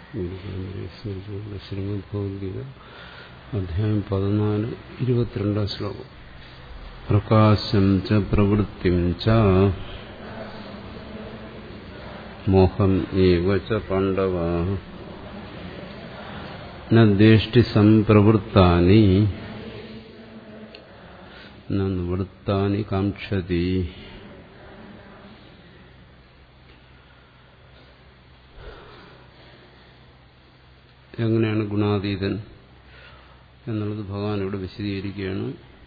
സ്മരിച്ചുകൊണ്ട് ശ്രീമദ് ഭഗവത്ഗീത അധ്യായം പതിനാല് ഇരുപത്തിരണ്ടാം ശ്ലോകം പ്രകാശം ച പ്രവൃത്തിം ച മോഹം ഏവ ച പാണ്ഡവ നേഷ്ടി സംപ്രവൃത്താനി നിവൃത്താനി കാക്ഷതി എങ്ങനെയാണ് ഗുണാതീതൻ എന്നുള്ളത് ഭഗവാൻ ഇവിടെ വിശദീകരിക്കുകയാണ്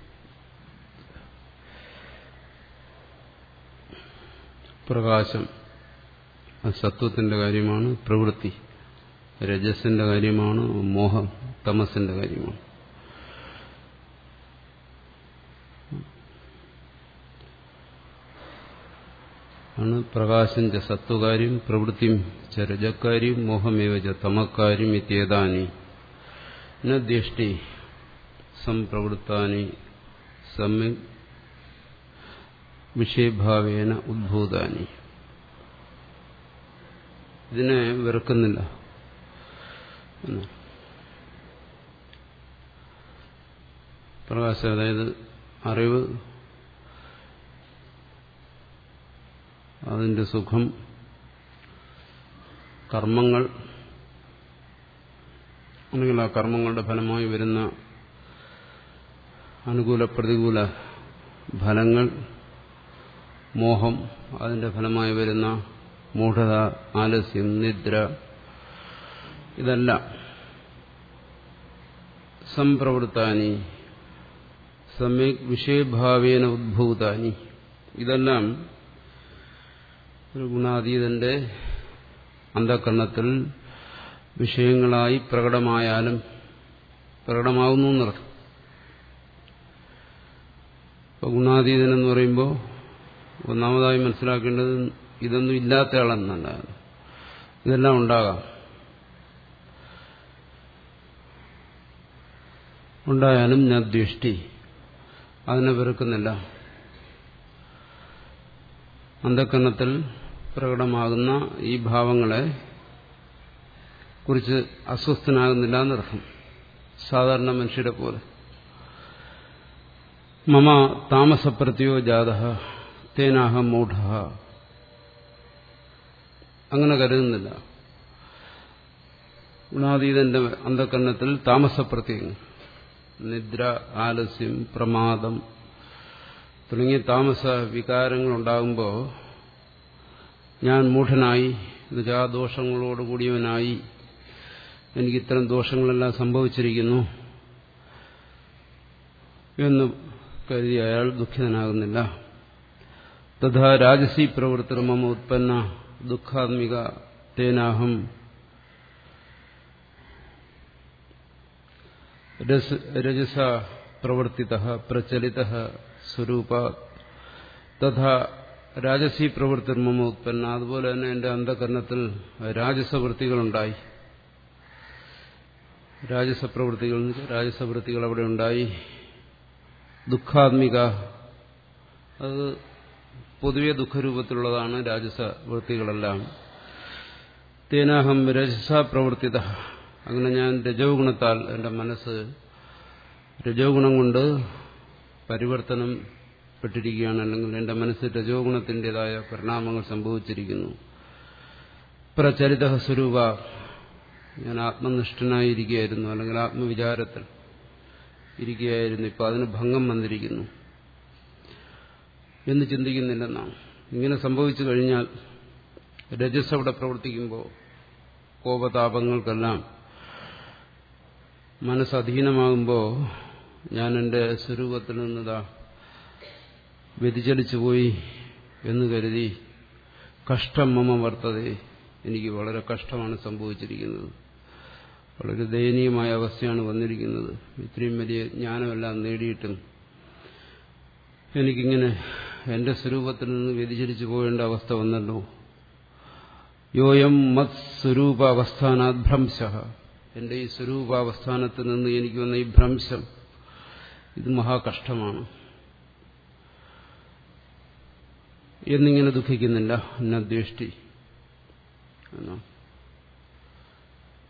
പ്രകാശം അത് സത്വത്തിന്റെ കാര്യമാണ് പ്രവൃത്തി രജസിന്റെ കാര്യമാണ് മോഹം തമസിന്റെ കാര്യമാണ് ആണ് പ്രകാശം ച സത്വകാര്യം പ്രവൃത്തിയും ച രജക്കാര്യം മോഹമേവ ച തമക്കാര്യം ഇത്യേതാനി നദ്യഷ്ടി സംപ്രവൃത്താനി സമ്യക് വിഷയഭാവേന ഉദ്ഭൂതാനി ഇതിനെ വെറുക്കുന്നില്ല പ്രകാശം അതായത് അറിവ് അതിന്റെ സുഖം കർമ്മങ്ങൾ അല്ലെങ്കിൽ ആ കർമ്മങ്ങളുടെ ഫലമായി വരുന്ന അനുകൂല പ്രതികൂല ഫലങ്ങൾ മോഹം അതിന്റെ ഫലമായി വരുന്ന മൂഢത ആലസ്യം നിദ്ര ഇതെല്ലാം സംപ്രവൃത്താനി സമ്യക് വിഷയഭാവേന ഉദ്ഭൂതാനി ഇതെല്ലാം ഒരു ഗുണാതീതന്റെ അന്ധകരണത്തിൽ വിഷയങ്ങളായി പ്രകടമായാലും പ്രകടമാകുന്നു എന്നർത്ഥം ഇപ്പൊ ഗുണാതീതൻ എന്ന് പറയുമ്പോൾ ഒന്നാമതായി മനസ്സിലാക്കേണ്ടത് ഇതൊന്നും ഇല്ലാത്ത ആളെന്നല്ല ഇതെല്ലാം ഉണ്ടാകാം ഉണ്ടായാലും ഞാൻ ദൃഷ്ടി അതിനെ വെറുക്കുന്നില്ല അന്ധക്കരണത്തിൽ പ്രകടമാകുന്ന ഈ ഭാവങ്ങളെ കുറിച്ച് അസ്വസ്ഥനാകുന്നില്ല എന്നർത്ഥം സാധാരണ മനുഷ്യരെ പോലെ മമ താമസപ്രത്യോ ജാത തേനാഹ മൂഢ അങ്ങനെ കരുതുന്നില്ല ഗുണാതീതന്റെ അന്ധകരണത്തിൽ താമസപ്രത്യങ്ങൾ നിദ്ര ആലസ്യം പ്രമാദം തുടങ്ങിയ താമസ വികാരങ്ങൾ ഉണ്ടാകുമ്പോൾ ഞാൻ മൂഢനായി എന്നുവെച്ചാൽ ആ ദോഷങ്ങളോടുകൂടിയവനായി എനിക്ക് ഇത്തരം ദോഷങ്ങളെല്ലാം സംഭവിച്ചിരിക്കുന്നു എന്ന് കരുതി അയാൾ ദുഃഖിതനാകുന്നില്ല തഥാ രാജസി പ്രവൃത്തി മമ ഉത്പന്ന ദുഃഖാത്മിക തേനാഹം രജസ പ്രവർത്തിത പ്രചലിത സ്വരൂപ തഥാ രാജസി പ്രവൃത്തി മമ ഉത്പന്ന അതുപോലെ തന്നെ എന്റെ അന്ധകരണത്തിൽ രാജസവൃത്തികളുണ്ടായി രാജസപ്രവൃത്തികൾ രാജസവൃത്തികൾ അവിടെ ഉണ്ടായി ദുഃഖാത്മിക അത് പൊതുവെ ദുഃഖരൂപത്തിലുള്ളതാണ് രാജസവൃത്തികളെല്ലാം തേനാഹം രജസ പ്രവർത്തിത അങ്ങനെ ഞാൻ രജോ ഗുണത്താൽ എൻ്റെ മനസ്സ് രജോ ഗുണം കൊണ്ട് പരിവർത്തനം പെട്ടിരിക്കുകയാണ് അല്ലെങ്കിൽ എൻ്റെ മനസ്സ് രജോ ഗുണത്തിൻ്റെതായ പരിണാമങ്ങൾ സംഭവിച്ചിരിക്കുന്നു പ്രചരിത സ്വരൂപ ഞാൻ ആത്മനിഷ്ഠനായിരിക്കുകയായിരുന്നു അല്ലെങ്കിൽ ആത്മവിചാരത്തിൽ ഇരിക്കുകയായിരുന്നു ഇപ്പം അതിന് ഭംഗം വന്നിരിക്കുന്നു എന്ന് ചിന്തിക്കുന്നില്ലെന്നാണ് ഇങ്ങനെ സംഭവിച്ചു കഴിഞ്ഞാൽ രജസ് അവിടെ പ്രവർത്തിക്കുമ്പോൾ കോപതാപങ്ങൾക്കെല്ലാം മനസ്സധീനമാകുമ്പോൾ ഞാൻ എൻ്റെ സ്വരൂപത്തിൽ നിന്നതാ വ്യതിചലിച്ചു പോയി എന്ന് കരുതി കഷ്ടം മമ വർത്തതേ എനിക്ക് വളരെ കഷ്ടമാണ് സംഭവിച്ചിരിക്കുന്നത് വളരെ ദയനീയമായ അവസ്ഥയാണ് വന്നിരിക്കുന്നത് ഇത്രയും വലിയ ജ്ഞാനമെല്ലാം നേടിയിട്ടും എനിക്കിങ്ങനെ എന്റെ സ്വരൂപത്തിൽ നിന്ന് വ്യതിചലിച്ചു പോകേണ്ട അവസ്ഥ വന്നല്ലോ യോയം മത് സ്വരൂപാവസ്ഥാനാത് ഭ്രംശ എന്റെ ഈ സ്വരൂപാവസ്ഥാനത്തിൽ നിന്ന് എനിക്ക് വന്ന ഈ ഭ്രംശം ഇത് മഹാകഷ്ടമാണ് എന്നിങ്ങനെ ദുഃഖിക്കുന്നില്ല നദ്വേഷ്ടി എന്നാണ്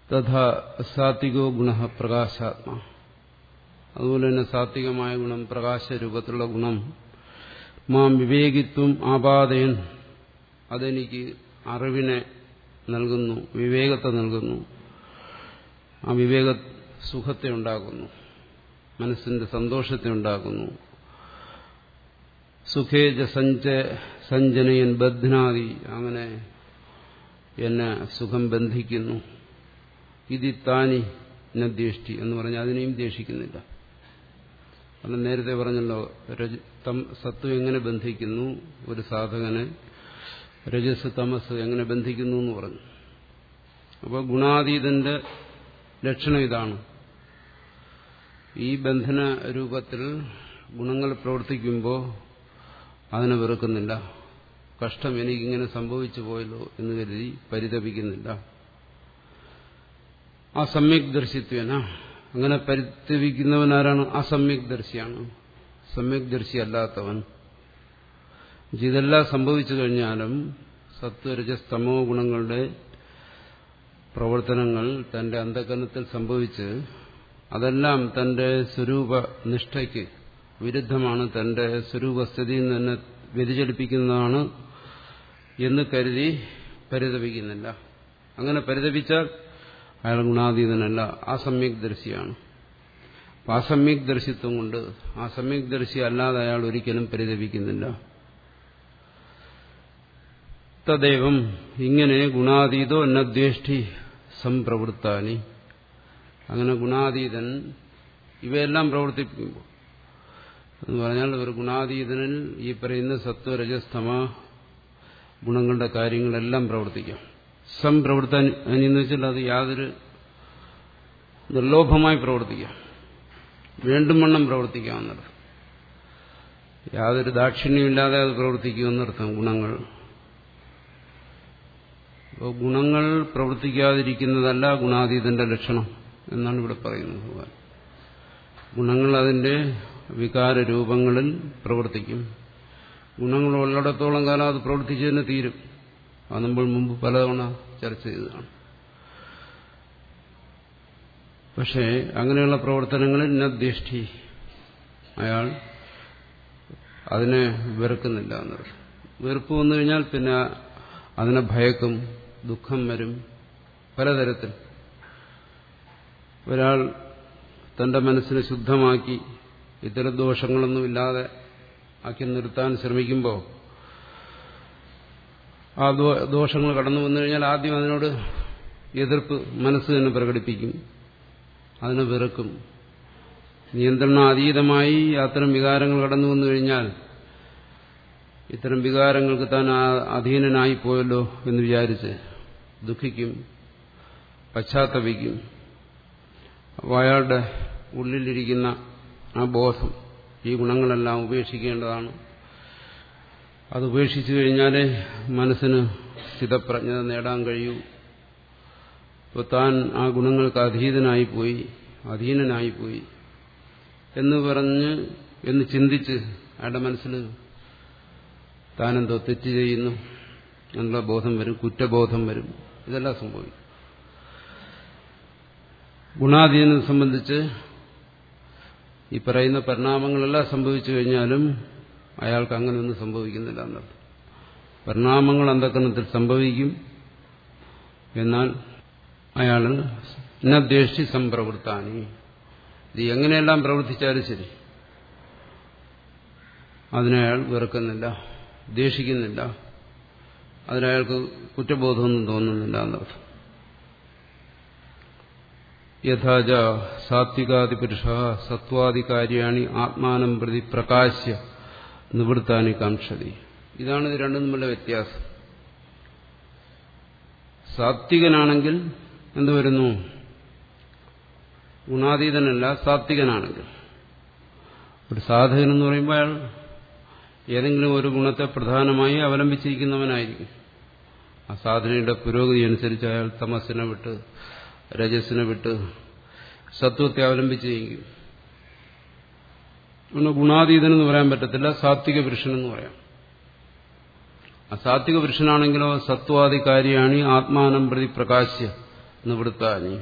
തഥാ സാത്വികോ ഗുണ പ്രകാശാത്മാ അതുപോലെ തന്നെ സാത്വികമായ ഗുണം പ്രകാശരൂപത്തിലുള്ള ഗുണം മാം വിവേകിത്വം ആപാദയൻ അതെനിക്ക് അറിവിനെ നൽകുന്നു വിവേകത്തെ നൽകുന്നു ആ വിവേക സുഖത്തെ ഉണ്ടാക്കുന്നു മനസ്സിന്റെ സന്തോഷത്തെ ഉണ്ടാക്കുന്നു സുഖേജ സഞ്ച സഞ്ജനയൻ ബധ്നാദി അങ്ങനെ എന്നെ സുഖം ബന്ധിക്കുന്നു ഇതി താനി നദ്യേഷ്ടി എന്ന് പറഞ്ഞാൽ അതിനെയും ദ്വേഷിക്കുന്നില്ല കാരണം നേരത്തെ പറഞ്ഞല്ലോ രജ തം സത്വം എങ്ങനെ ബന്ധിക്കുന്നു ഒരു സാധകനെ രജസ് തമസ് എങ്ങനെ ബന്ധിക്കുന്നു എന്ന് പറഞ്ഞു അപ്പോൾ ഗുണാതീതന്റെ ലക്ഷണം ഇതാണ് ഈ ബന്ധന രൂപത്തിൽ ഗുണങ്ങൾ പ്രവർത്തിക്കുമ്പോൾ അതിനെ വെറുക്കുന്നില്ല കഷ്ടം എനിക്കിങ്ങനെ സംഭവിച്ചു പോയല്ലോ എന്ന് കരുതി പരിതപിക്കുന്നില്ല ആ സമ്യക് ദർശിത്വന അങ്ങനെ പരിതപിക്കുന്നവനാരാണ് അസമ്യക് ദർശിയാണ് സമ്യക് ദർശി അല്ലാത്തവൻ ഇതെല്ലാം സംഭവിച്ചു കഴിഞ്ഞാലും സത്വരജസ്തമോ ഗുണങ്ങളുടെ പ്രവർത്തനങ്ങൾ തന്റെ അന്ധകരണത്തിൽ സംഭവിച്ച് അതെല്ലാം തന്റെ സ്വരൂപ നിഷ്ഠയ്ക്ക് വിരുദ്ധമാണ് തന്റെ സ്വരൂപസ്ഥിതിയിൽ നിന്ന് തന്നെ വ്യതിചലിപ്പിക്കുന്നതാണ് എന്ന് കരുതി പരിതപിക്കുന്നില്ല അങ്ങനെ പരിതപിച്ചാൽ അയാൾ ഗുണാതീതനല്ല അസമ്യക് ദർശിയാണ് അപ്പം അസമ്യക് ദർശിത്വം കൊണ്ട് ആ സമ്യക് ദർശി അല്ലാതെ അയാൾ ഒരിക്കലും പരിതപിക്കുന്നില്ല തദൈവം ഇങ്ങനെ ഗുണാതീതോ നദ്വേഷ്ടി സംപ്രവൃത്താനി അങ്ങനെ ഗുണാതീതൻ ഇവയെല്ലാം പ്രവർത്തിപ്പിക്കുമ്പോൾ എന്ന് പറഞ്ഞാൽ ഒരു ഗുണാതീതനിൽ ഈ പറയുന്ന സത്വരജസ്തമ ഗുണങ്ങളുടെ കാര്യങ്ങളെല്ലാം പ്രവർത്തിക്കാം സംപ്രവർത്താൻ എന്ന് വെച്ചാൽ അത് യാതൊരു നിർലോഭമായി പ്രവർത്തിക്കാം വീണ്ടും വണ്ണം പ്രവർത്തിക്കാമെന്നത് യാതൊരു ദാക്ഷിണ്യമില്ലാതെ അത് പ്രവർത്തിക്കുമെന്നർത്ഥം ഗുണങ്ങൾ അപ്പോൾ ഗുണങ്ങൾ പ്രവർത്തിക്കാതിരിക്കുന്നതല്ല ഗുണാതീതന്റെ ലക്ഷണം എന്നാണ് ഇവിടെ പറയുന്നത് ഭഗവാൻ ഗുണങ്ങൾ അതിന്റെ വികാര രൂപങ്ങളിൽ പ്രവർത്തിക്കും ഗുണങ്ങൾ ഉള്ളിടത്തോളം കാലം അത് പ്രവർത്തിച്ചതിന് തീരും അത് നമ്മൾ മുമ്പ് പലതവണ ചർച്ച ചെയ്തതാണ് പക്ഷേ അങ്ങനെയുള്ള പ്രവർത്തനങ്ങളിൽ നദ്ദിഷ്ടി അയാൾ അതിനെ വെറുക്കുന്നില്ല എന്നത് വെറുപ്പ് വന്നു കഴിഞ്ഞാൽ പിന്നെ അതിനെ ഭയക്കും ദുഃഖം വരും പലതരത്തിൽ ഒരാൾ തന്റെ മനസ്സിനെ ശുദ്ധമാക്കി ഇത്തരം ദോഷങ്ങളൊന്നുമില്ലാതെ ആക്കി നിർത്താൻ ശ്രമിക്കുമ്പോൾ ആ ദോഷങ്ങൾ കടന്നു വന്നു കഴിഞ്ഞാൽ ആദ്യം അതിനോട് എതിർപ്പ് മനസ്സ് തന്നെ പ്രകടിപ്പിക്കും അതിനെ വെറുക്കും നിയന്ത്രണാതീതമായി അത്തരം വികാരങ്ങൾ കടന്നു വന്നു കഴിഞ്ഞാൽ ഇത്തരം വികാരങ്ങൾക്ക് താൻ അധീനനായി പോയല്ലോ എന്ന് വിചാരിച്ച് ദുഃഖിക്കും പശ്ചാത്തപിക്കും അപ്പോൾ അയാളുടെ ഉള്ളിലിരിക്കുന്ന ആ ബോധം ഈ ഗുണങ്ങളെല്ലാം ഉപേക്ഷിക്കേണ്ടതാണ് അത് ഉപേക്ഷിച്ചു കഴിഞ്ഞാലേ മനസ്സിന് സ്ഥിതപ്രജ്ഞത നേടാൻ കഴിയൂ ഇപ്പോൾ താൻ ആ ഗുണങ്ങൾക്ക് അധീതനായിപ്പോയി അധീനനായിപ്പോയി എന്ന് പറഞ്ഞ് എന്ന് ചിന്തിച്ച് അയാളുടെ മനസ്സിൽ താനെന്തോ തെറ്റ് ചെയ്യുന്നു എന്നുള്ള ബോധം വരും കുറ്റബോധം വരും ഇതെല്ലാം സംഭവിക്കും ഗുണാധീനം സംബന്ധിച്ച് ഈ പറയുന്ന പരിണാമങ്ങളെല്ലാം സംഭവിച്ചു കഴിഞ്ഞാലും അയാൾക്ക് അങ്ങനെയൊന്നും സംഭവിക്കുന്നില്ല എന്നർത്ഥം പരിണാമങ്ങൾ അന്ധക്കരണത്തിൽ സംഭവിക്കും എന്നാൽ അയാൾ നദ്വേഷി സംപ്രവൃത്താനി ഇത് എങ്ങനെയെല്ലാം പ്രവർത്തിച്ചാലും ശരി അതിനെ അയാൾ വെറുക്കുന്നില്ല ദേഷിക്കുന്നില്ല അതിനയാൾക്ക് കുറ്റബോധമൊന്നും തോന്നുന്നില്ല എന്നർത്ഥം യഥാച സാത്വികാദിപുരുഷ സത്വാദികാര്യാണി ആത്മാനം പ്രതി പ്രകാശ്യ നിവൃത്താനി കാംക്ഷതി ഇതാണ് ഇത് രണ്ടും തമ്മിലുള്ള വ്യത്യാസം സാത്വികനാണെങ്കിൽ എന്ത് വരുന്നു ഗുണാതീതനല്ല സാത്വികനാണെങ്കിൽ ഒരു സാധകൻ എന്ന് പറയുമ്പോൾ അയാൾ ഏതെങ്കിലും ഒരു ഗുണത്തെ പ്രധാനമായി അവലംബിച്ചിരിക്കുന്നവനായിരിക്കും ആ സാധനയുടെ പുരോഗതി അനുസരിച്ച് അയാൾ തമസിനെ വിട്ട് രജസിനെ വിട്ട് സത്വത്തെ അവലംബിച്ചിരിക്കും പിന്നെ ഗുണാതീതനെന്ന് പറയാൻ പറ്റത്തില്ല സാത്വിക പുരുഷനെന്ന് പറയാം ആ സാത്വിക പുരുഷനാണെങ്കിലോ സത്വാധികാരിയാണ് ആത്മാനം പ്രതി പ്രകാശ്യ നിവൃത്താനി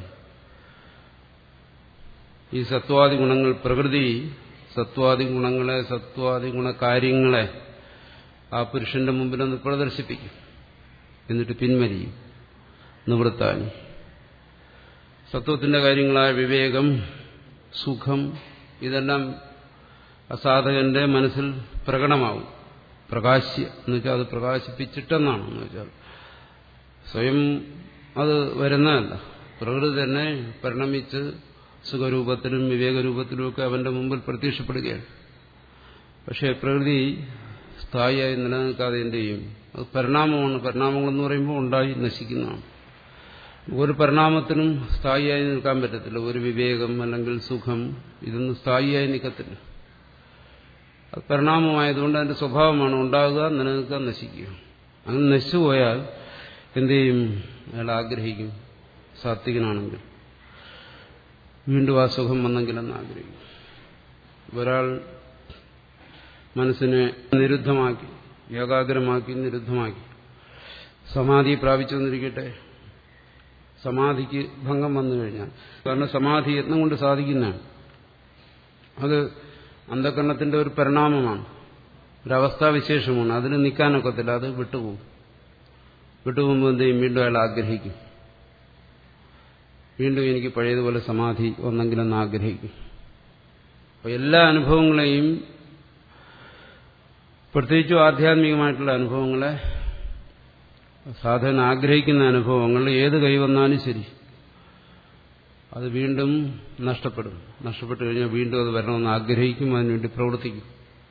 ഈ സത്വാദി ഗുണങ്ങൾ പ്രകൃതി സത്വാദി ഗുണങ്ങളെ സത്വാദി ഗുണകാര്യങ്ങളെ ആ പുരുഷന്റെ മുമ്പിലൊന്ന് പ്രദർശിപ്പിക്കും എന്നിട്ട് പിൻവലിയും നിവൃത്താനി സത്വത്തിന്റെ കാര്യങ്ങളായ വിവേകം സുഖം ഇതെല്ലാം അസാധകന്റെ മനസ്സിൽ പ്രകടമാവും പ്രകാശ്യ എന്ന് വെച്ചാൽ അത് പ്രകാശിപ്പിച്ചിട്ടെന്നാണ് എന്ന് വെച്ചാൽ സ്വയം അത് വരുന്നതല്ല പ്രകൃതി തന്നെ പരിണമിച്ച് സുഖരൂപത്തിലും വിവേകരൂപത്തിലുമൊക്കെ അവന്റെ മുമ്പിൽ പ്രത്യക്ഷപ്പെടുകയാണ് പക്ഷേ പ്രകൃതി സ്ഥായിയായി നിലനിൽക്കാതെ എന്ത് ചെയ്യും അത് പരിണാമമാണ് പരിണാമങ്ങളെന്ന് പറയുമ്പോൾ ഉണ്ടായി നശിക്കുന്നതാണ് ഒരു പരിണാമത്തിനും സ്ഥായിയായി നിൽക്കാൻ പറ്റത്തില്ല ഒരു വിവേകം അല്ലെങ്കിൽ സുഖം ഇതൊന്നും സ്ഥായിയായി നിൽക്കത്തില്ല അത് പരിണാമമായതുകൊണ്ട് അതിന്റെ സ്വഭാവമാണ് ഉണ്ടാകുക നിലനിൽക്കുക നശിക്കുക അങ്ങനെ നശിച്ചുപോയാൽ എന്ത് ചെയ്യും അയാൾ ആഗ്രഹിക്കും സാത്വികനാണെങ്കിൽ വീണ്ടും ആ സുഖം വന്നെങ്കിലെന്ന് ആഗ്രഹിക്കും ഒരാൾ മനസ്സിനെ നിരുദ്ധമാക്കി ഏകാഗ്രമാക്കി നിരുദ്ധമാക്കി സമാധി പ്രാപിച്ചു വന്നിരിക്കട്ടെ സമാധിക്ക് ഭംഗം വന്നു കഴിഞ്ഞാൽ കാരണം സമാധി യത്നം കൊണ്ട് സാധിക്കുന്നതാണ് അത് അന്ധകരണത്തിന്റെ ഒരു പരിണാമമാണ് ഒരവസ്ഥാവിശേഷമാണ് അതിന് നിൽക്കാനൊക്കത്തില്ല അത് വിട്ടുപോകും വിട്ടുപോകുമ്പോൾ എന്ത് ചെയ്യും വീണ്ടും അയാൾ ആഗ്രഹിക്കും വീണ്ടും എനിക്ക് പഴയതുപോലെ സമാധി ഒന്നെങ്കിലെന്ന് ആഗ്രഹിക്കും അപ്പോൾ എല്ലാ അനുഭവങ്ങളെയും പ്രത്യേകിച്ചും ആധ്യാത്മികമായിട്ടുള്ള അനുഭവങ്ങളെ സാധന ആഗ്രഹിക്കുന്ന അനുഭവങ്ങൾ ഏത് കൈവന്നാലും ശരി അത് വീണ്ടും നഷ്ടപ്പെടും നഷ്ടപ്പെട്ടു കഴിഞ്ഞാൽ വീണ്ടും അത് വരണമെന്ന് ആഗ്രഹിക്കും അതിനുവേണ്ടി പ്രവർത്തിക്കും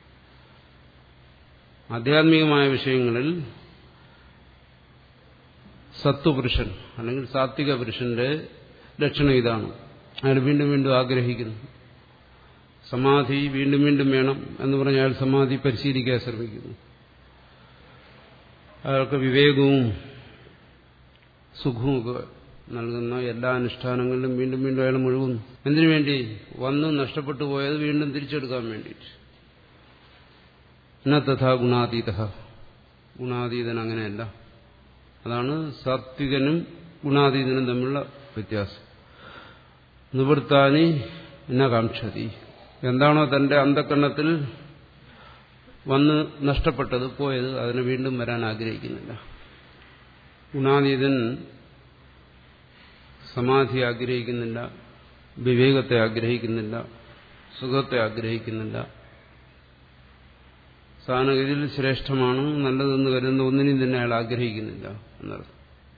ആധ്യാത്മികമായ വിഷയങ്ങളിൽ സത്വപുരുഷൻ അല്ലെങ്കിൽ സാത്വിക പുരുഷന്റെ ലക്ഷണം ഇതാണ് അയാൾ വീണ്ടും വീണ്ടും ആഗ്രഹിക്കുന്നു സമാധി വീണ്ടും വീണ്ടും വേണം എന്ന് പറഞ്ഞ് അയാൾ സമാധി പരിശീലിക്കാൻ ശ്രമിക്കുന്നു അയാൾക്ക് വിവേകവും സുഖവും ഒക്കെ നൽകുന്ന എല്ലാ അനുഷ്ഠാനങ്ങളിലും വീണ്ടും വീണ്ടും അയാൾ മുഴുകുന്നു എന്തിനു വേണ്ടി വന്ന് നഷ്ടപ്പെട്ടു പോയത് വീണ്ടും തിരിച്ചെടുക്കാൻ വേണ്ടിയിട്ട് ന തഥാ ഗുണാതീത ഗുണാതീതൻ അങ്ങനെയല്ല അതാണ് സാത്വികനും ഗുണാതീതനും തമ്മിലുള്ള വ്യത്യാസം നിവൃത്താനി ന കാക്ഷതി എന്താണോ തന്റെ അന്ധക്കണ്ണത്തിൽ വന്ന് നഷ്ടപ്പെട്ടത് പോയത് അതിനെ വീണ്ടും വരാൻ ആഗ്രഹിക്കുന്നില്ല ഗുണാതീതൻ സമാധി ആഗ്രഹിക്കുന്നില്ല വിവേകത്തെ ആഗ്രഹിക്കുന്നില്ല സുഖത്തെ ആഗ്രഹിക്കുന്നില്ല സാധനഗതിയിൽ ശ്രേഷ്ഠമാണ് നല്ലതെന്ന് കരുതുന്ന ഒന്നിനെയും തന്നെ അയാൾ ആഗ്രഹിക്കുന്നില്ല എന്നർത്ഥം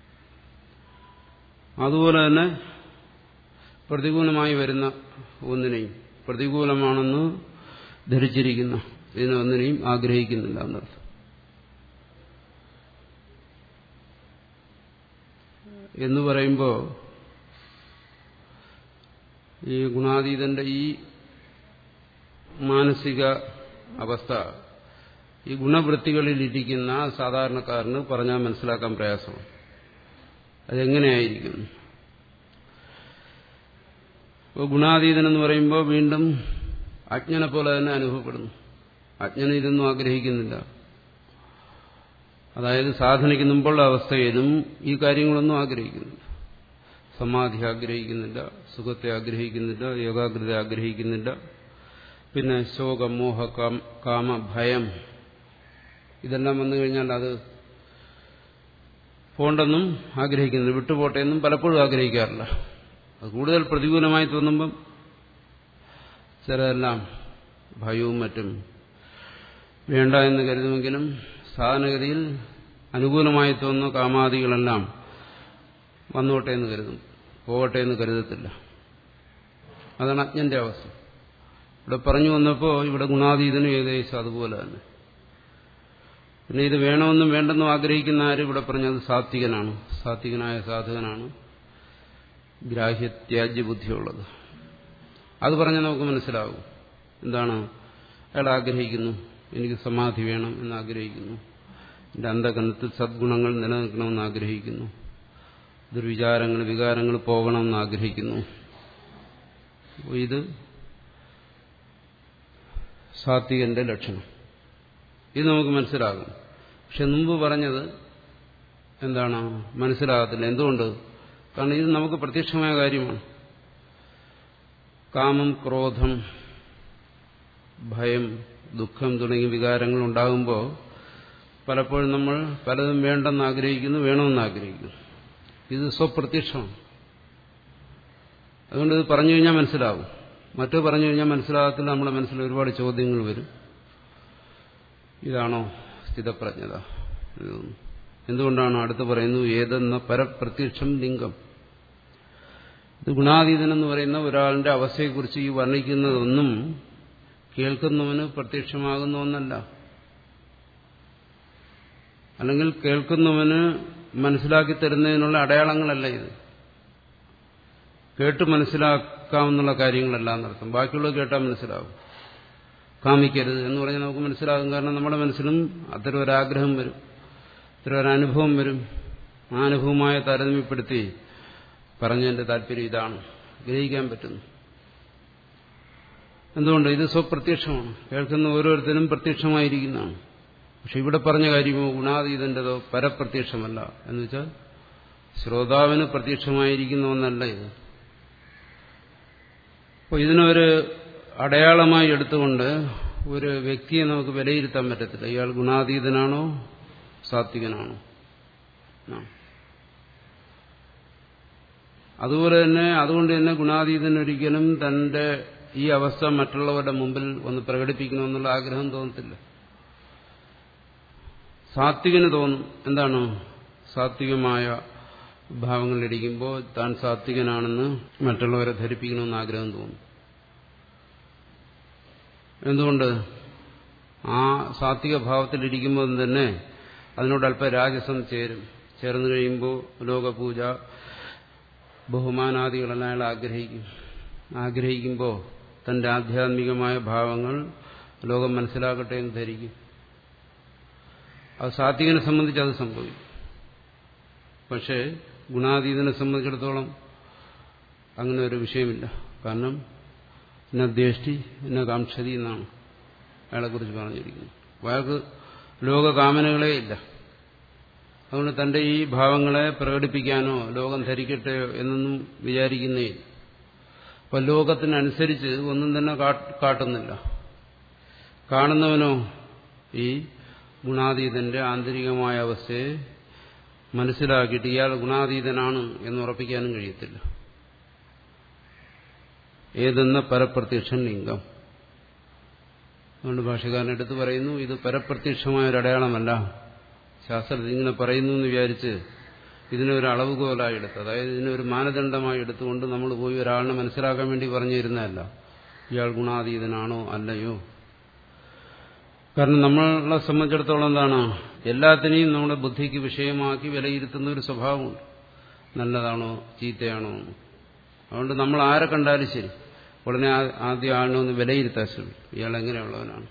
അതുപോലെ തന്നെ പ്രതികൂലമായി വരുന്ന ഒന്നിനെയും പ്രതികൂലമാണെന്ന് ധരിച്ചിരിക്കുന്ന ഇതിനെ ഒന്നിനെയും ആഗ്രഹിക്കുന്നില്ല എന്നർത്ഥം എന്ന് പറയുമ്പോൾ ഈ ഗുണാതീതന്റെ ഈ മാനസിക അവസ്ഥ ഈ ഗുണവൃത്തികളിലിരിക്കുന്ന സാധാരണക്കാരന് പറഞ്ഞാൽ മനസ്സിലാക്കാൻ പ്രയാസമാണ് അതെങ്ങനെയായിരിക്കും ഇപ്പോൾ ഗുണാതീതൻ എന്ന് പറയുമ്പോൾ വീണ്ടും അജ്ഞനെ പോലെ തന്നെ അനുഭവപ്പെടുന്നു അജ്ഞന ഇതൊന്നും ആഗ്രഹിക്കുന്നില്ല അതായത് സാധനയ്ക്ക് മുമ്പുള്ള അവസ്ഥയിലും ഈ കാര്യങ്ങളൊന്നും ആഗ്രഹിക്കുന്നില്ല സമാധി ആഗ്രഹിക്കുന്നില്ല സുഖത്തെ ആഗ്രഹിക്കുന്നില്ല ഏകാഗ്രത ആഗ്രഹിക്കുന്നില്ല പിന്നെ ശോകം മോഹ കാമ ഭയം ഇതെല്ലാം വന്നു കഴിഞ്ഞാൽ അത് പോണ്ടെന്നും ആഗ്രഹിക്കുന്നില്ല വിട്ടുപോട്ടെ എന്നും പലപ്പോഴും ആഗ്രഹിക്കാറില്ല അത് കൂടുതൽ പ്രതികൂലമായി തോന്നുമ്പം ചിലതെല്ലാം ഭയവും മറ്റും വേണ്ട എന്ന് കരുതുമെങ്കിലും സാധാരണഗതിയിൽ അനുകൂലമായി തോന്നുന്ന കാമാദികളെല്ലാം വന്നോട്ടെ എന്ന് കരുതും പോകട്ടെ എന്ന് കരുതത്തില്ല അതാണ് അജ്ഞന്റെ അവസ്ഥ ഇവിടെ പറഞ്ഞു വന്നപ്പോൾ ഇവിടെ ഗുണാതീതനും ഏകദേശം അതുപോലെ തന്നെ പിന്നെ ഇത് വേണമെന്നും വേണ്ടെന്നും ആഗ്രഹിക്കുന്ന ആരും ഇവിടെ പറഞ്ഞത് സാത്വികനാണ് സാത്വികനായ സാധകനാണ് ഗ്രാഹ്യത്യാജ്യ ബുദ്ധിയുള്ളത് അത് പറഞ്ഞാൽ നമുക്ക് മനസ്സിലാവും എന്താണ് അയാൾ ആഗ്രഹിക്കുന്നു എനിക്ക് സമാധി വേണം എന്ന് ആഗ്രഹിക്കുന്നു എൻ്റെ അന്ധകരണത്തിൽ സദ്ഗുണങ്ങൾ നിലനിൽക്കണമെന്ന് ആഗ്രഹിക്കുന്നു ദുർവിചാരങ്ങൾ വികാരങ്ങൾ പോകണമെന്ന് ആഗ്രഹിക്കുന്നു ഇത് സാത്വികന്റെ ലക്ഷണം ഇത് നമുക്ക് മനസ്സിലാകും പക്ഷെ മുമ്പ് പറഞ്ഞത് എന്താണ് മനസ്സിലാകത്തില്ല എന്തുകൊണ്ട് കാരണം ഇത് നമുക്ക് പ്രത്യക്ഷമായ കാര്യമാണ് കാമം ക്രോധം ഭയം ദുഃഖം തുടങ്ങിയ വികാരങ്ങൾ ഉണ്ടാകുമ്പോൾ പലപ്പോഴും നമ്മൾ പലതും വേണ്ടെന്ന് ആഗ്രഹിക്കുന്നു വേണമെന്ന് ആഗ്രഹിക്കുന്നു ഇത് സ്വപ്രത്യക്ഷമാണ് അതുകൊണ്ട് ഇത് പറഞ്ഞു കഴിഞ്ഞാൽ മനസ്സിലാവും മറ്റു പറഞ്ഞു കഴിഞ്ഞാൽ മനസ്സിലാകത്തില്ല നമ്മുടെ മനസ്സിൽ ഒരുപാട് ചോദ്യങ്ങൾ വരും ഇതാണോ സ്ഥിതപ്രജ്ഞത എന്തുകൊണ്ടാണ് അടുത്ത് പറയുന്നു ഏതെന്ന പരപ്രത്യക്ഷം ലിംഗം ഇത് ഗുണാതീതനെന്ന് പറയുന്ന ഒരാളിന്റെ അവസ്ഥയെക്കുറിച്ച് ഈ വർണ്ണിക്കുന്നതൊന്നും കേൾക്കുന്നവന് പ്രത്യക്ഷമാകുന്ന ഒന്നല്ല അല്ലെങ്കിൽ കേൾക്കുന്നവന് മനസ്സിലാക്കി തരുന്നതിനുള്ള അടയാളങ്ങളല്ല ഇത് കേട്ട് മനസ്സിലാക്കാവുന്ന കാര്യങ്ങളല്ല എന്നർത്ഥം ബാക്കിയുള്ളത് കേട്ടാൽ മനസ്സിലാവും കാമിക്കരുത് എന്ന് പറഞ്ഞാൽ നമുക്ക് മനസ്സിലാകും കാരണം നമ്മുടെ മനസ്സിലും അത്തരം ഒരാഗ്രഹം വരും ഇത്തരം ഒരനുഭവം വരും ആ അനുഭവമായ താരതമ്യപ്പെടുത്തി പറഞ്ഞതിന്റെ താല്പര്യം ഇതാണ് ഗ്രഹിക്കാൻ പറ്റുന്നു എന്തുകൊണ്ട് ഇത് സ്വപ്രത്യക്ഷമാണ് കേൾക്കുന്ന ഓരോരുത്തരും പ്രത്യക്ഷമായിരിക്കുന്നതാണ് പക്ഷെ ഇവിടെ പറഞ്ഞ കാര്യമോ ഗുണാതീതന്റേതോ പരപ്രത്യക്ഷമല്ല എന്ന് വെച്ചാൽ ശ്രോതാവിന് പ്രത്യക്ഷമായിരിക്കുന്ന ഒന്നല്ല ഇത് അപ്പോൾ ഇതിനൊരു അടയാളമായി എടുത്തുകൊണ്ട് ഒരു വ്യക്തിയെ നമുക്ക് വിലയിരുത്താൻ പറ്റത്തില്ല ഇയാൾ ഗുണാതീതനാണോ സാത്വികനാണോ അതുപോലെ തന്നെ അതുകൊണ്ട് തന്നെ ഗുണാതീതൻ ഒരിക്കലും തന്റെ ഈ അവസ്ഥ മറ്റുള്ളവരുടെ മുമ്പിൽ ഒന്ന് പ്രകടിപ്പിക്കണമെന്നുള്ള ആഗ്രഹം തോന്നത്തില്ല സാത്വികന് തോന്നും എന്താണ് സാത്വികമായ ഭാവങ്ങളിലിരിക്കുമ്പോൾ താൻ സാത്വികനാണെന്ന് മറ്റുള്ളവരെ ധരിപ്പിക്കണമെന്ന് ആഗ്രഹം തോന്നും എന്തുകൊണ്ട് ആ സാത്വിക ഭാവത്തിലിരിക്കുമ്പോൾ തന്നെ അതിനോട് അല്പ രാജസം ചേരും ചേർന്ന് കഴിയുമ്പോൾ ലോകപൂജ ബഹുമാനാദികളെല്ലാം അയാൾ ആഗ്രഹിക്കും ആഗ്രഹിക്കുമ്പോൾ തന്റെ ആധ്യാത്മികമായ ഭാവങ്ങൾ ലോകം മനസ്സിലാക്കട്ടെ എന്ന് ധരിക്കും അത് സാത്വികനെ സംബന്ധിച്ച് അത് സംഭവിക്കും പക്ഷേ ഗുണാതീതനെ സംബന്ധിച്ചിടത്തോളം അങ്ങനെ ഒരു വിഷയമില്ല കാരണം എന്നെ ദ്വേഷ്ടി എന്നെ കാംക്ഷതി എന്നാണ് അയാളെക്കുറിച്ച് പറഞ്ഞിരിക്കുന്നത് അയാൾക്ക് ലോകകാമനകളേ ഇല്ല അതുകൊണ്ട് തന്റെ ഈ ഭാവങ്ങളെ പ്രകടിപ്പിക്കാനോ ലോകം ധരിക്കട്ടെയോ എന്നൊന്നും വിചാരിക്കുന്നേ അപ്പൊ ലോകത്തിനനുസരിച്ച് ഒന്നും തന്നെ കാട്ടുന്നില്ല കാണുന്നവനോ ഈ ഗുണാതീതന്റെ ആന്തരികമായ അവസ്ഥയെ മനസ്സിലാക്കിയിട്ട് ഇയാൾ ഗുണാതീതനാണ് എന്ന് ഉറപ്പിക്കാനും കഴിയത്തില്ല ഏതെന്ന പരപ്രത്യക്ഷൻ ലിംഗം അതുകൊണ്ട് ഭാഷകാരൻ എടുത്തു പറയുന്നു ഇത് പരപ്രത്യക്ഷമായ ഒരു അടയാളമല്ല ശാസ്ത്രത്തിൽ ഇങ്ങനെ പറയുന്നു എന്ന് വിചാരിച്ച് ഇതിനൊരു അളവുകോലായി എടുത്ത് അതായത് ഇതിനൊരു മാനദണ്ഡമായി എടുത്തുകൊണ്ട് നമ്മൾ പോയി ഒരാളിനെ മനസ്സിലാക്കാൻ വേണ്ടി പറഞ്ഞു തരുന്നതല്ല ഇയാൾ ഗുണാതീതനാണോ അല്ലയോ കാരണം നമ്മളെ സംബന്ധിച്ചിടത്തോളം എന്താണ് എല്ലാത്തിനെയും നമ്മുടെ ബുദ്ധിക്ക് വിഷയമാക്കി വിലയിരുത്തുന്ന ഒരു സ്വഭാവമുണ്ട് നല്ലതാണോ ചീത്തയാണോ അതുകൊണ്ട് നമ്മൾ ആരെ കണ്ടാലും ശരി ഉടനെ ആദ്യം ആളിനെ ഒന്ന് വിലയിരുത്താൻ ശ്രമിക്കും ഇയാൾ എങ്ങനെയുള്ളവനാണ്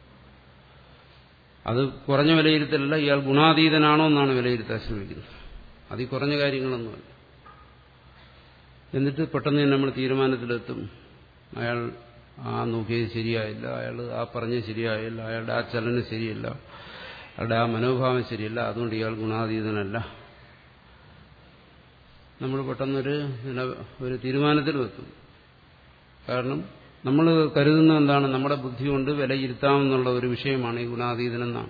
അത് കുറഞ്ഞ വിലയിരുത്തലല്ല ഇയാൾ ഗുണാതീതനാണോ എന്നാണ് വിലയിരുത്താൻ ശ്രമിക്കുന്നത് അത് ഈ കുറഞ്ഞ കാര്യങ്ങളൊന്നുമല്ല എന്നിട്ട് പെട്ടെന്ന് തന്നെ നമ്മൾ തീരുമാനത്തിലെത്തും അയാൾ ആ നോക്കിയത് ശരിയായില്ല അയാൾ ആ പറഞ്ഞത് ശരിയായില്ല അയാളുടെ ആ ചലനം ശരിയല്ല അയാളുടെ ആ മനോഭാവം ശരിയല്ല അതുകൊണ്ട് ഇയാൾ ഗുണാതീതനല്ല നമ്മൾ പെട്ടെന്നൊരു ഒരു തീരുമാനത്തിലെത്തും കാരണം നമ്മൾ കരുതുന്ന എന്താണ് നമ്മുടെ ബുദ്ധി കൊണ്ട് വിലയിരുത്താമെന്നുള്ള ഒരു വിഷയമാണ് ഈ ഗുണാതീതനെന്നാണ്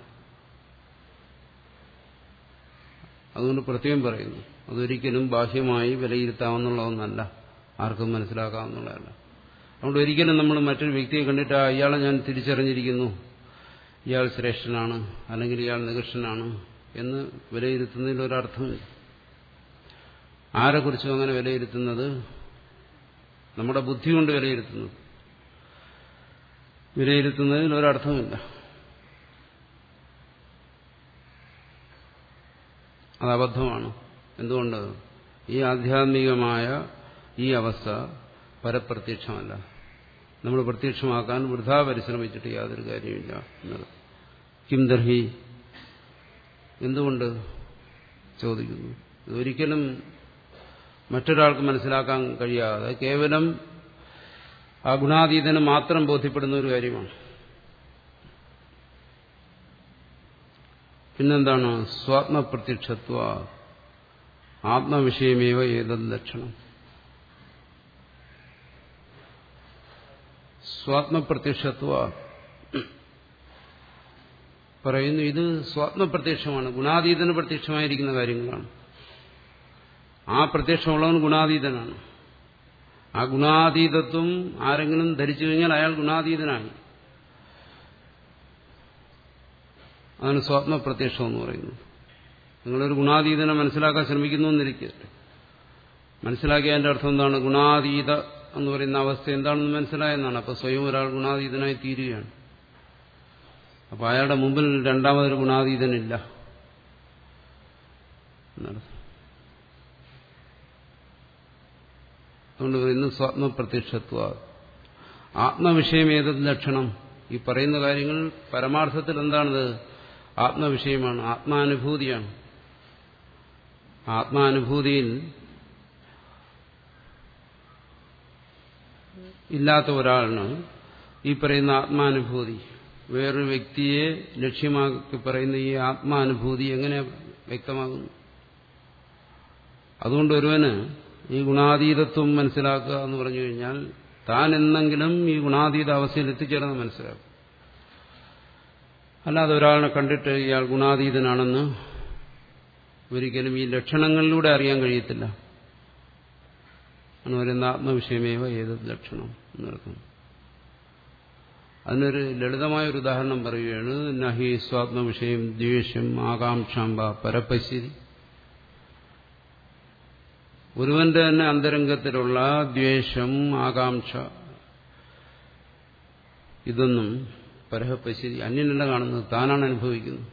അതുകൊണ്ട് പ്രത്യേകം പറയുന്നു അതൊരിക്കലും ബാഹ്യമായി വിലയിരുത്താമെന്നുള്ള ഒന്നല്ല ആർക്കും മനസ്സിലാക്കാവുന്നതല്ല അതുകൊണ്ട് ഒരിക്കലും നമ്മൾ മറ്റൊരു വ്യക്തിയെ കണ്ടിട്ട് ആ ഇയാളെ ഞാൻ തിരിച്ചറിഞ്ഞിരിക്കുന്നു ഇയാൾ ശ്രേഷ്ഠനാണ് അല്ലെങ്കിൽ ഇയാൾ നികൃഷ്ടനാണ് എന്ന് വിലയിരുത്തുന്നതിൽ ഒരർത്ഥമില്ല ആരെക്കുറിച്ചും അങ്ങനെ വിലയിരുത്തുന്നത് നമ്മുടെ ബുദ്ധി കൊണ്ട് വിലയിരുത്തുന്നത് വിലയിരുത്തുന്നതിൽ ഒരർത്ഥമില്ല അത് അബദ്ധമാണ് എന്തുകൊണ്ട് ഈ ആധ്യാത്മികമായ ഈ അവസ്ഥ പരപ്രത്യക്ഷമല്ല നമ്മൾ പ്രത്യക്ഷമാക്കാൻ വൃഥാ പരിശ്രമിച്ചിട്ട് യാതൊരു കാര്യമില്ല എന്നത് കിം ദർഹി എന്തുകൊണ്ട് ചോദിക്കുന്നു ഇതൊരിക്കലും മറ്റൊരാൾക്ക് മനസ്സിലാക്കാൻ കഴിയാതെ കേവലം ആ ഗുണാതീതന് മാത്രം ബോധ്യപ്പെടുന്ന ഒരു കാര്യമാണ് പിന്നെന്താണ് സ്വാത്മപ്രത്യക്ഷത്വ ആത്മവിഷയമേവ ഏതത് ലക്ഷണം സ്വാത്മപ്രത്യക്ഷത്വ പറയുന്നു ഇത് സ്വാത്മപ്രത്യക്ഷമാണ് ഗുണാതീതന് പ്രത്യക്ഷമായിരിക്കുന്ന കാര്യങ്ങളാണ് ആ പ്രത്യക്ഷമുള്ളവൻ ഗുണാതീതനാണ് ആ ഗുണാതീതത്വം ആരെങ്കിലും ധരിച്ചു കഴിഞ്ഞാൽ അയാൾ ഗുണാതീതനായി അതാണ് സ്വാത്മപ്രത്യക്ഷം എന്ന് പറയുന്നത് നിങ്ങളൊരു ഗുണാതീതനെ മനസ്സിലാക്കാൻ ശ്രമിക്കുന്നു എന്നിരിക്കട്ടെ മനസ്സിലാക്കിയ അതിന്റെ അർത്ഥം എന്താണ് ഗുണാതീത എന്ന് പറയുന്ന അവസ്ഥ എന്താണെന്ന് മനസ്സിലായെന്നാണ് അപ്പൊ സ്വയം ഒരാൾ ഗുണാതീതനായി തീരുകയാണ് അപ്പൊ അയാളുടെ മുമ്പിൽ രണ്ടാമതൊരു ഗുണാതീതനില്ല എന്നർത്ഥം അതുകൊണ്ട് പറയുന്നു സ്വാത്മപ്രത്യക്ഷത്വ ആത്മവിഷയം ഏതത് ലക്ഷണം ഈ പറയുന്ന കാര്യങ്ങൾ പരമാർത്ഥത്തിൽ എന്താണിത് ആത്മവിഷയമാണ് ആത്മാനുഭൂതിയാണ് ആത്മാനുഭൂതിയിൽ ഇല്ലാത്ത ഒരാളിന് ഈ പറയുന്ന ആത്മാനുഭൂതി വേറൊരു വ്യക്തിയെ ലക്ഷ്യമാക്കി പറയുന്ന ഈ ആത്മാനുഭൂതി എങ്ങനെ വ്യക്തമാകുന്നു അതുകൊണ്ട് ഒരുവന് ഈ ഗുണാതീതത്വം മനസ്സിലാക്കുക എന്ന് പറഞ്ഞു കഴിഞ്ഞാൽ താൻ എന്നെങ്കിലും ഈ ഗുണാതീത അവസ്ഥയിൽ എത്തിച്ചേർന്ന് മനസ്സിലാക്കും അല്ലാതെ ഒരാളിനെ കണ്ടിട്ട് ഇയാൾ ഗുണാതീതനാണെന്ന് ഒരിക്കലും ഈ ലക്ഷണങ്ങളിലൂടെ അറിയാൻ കഴിയത്തില്ല എന്ന് പറയുന്ന ആത്മവിഷയമേവ ഏത് ലക്ഷണം എന്നർത്ഥം അതിനൊരു ലളിതമായ ഒരു ഉദാഹരണം പറയുകയാണ് നഹി സ്വാത്മവിഷയം ദ്വേഷം ആകാംക്ഷാമ്പ പരപ്പശ്ശേരി ഒരുവന്റെ തന്നെ അന്തരംഗത്തിലുള്ള ദ്വേഷം ആകാംക്ഷ ഇതൊന്നും പരഹപ്പശ്ശേരി അന്യനല്ല കാണുന്നത് താനാണ് അനുഭവിക്കുന്നത്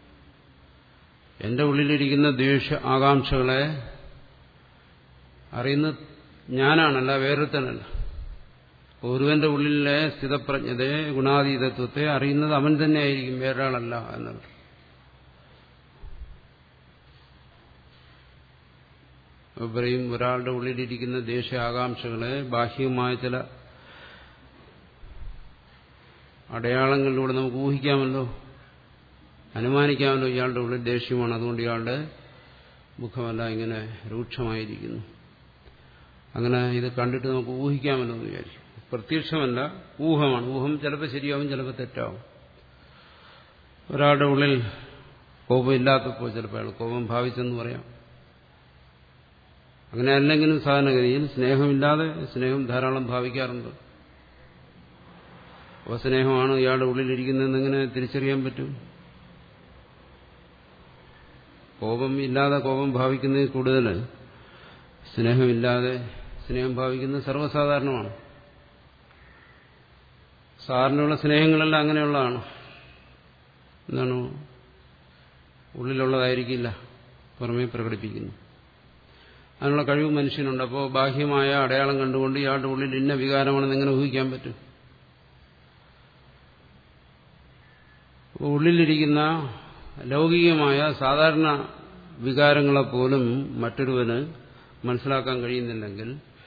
എന്റെ ഉള്ളിലിരിക്കുന്ന ദ്വേഷ ആകാംക്ഷകളെ അറിയുന്നത് ഞാനാണല്ല വേറൊരുത്തനല്ല ഒരുവന്റെ ഉള്ളിലെ സ്ഥിതപ്രജ്ഞതയെ ഗുണാതീതത്വത്തെ അറിയുന്നത് അവൻ തന്നെയായിരിക്കും വേറൊരാളല്ല എന്നത് പറയും ഒരാളുടെ ഉള്ളിലിരിക്കുന്ന ദേശ ആകാംക്ഷകളെ ബാഹ്യമായ ചില അടയാളങ്ങളിലൂടെ നമുക്ക് ഊഹിക്കാമല്ലോ അനുമാനിക്കാമല്ലോ ഇയാളുടെ ഉള്ളിൽ ദേഷ്യമാണ് അതുകൊണ്ട് ഇയാളുടെ മുഖമല്ല ഇങ്ങനെ രൂക്ഷമായിരിക്കുന്നു അങ്ങനെ ഇത് കണ്ടിട്ട് നമുക്ക് ഊഹിക്കാമല്ലോ എന്ന് വിചാരിക്കും പ്രത്യക്ഷമല്ല ഊഹമാണ് ഊഹം ചിലപ്പോൾ ശരിയാവും ചിലപ്പോൾ തെറ്റാവും ഒരാളുടെ ഉള്ളിൽ കോപം ഇല്ലാത്തപ്പോൾ ചിലപ്പോൾ അയാൾ കോപം ഭാവിച്ചെന്ന് പറയാം അങ്ങനെ അല്ലെങ്കിലും സാധാരണഗതിയിൽ സ്നേഹമില്ലാതെ സ്നേഹം ധാരാളം ഭാവിക്കാറുണ്ട് അപ്പോൾ സ്നേഹമാണ് ഇയാളുടെ ഉള്ളിലിരിക്കുന്നതെന്ന് എങ്ങനെ തിരിച്ചറിയാൻ പറ്റും കോപം ഇല്ലാതെ കോപം ഭാവിക്കുന്നതിൽ കൂടുതൽ സ്നേഹമില്ലാതെ സ്നേഹം ഭാവിക്കുന്നത് സർവ്വസാധാരണമാണ് സാധാരണയുള്ള സ്നേഹങ്ങളെല്ലാം അങ്ങനെയുള്ളതാണ് എന്താണ് ഉള്ളിലുള്ളതായിരിക്കില്ല പുറമേ പ്രകടിപ്പിക്കുന്നു അതിനുള്ള കഴിവ് മനുഷ്യനുണ്ട് അപ്പോൾ ബാഹ്യമായ അടയാളം കണ്ടുകൊണ്ട് ഇയാളുടെ ഉള്ളിൽ ഇന്ന വികാരമാണെന്ന് എങ്ങനെ ഊഹിക്കാൻ പറ്റും ഉള്ളിലിരിക്കുന്ന ലൗകികമായ സാധാരണ വികാരങ്ങളെപ്പോലും മറ്റൊരുവന് മനസ്സിലാക്കാൻ കഴിയുന്നില്ലെങ്കിൽ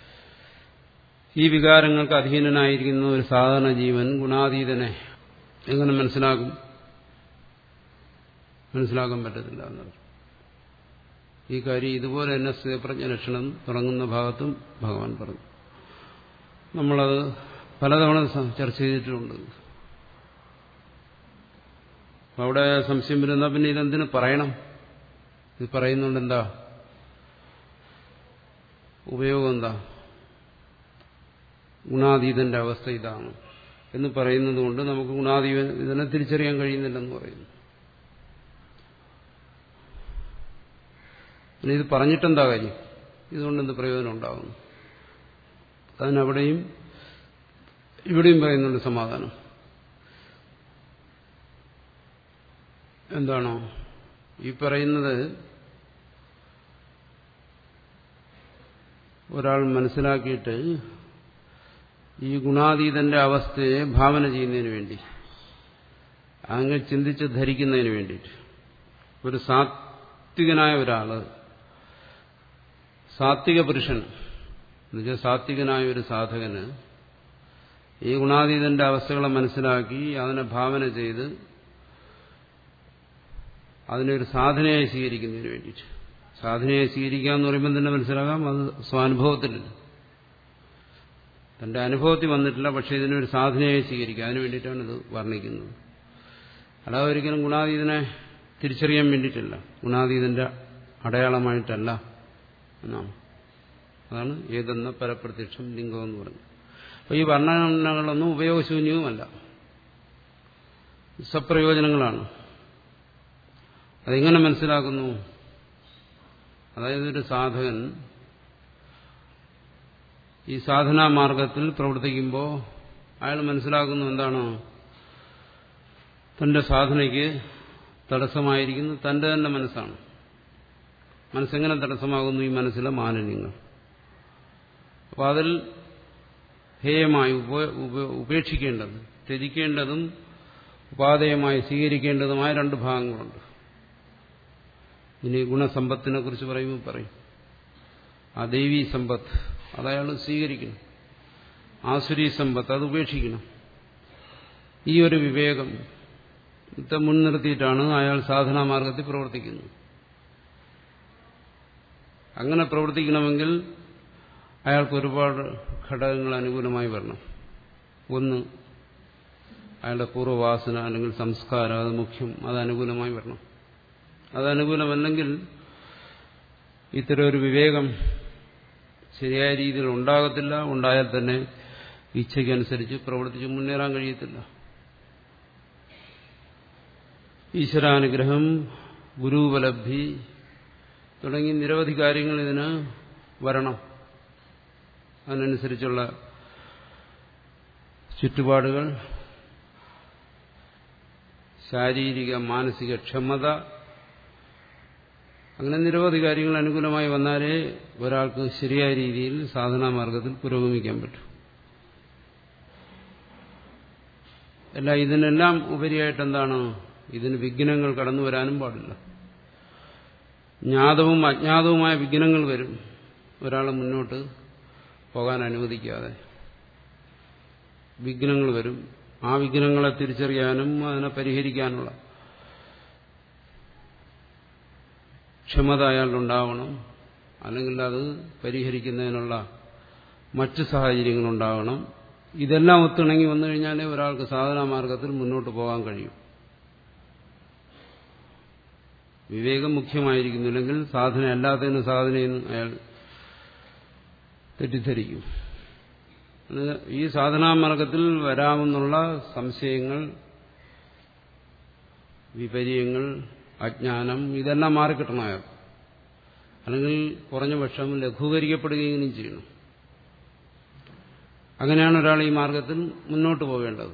ഈ വികാരങ്ങൾക്ക് അധീനനായിരിക്കുന്ന ഒരു സാധാരണ ജീവൻ ഗുണാതീതനെ എങ്ങനെ മനസ്സിലാക്കും മനസ്സിലാക്കാൻ പറ്റത്തില്ല എന്നർത്ഥം ഈ കാര്യം ഇതുപോലെ തന്നെ സ്ഥിതപ്രജ്ഞ ലക്ഷണം തുടങ്ങുന്ന ഭാഗത്തും ഭഗവാൻ പറഞ്ഞു നമ്മളത് പലതവണ ചർച്ച ചെയ്തിട്ടുണ്ട് അവിടെ സംശയം വരുന്ന പിന്നെ ഇതെന്തിനു പറയണം ഇത് പറയുന്നുണ്ട് എന്താ ഉപയോഗം എന്താ ഗുണാതീതന്റെ അവസ്ഥ ഇതാണ് എന്ന് പറയുന്നത് കൊണ്ട് നമുക്ക് ഗുണാതീതനെ തിരിച്ചറിയാൻ കഴിയുന്നില്ലെന്ന് പറയുന്നു പിന്നെ ഇത് പറഞ്ഞിട്ടെന്താ കാര്യം ഇതുകൊണ്ട് എന്ത് പ്രയോജനം ഉണ്ടാകുന്നു അതിനവിടെയും ഇവിടെയും പറയുന്നുണ്ട് സമാധാനം എന്താണോ ഈ പറയുന്നത് ഒരാൾ മനസ്സിലാക്കിയിട്ട് ഈ ഗുണാതീതന്റെ അവസ്ഥയെ ഭാവന ചെയ്യുന്നതിന് വേണ്ടി അങ്ങനെ ചിന്തിച്ച് ധരിക്കുന്നതിന് വേണ്ടിയിട്ട് ഒരു സാത്വികനായ ഒരാള് സാത്വിക പുരുഷൻ എന്നുവെച്ചാൽ സാത്വികനായ ഒരു സാധകന് ഈ ഗുണാതീതന്റെ അവസ്ഥകളെ മനസ്സിലാക്കി അതിനെ ഭാവന ചെയ്ത് അതിനൊരു സാധനയായി സ്വീകരിക്കുന്നതിന് വേണ്ടിയിട്ട് സാധനയെ സ്വീകരിക്കുക എന്ന് പറയുമ്പോൾ തന്നെ മനസ്സിലാകാം അത് സ്വാനുഭവത്തിലില്ല തന്റെ അനുഭവത്തിൽ വന്നിട്ടില്ല പക്ഷെ ഇതിനൊരു സാധനയായി സ്വീകരിക്കുക അതിനു വേണ്ടിയിട്ടാണ് ഇത് വർണ്ണിക്കുന്നത് അല്ലാതെ ഒരിക്കലും ഗുണാതീതനെ തിരിച്ചറിയാൻ വേണ്ടിയിട്ടല്ല ഗുണാതീതന്റെ അടയാളമായിട്ടല്ല എന്നാണ് അതാണ് ഏതെന്ന പരപ്രത്യക്ഷം ലിംഗം എന്ന് പറയുന്നത് അപ്പോൾ ഈ വർണ്ണനകളൊന്നും ഉപയോഗശൂന്യവുമല്ല സപ്രയോജനങ്ങളാണ് അതെങ്ങനെ മനസ്സിലാക്കുന്നു അതായത് ഒരു സാധകൻ ഈ സാധനാ മാർഗത്തിൽ പ്രവർത്തിക്കുമ്പോൾ അയാൾ മനസ്സിലാക്കുന്നു എന്താണ് തന്റെ സാധനയ്ക്ക് തടസ്സമായിരിക്കുന്നു തന്റെ തന്നെ മനസ്സാണ് മനസ്സെങ്ങനെ തടസ്സമാകുന്നു ഈ മനസ്സിലെ മാലിന്യങ്ങൾ അപ്പോൾ അതിൽ ഹേയമായി ഉപേക്ഷിക്കേണ്ടത് ത്യജിക്കേണ്ടതും ഉപാധേയമായി സ്വീകരിക്കേണ്ടതുമായ രണ്ട് ഭാഗങ്ങളുണ്ട് ഇനി ഗുണസമ്പത്തിനെ കുറിച്ച് പറയുമ്പോൾ പറയും ആ ദൈവീ സമ്പത്ത് അതയാൾ സ്വീകരിക്കണം ആസുരീ സമ്പത്ത് അത് ഉപേക്ഷിക്കണം ഈ ഒരു വിവേകം മുൻനിർത്തിയിട്ടാണ് അയാൾ സാധനാ മാർഗത്തിൽ പ്രവർത്തിക്കുന്നത് അങ്ങനെ പ്രവർത്തിക്കണമെങ്കിൽ അയാൾക്ക് ഒരുപാട് ഘടകങ്ങൾ അനുകൂലമായി വരണം ഒന്ന് അയാളുടെ പൂർവ്വവാസന അല്ലെങ്കിൽ സംസ്കാരം അത് മുഖ്യം അത് അനുകൂലമായി വരണം അത് അനുകൂലമല്ലെങ്കിൽ ഇത്തരം ഒരു വിവേകം ശരിയായ രീതിയിൽ ഉണ്ടാകത്തില്ല ഉണ്ടായാൽ തന്നെ ഇച്ഛയ്ക്കനുസരിച്ച് പ്രവർത്തിച്ച് മുന്നേറാൻ കഴിയത്തില്ല ഈശ്വരാനുഗ്രഹം ഗുരുപലബ്ധി തുടങ്ങി നിരവധി കാര്യങ്ങൾ ഇതിന് വരണം അതിനനുസരിച്ചുള്ള ചുറ്റുപാടുകൾ ശാരീരിക മാനസിക ക്ഷമത അങ്ങനെ നിരവധി കാര്യങ്ങൾ അനുകൂലമായി വന്നാലേ ഒരാൾക്ക് ശരിയായ രീതിയിൽ സാധനാ മാർഗത്തിൽ പുരോഗമിക്കാൻ പറ്റും അല്ല ഇതിനെല്ലാം ഉപരിയായിട്ട് എന്താണ് ഇതിന് വിഘ്നങ്ങൾ കടന്നു വരാനും പാടില്ല ജ്ഞാതവും അജ്ഞാതവുമായ വിഘ്നങ്ങൾ വരും ഒരാളെ മുന്നോട്ട് പോകാൻ അനുവദിക്കാതെ വിഘ്നങ്ങൾ വരും ആ വിഘ്നങ്ങളെ തിരിച്ചറിയാനും അതിനെ പരിഹരിക്കാനുള്ള ക്ഷമത അയാളുണ്ടാവണം അല്ലെങ്കിൽ അത് പരിഹരിക്കുന്നതിനുള്ള മറ്റ് സാഹചര്യങ്ങളുണ്ടാവണം ഇതെല്ലാം ഒത്തിണങ്ങി വന്നു കഴിഞ്ഞാലേ ഒരാൾക്ക് സാധനാ മാർഗത്തിൽ മുന്നോട്ട് പോകാൻ കഴിയും വിവേകം മുഖ്യമായിരിക്കുന്നു അല്ലെങ്കിൽ സാധന അല്ലാത്തതിന് സാധനയെന്ന് അയാൾ തെറ്റിദ്ധരിക്കും ഈ സാധനാമാർഗത്തിൽ വരാമെന്നുള്ള സംശയങ്ങൾ വിപര്യങ്ങൾ അജ്ഞാനം ഇതെല്ലാം മാറിക്കിട്ടണം അയാൾ അല്ലെങ്കിൽ കുറഞ്ഞ പക്ഷം ലഘൂകരിക്കപ്പെടുകയും ചെയ്യണം അങ്ങനെയാണ് ഒരാൾ ഈ മാർഗത്തിൽ മുന്നോട്ട് പോകേണ്ടത്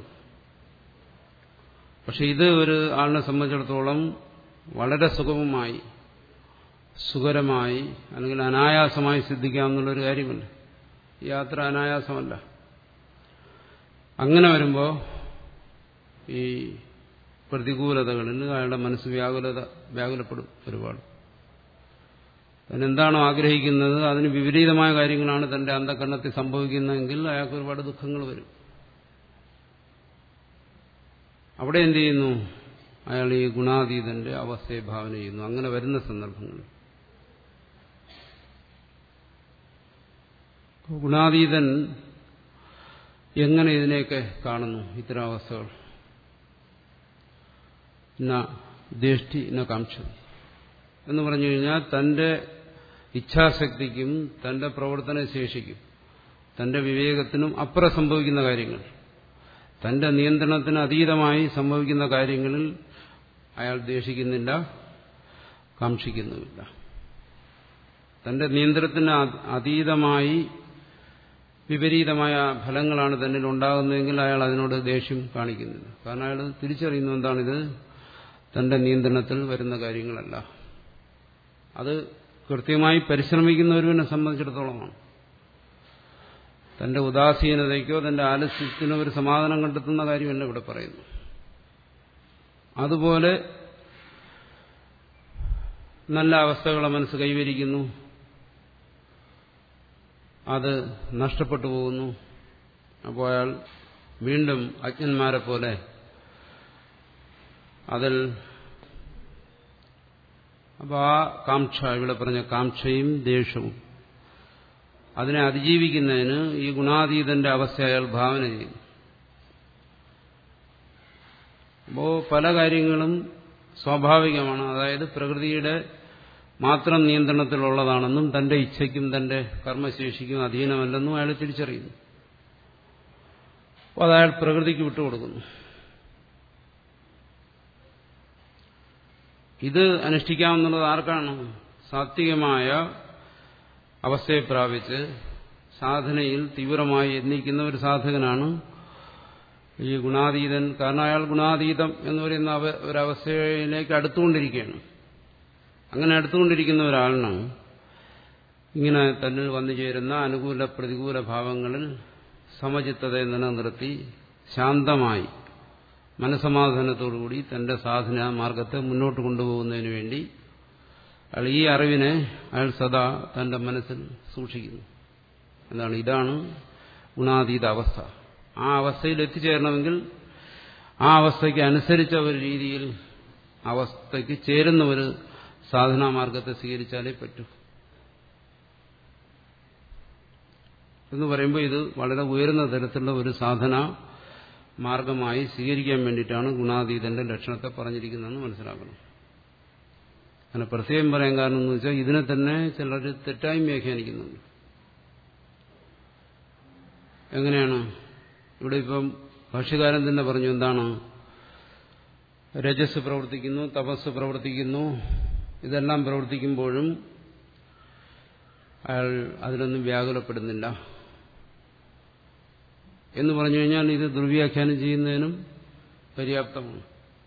പക്ഷെ ഇത് ഒരു ആളിനെ സംബന്ധിച്ചിടത്തോളം വളരെ സുഗമമായി സുഖരമായി അല്ലെങ്കിൽ അനായാസമായി സിദ്ധിക്കാമെന്നുള്ളൊരു കാര്യമല്ല യാത്ര അനായാസമല്ല അങ്ങനെ വരുമ്പോൾ ഈ പ്രതികൂലതകളിൽ അയാളുടെ മനസ്സ് വ്യാകുലത വ്യാകുലപ്പെടും ഒരുപാട് അതിനെന്താണോ ആഗ്രഹിക്കുന്നത് അതിന് വിപരീതമായ കാര്യങ്ങളാണ് തന്റെ അന്ധകരണത്തിൽ സംഭവിക്കുന്നതെങ്കിൽ അയാൾക്ക് ഒരുപാട് ദുഃഖങ്ങൾ വരും അവിടെ എന്ത് ചെയ്യുന്നു അയാൾ ഈ ഗുണാതീതന്റെ അവസ്ഥയെ ഭാവന ചെയ്യുന്നു അങ്ങനെ വരുന്ന സന്ദർഭങ്ങളിൽ ഗുണാതീതൻ എങ്ങനെ ഇതിനെയൊക്കെ കാണുന്നു ഇത്തരം അവസ്ഥകൾ ന ദേഷ്ടി ന കാംക്ഷ എന്ന് പറഞ്ഞു കഴിഞ്ഞാൽ തന്റെ ഇച്ഛാശക്തിക്കും തന്റെ പ്രവർത്തന ശേഷിക്കും തന്റെ വിവേകത്തിനും അപ്പുറം സംഭവിക്കുന്ന കാര്യങ്ങൾ തന്റെ നിയന്ത്രണത്തിന് അതീതമായി സംഭവിക്കുന്ന കാര്യങ്ങളിൽ അയാൾ ദ്വേഷിക്കുന്നില്ല കാക്ഷിക്കുന്നുമില്ല തന്റെ നിയന്ത്രണത്തിന് അതീതമായി വിപരീതമായ ഫലങ്ങളാണ് തന്നിൽ ഉണ്ടാകുന്നതെങ്കിൽ അയാൾ അതിനോട് ദേഷ്യം കാണിക്കുന്നില്ല കാരണം അയാൾ തിരിച്ചറിയുന്നു എന്താണിത് തന്റെ നിയന്ത്രണത്തിൽ വരുന്ന കാര്യങ്ങളല്ല അത് കൃത്യമായി പരിശ്രമിക്കുന്ന ഒരുവിനെ സംബന്ധിച്ചിടത്തോളമാണ് തന്റെ ഉദാസീനതയ്ക്കോ തന്റെ ആലസ്യത്തിനോ ഒരു സമാധാനം കണ്ടെത്തുന്ന കാര്യമല്ല ഇവിടെ പറയുന്നു അതുപോലെ നല്ല അവസ്ഥകളെ മനസ്സ് കൈവരിക്കുന്നു അത് നഷ്ടപ്പെട്ടു പോകുന്നു അപ്പോൾ അയാൾ വീണ്ടും അജ്ഞന്മാരെ പോലെ അതിൽ അപ്പോൾ ആ കാംക്ഷ ഇവിടെ പറഞ്ഞ കാംക്ഷയും ദേഷ്യവും അതിനെ അതിജീവിക്കുന്നതിന് ഈ ഗുണാതീതന്റെ അവസ്ഥ അയാൾ ഭാവന ചെയ്യും അപ്പോൾ പല കാര്യങ്ങളും സ്വാഭാവികമാണ് അതായത് പ്രകൃതിയുടെ മാത്രം നിയന്ത്രണത്തിലുള്ളതാണെന്നും തന്റെ ഇച്ഛയ്ക്കും തന്റെ കർമ്മശേഷിക്കും അധീനമല്ലെന്നും അയാൾ തിരിച്ചറിയുന്നു അപ്പോൾ അത് അയാൾ പ്രകൃതിക്ക് വിട്ടുകൊടുക്കുന്നു ഇത് അനുഷ്ഠിക്കാവുന്നത് ആർക്കാണ് സാത്വികമായ അവസ്ഥയെ പ്രാപിച്ച് സാധനയിൽ തീവ്രമായി എണ്ണിക്കുന്ന ഒരു സാധകനാണ് ഈ ഗുണാതീതൻ കാരണം അയാൾ ഗുണാതീതം എന്ന് പറയുന്ന ഒരവസ്ഥയിലേക്ക് അടുത്തുകൊണ്ടിരിക്കുകയാണ് അങ്ങനെ അടുത്തുകൊണ്ടിരിക്കുന്ന ഒരാളിന് ഇങ്ങനെ തന്നിൽ വന്നു ചേരുന്ന അനുകൂല പ്രതികൂല ഭാവങ്ങളിൽ സമചിത്തതയെ നിലനിർത്തി ശാന്തമായി മനസമാധാനത്തോടുകൂടി തന്റെ സാധന മാർഗത്തെ മുന്നോട്ട് കൊണ്ടുപോകുന്നതിന് വേണ്ടി അയാൾ ഈ അറിവിനെ അയാൾ സദാ തന്റെ മനസ്സിൽ സൂക്ഷിക്കുന്നു എന്താണ് ഇതാണ് ഗുണാതീത അവസ്ഥ ആ അവസ്ഥയിൽ എത്തിച്ചേരണമെങ്കിൽ ആ അവസ്ഥയ്ക്ക് അനുസരിച്ച ഒരു രീതിയിൽ അവസ്ഥയ്ക്ക് ചേരുന്ന ഒരു സാധനാ മാർഗത്തെ സ്വീകരിച്ചാലേ പറ്റൂ എന്ന് പറയുമ്പോൾ ഇത് വളരെ ഉയർന്ന തരത്തിലുള്ള ഒരു സാധന മാർഗമായി സ്വീകരിക്കാൻ വേണ്ടിയിട്ടാണ് ഗുണാതീതന്റെ ലക്ഷണത്തെ പറഞ്ഞിരിക്കുന്നതെന്ന് മനസ്സിലാക്കണം അങ്ങനെ പ്രത്യേകം പറയാൻ കാരണം എന്ന് വെച്ചാൽ ഇതിനെ തന്നെ ചിലർ തെറ്റായി വ്യാഖ്യാനിക്കുന്നുണ്ട് എങ്ങനെയാണ് ഇവിടെ ഇപ്പം ഭാഷ്യകാരൻ തന്നെ പറഞ്ഞു എന്താണ് രജസ് പ്രവർത്തിക്കുന്നു തപസ് പ്രവർത്തിക്കുന്നു ഇതെല്ലാം പ്രവർത്തിക്കുമ്പോഴും അയാൾ അതിലൊന്നും വ്യാകുലപ്പെടുന്നില്ല എന്ന് പറഞ്ഞു കഴിഞ്ഞാൽ ഇത് ദുർവ്യാഖ്യാനം ചെയ്യുന്നതിനും പര്യാപ്തമാണ്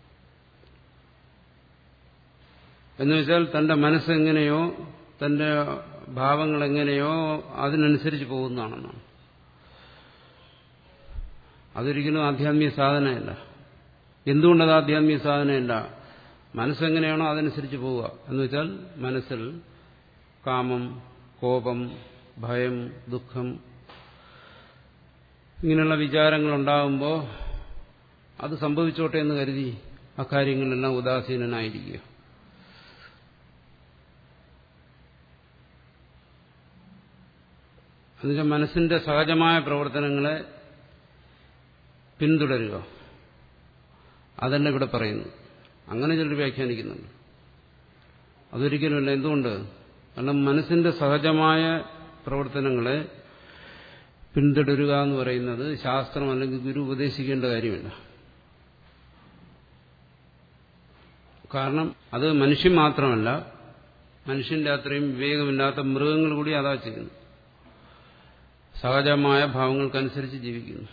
എന്നുവെച്ചാൽ തന്റെ മനസ്സെങ്ങനെയോ തന്റെ ഭാവങ്ങൾ എങ്ങനെയോ അതിനനുസരിച്ച് പോകുന്നതാണെന്നാണ് അതൊരിക്കലും ആധ്യാത്മിക സാധനമല്ല എന്തുകൊണ്ടത് ആധ്യാത്മിക സാധനമല്ല മനസ്സെങ്ങനെയാണോ അതനുസരിച്ച് പോവുക എന്ന് വെച്ചാൽ മനസ്സിൽ കാമം കോപം ഭയം ദുഃഖം ഇങ്ങനെയുള്ള വിചാരങ്ങൾ ഉണ്ടാകുമ്പോൾ അത് സംഭവിച്ചോട്ടെ എന്ന് കരുതി അക്കാര്യങ്ങളിലെല്ലാം ഉദാസീനനായിരിക്കുക എന്നുവെച്ചാൽ മനസ്സിന്റെ സഹജമായ പ്രവർത്തനങ്ങളെ പിന്തുടരുക അതല്ല ഇവിടെ പറയുന്നു അങ്ങനെ ചിലർ വ്യാഖ്യാനിക്കുന്നുണ്ട് അതൊരിക്കലുമല്ല എന്തുകൊണ്ട് കാരണം മനസ്സിന്റെ സഹജമായ പ്രവർത്തനങ്ങളെ പിന്തുടരുക എന്ന് പറയുന്നത് ശാസ്ത്രം അല്ലെങ്കിൽ ഗുരു ഉപദേശിക്കേണ്ട കാര്യമില്ല കാരണം അത് മനുഷ്യൻ മാത്രമല്ല മനുഷ്യന്റെ അത്രയും വിവേകമില്ലാത്ത മൃഗങ്ങൾ കൂടി അതാ ചെയ്യുന്നു സഹജമായ ഭാവങ്ങൾക്കനുസരിച്ച് ജീവിക്കുന്നു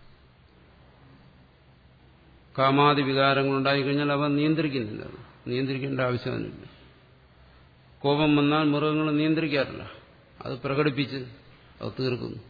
കാമാതി വികാരങ്ങൾ ഉണ്ടായിക്കഴിഞ്ഞാൽ അവ നിയന്ത്രിക്കുന്നില്ല നിയന്ത്രിക്കേണ്ട ആവശ്യമൊന്നുമില്ല കോപം വന്നാൽ മൃഗങ്ങൾ നിയന്ത്രിക്കാറില്ല അത് പ്രകടിപ്പിച്ച് അത് തീർക്കുന്നു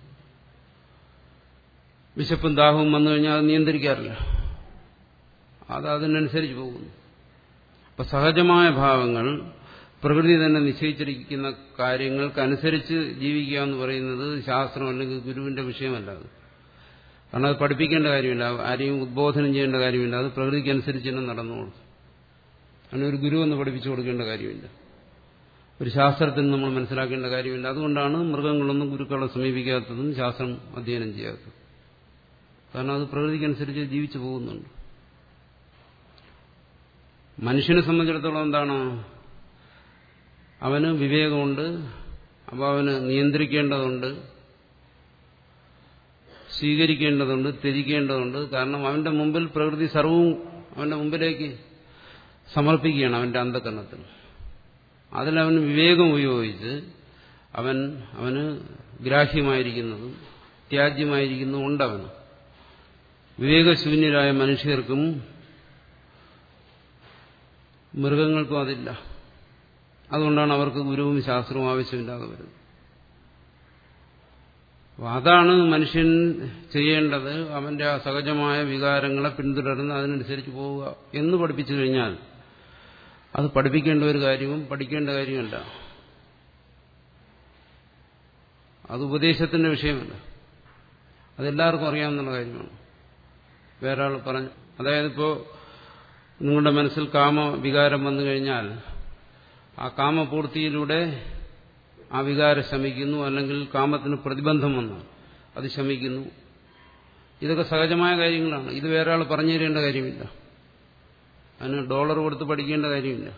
വിശപ്പും ദാഹവും വന്നു കഴിഞ്ഞാൽ അത് നിയന്ത്രിക്കാറില്ല അത് അതിനനുസരിച്ച് പോകുന്നു അപ്പൊ സഹജമായ ഭാവങ്ങൾ പ്രകൃതി തന്നെ നിശ്ചയിച്ചിരിക്കുന്ന കാര്യങ്ങൾക്കനുസരിച്ച് ജീവിക്കുക എന്ന് പറയുന്നത് ശാസ്ത്രം അല്ലെങ്കിൽ ഗുരുവിന്റെ വിഷയമല്ല അത് കാരണം അത് പഠിപ്പിക്കേണ്ട കാര്യമില്ല ആരെയും ഉദ്ബോധനം ചെയ്യേണ്ട കാര്യമില്ല അത് പ്രകൃതിക്കനുസരിച്ച് തന്നെ നടന്നോളും അങ്ങനെ ഒരു ഗുരു എന്ന് പഠിപ്പിച്ചു കൊടുക്കേണ്ട കാര്യമില്ല ഒരു ശാസ്ത്രത്തിൽ നമ്മൾ മനസ്സിലാക്കേണ്ട കാര്യമില്ല അതുകൊണ്ടാണ് മൃഗങ്ങളൊന്നും ഗുരുക്കളെ സമീപിക്കാത്തതും ശാസ്ത്രം അധ്യയനം ചെയ്യാത്തതും കാരണം അത് പ്രകൃതിക്കനുസരിച്ച് ജീവിച്ചു പോകുന്നുണ്ട് മനുഷ്യനെ സംബന്ധിച്ചിടത്തോളം എന്താണ് അവന് വിവേകമുണ്ട് അപ്പോൾ അവന് നിയന്ത്രിക്കേണ്ടതുണ്ട് സ്വീകരിക്കേണ്ടതുണ്ട് ത്യജിക്കേണ്ടതുണ്ട് കാരണം അവന്റെ മുമ്പിൽ പ്രകൃതി സർവവും അവന്റെ മുമ്പിലേക്ക് സമർപ്പിക്കുകയാണ് അവന്റെ അന്ധകരണത്തിൽ അതിലവന് വിവേകം ഉപയോഗിച്ച് അവൻ അവന് ഗ്രാഹ്യമായിരിക്കുന്നതും ത്യാജ്യമായിരിക്കുന്നതും ഉണ്ടവന് വിവേകശൂന്യരായ മനുഷ്യർക്കും മൃഗങ്ങൾക്കും അതില്ല അതുകൊണ്ടാണ് അവർക്ക് ഗുരുവും ശാസ്ത്രവും ആവശ്യമില്ലാതെ വരുന്നത് അതാണ് മനുഷ്യൻ ചെയ്യേണ്ടത് അവന്റെ ആ സഹജമായ വികാരങ്ങളെ പിന്തുടർന്ന് അതിനനുസരിച്ച് പോവുക എന്ന് പഠിപ്പിച്ചു കഴിഞ്ഞാൽ അത് പഠിപ്പിക്കേണ്ട ഒരു കാര്യവും പഠിക്കേണ്ട കാര്യമല്ല അത് ഉപദേശത്തിന്റെ വിഷയമല്ല അതെല്ലാവർക്കും അറിയാവുന്ന കാര്യമാണ് വേറെ ആൾ പറഞ്ഞു അതായത് ഇപ്പോൾ നിങ്ങളുടെ മനസ്സിൽ കാമ വികാരം വന്നു കഴിഞ്ഞാൽ ആ കാമപൂർത്തിയിലൂടെ ആ വികാരം ശമിക്കുന്നു അല്ലെങ്കിൽ കാമത്തിന് പ്രതിബന്ധം വന്നാൽ അത് ശമിക്കുന്നു ഇതൊക്കെ സഹജമായ കാര്യങ്ങളാണ് ഇത് വേറെ ആൾ പറഞ്ഞു തരേണ്ട കാര്യമില്ല അതിന് ഡോളർ കൊടുത്ത് പഠിക്കേണ്ട കാര്യമില്ല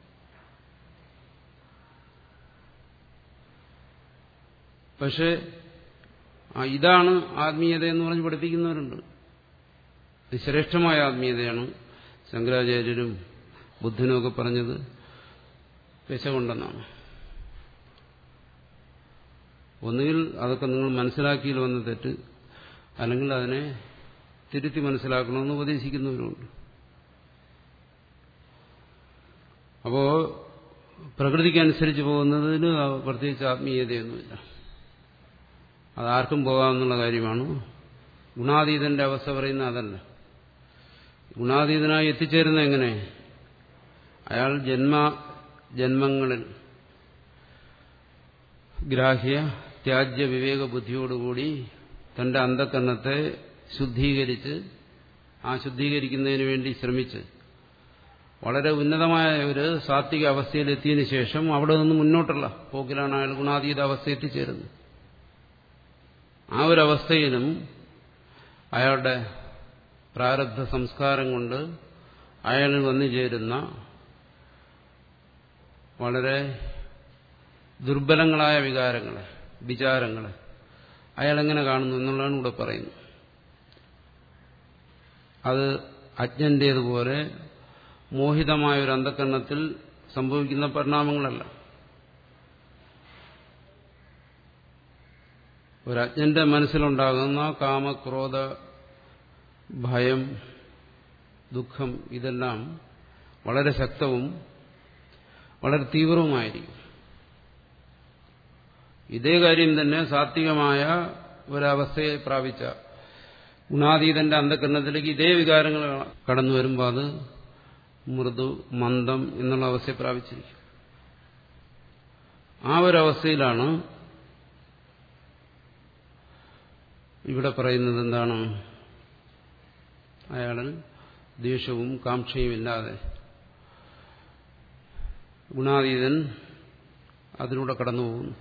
പക്ഷേ ആ ഇതാണ് ആത്മീയത എന്ന് പറഞ്ഞ് പഠിപ്പിക്കുന്നവരുണ്ട് ഇത് ശ്രേഷ്ഠമായ ആത്മീയതയാണ് ശങ്കരാചാര്യരും ബുദ്ധനും ഒക്കെ പറഞ്ഞത് വിശകൊണ്ടെന്നാണ് ഒന്നുകിൽ അതൊക്കെ നിങ്ങൾ മനസ്സിലാക്കിയിൽ വന്ന തെറ്റ് അല്ലെങ്കിൽ അതിനെ തിരുത്തി മനസ്സിലാക്കണമെന്ന് ഉപദേശിക്കുന്നവരുണ്ട് അപ്പോ പ്രകൃതിക്കനുസരിച്ച് പോകുന്നതിന് പ്രത്യേകിച്ച് ആത്മീയതയൊന്നുമില്ല അതാർക്കും പോകാമെന്നുള്ള കാര്യമാണ് ഗുണാതീതന്റെ അവസ്ഥ പറയുന്ന അതല്ല ഗുണാതീതനായി എത്തിച്ചേരുന്ന എങ്ങനെ അയാൾ ജന്മ ജന്മങ്ങളിൽ ഗ്രാഹ്യ ത്യാജ്യ വിവേക ബുദ്ധിയോടുകൂടി തന്റെ അന്ധക്കരണത്തെ ശുദ്ധീകരിച്ച് ആ ശുദ്ധീകരിക്കുന്നതിന് വേണ്ടി ശ്രമിച്ച് വളരെ ഉന്നതമായ ഒരു സാത്വിക അവസ്ഥയിലെത്തിയതിനു ശേഷം അവിടെ നിന്ന് മുന്നോട്ടുള്ള പോക്കിലാണ് അയാൾ ഗുണാതീത അവസ്ഥ എത്തിച്ചേരുന്നത് ആ ഒരു അവസ്ഥയിലും അയാളുടെ പ്രാരബ്ധ സംസ്കാരം കൊണ്ട് അയാളിൽ വന്നു ചേരുന്ന വളരെ ദുർബലങ്ങളായ വികാരങ്ങളെ വിചാരങ്ങളെ അയാളെങ്ങനെ കാണുന്നു എന്നുള്ളതാണ് ഇവിടെ പറയുന്നത് അത് അജ്ഞന്റേതുപോലെ മോഹിതമായ ഒരു അന്ധക്കരണത്തിൽ സംഭവിക്കുന്ന പരിണാമങ്ങളല്ല ഒരജ്ഞന്റെ മനസ്സിലുണ്ടാകുന്ന കാമക്രോധ ഭയം ദുഃഖം ഇതെല്ലാം വളരെ ശക്തവും വളരെ തീവ്രവുമായിരിക്കും ഇതേ കാര്യം തന്നെ സാത്വികമായ ഒരവസ്ഥയെ പ്രാപിച്ച ഗുണാതീതന്റെ അന്ധകരണത്തിലേക്ക് ഇതേ വികാരങ്ങൾ കടന്നു വരുമ്പോൾ അത് മൃദു മന്ദം എന്നുള്ള അവസ്ഥയെ പ്രാപിച്ചിരിക്കും ആ ഒരവസ്ഥയിലാണ് ഇവിടെ പറയുന്നത് എന്താണ് അയാളിൽ ദേഷ്യവും കാംക്ഷയും ഇല്ലാതെ ഗുണാതീതൻ അതിലൂടെ കടന്നു പോകുന്നു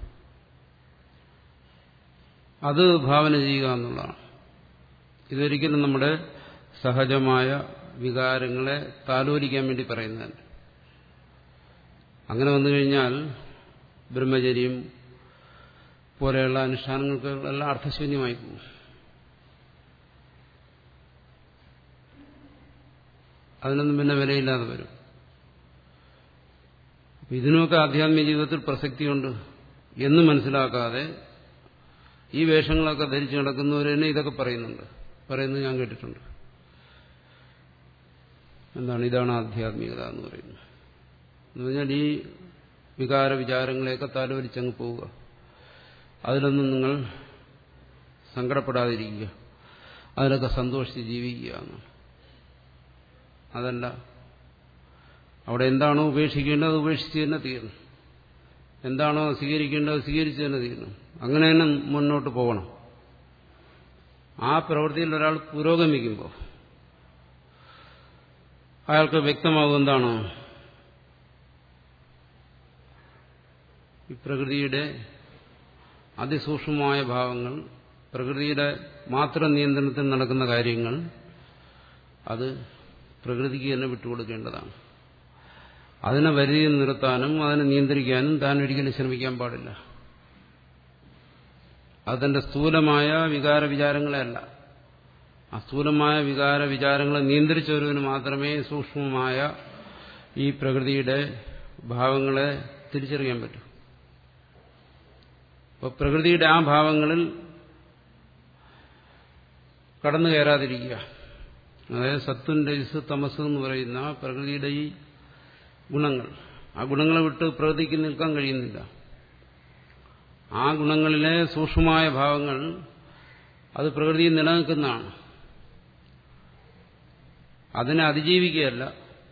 അത് ഭാവന ചെയ്യുക എന്നുള്ളതാണ് ഇതൊരിക്കലും നമ്മുടെ സഹജമായ വികാരങ്ങളെ താലോലിക്കാൻ വേണ്ടി പറയുന്നതല്ല അങ്ങനെ വന്നു കഴിഞ്ഞാൽ ബ്രഹ്മചര്യം പോലെയുള്ള അനുഷ്ഠാനങ്ങൾക്ക് എല്ലാം അർത്ഥശൂന്യമായി പോകും അതിനൊന്നും പിന്നെ വിലയില്ലാതെ വരും ഇതിനൊക്കെ ആധ്യാത്മിക ജീവിതത്തിൽ പ്രസക്തിയുണ്ട് എന്ന് മനസ്സിലാക്കാതെ ഈ വേഷങ്ങളൊക്കെ ധരിച്ചു നടക്കുന്നവർ തന്നെ ഇതൊക്കെ പറയുന്നുണ്ട് പറയുന്നത് ഞാൻ കേട്ടിട്ടുണ്ട് എന്താണ് ഇതാണ് ആധ്യാത്മികത എന്ന് പറയുന്നത് എന്ന് പറഞ്ഞാൽ ഈ വികാര വിചാരങ്ങളെയൊക്കെ താലോലിച്ചങ്ങ് പോവുക അതിലൊന്നും നിങ്ങൾ സങ്കടപ്പെടാതിരിക്കുക അതിലൊക്കെ സന്തോഷിച്ച് ജീവിക്കുക എന്നാണ് അതല്ല അവിടെ എന്താണോ ഉപേക്ഷിക്കേണ്ടത് അത് ഉപേക്ഷിച്ച് തന്നെ തീരണം എന്താണോ സ്വീകരിക്കേണ്ടത് സ്വീകരിച്ച് തന്നെ തീരണം അങ്ങനെ തന്നെ മുന്നോട്ട് പോകണം ആ പ്രവൃത്തിയിൽ ഒരാൾ പുരോഗമിക്കുമ്പോൾ അയാൾക്ക് വ്യക്തമാകും എന്താണ് ഈ പ്രകൃതിയുടെ അതിസൂക്ഷ്മമായ ഭാവങ്ങൾ പ്രകൃതിയുടെ മാത്രം നിയന്ത്രണത്തിൽ നടക്കുന്ന കാര്യങ്ങൾ അത് പ്രകൃതിക്ക് തന്നെ വിട്ടുകൊടുക്കേണ്ടതാണ് അതിനെ പരിധിയിൽ നിർത്താനും അതിനെ നിയന്ത്രിക്കാനും താൻ ഒരിക്കലും ശ്രമിക്കാൻ പാടില്ല അതിന്റെ സ്ഥൂലമായ വികാര വിചാരങ്ങളെയല്ല ആ സ്ഥൂലമായ വികാര വിചാരങ്ങളെ നിയന്ത്രിച്ചൊരുവിന് മാത്രമേ സൂക്ഷ്മമായ ഈ പ്രകൃതിയുടെ ഭാവങ്ങളെ തിരിച്ചറിയാൻ പറ്റൂ അപ്പോൾ പ്രകൃതിയുടെ ആ ഭാവങ്ങളിൽ കടന്നു കയറാതിരിക്കുക അതായത് സത്തുൻ രജസ് തമസ് എന്ന് പറയുന്ന പ്രകൃതിയുടെ ഈ ഗുണങ്ങൾ ആ ഗുണങ്ങളെ വിട്ട് പ്രകൃതിക്ക് നിൽക്കാൻ കഴിയുന്നില്ല ആ ഗുണങ്ങളിലെ സൂക്ഷ്മമായ ഭാവങ്ങൾ അത് പ്രകൃതിയിൽ നിലനിൽക്കുന്നതാണ് അതിനെ അതിജീവിക്കുകയല്ല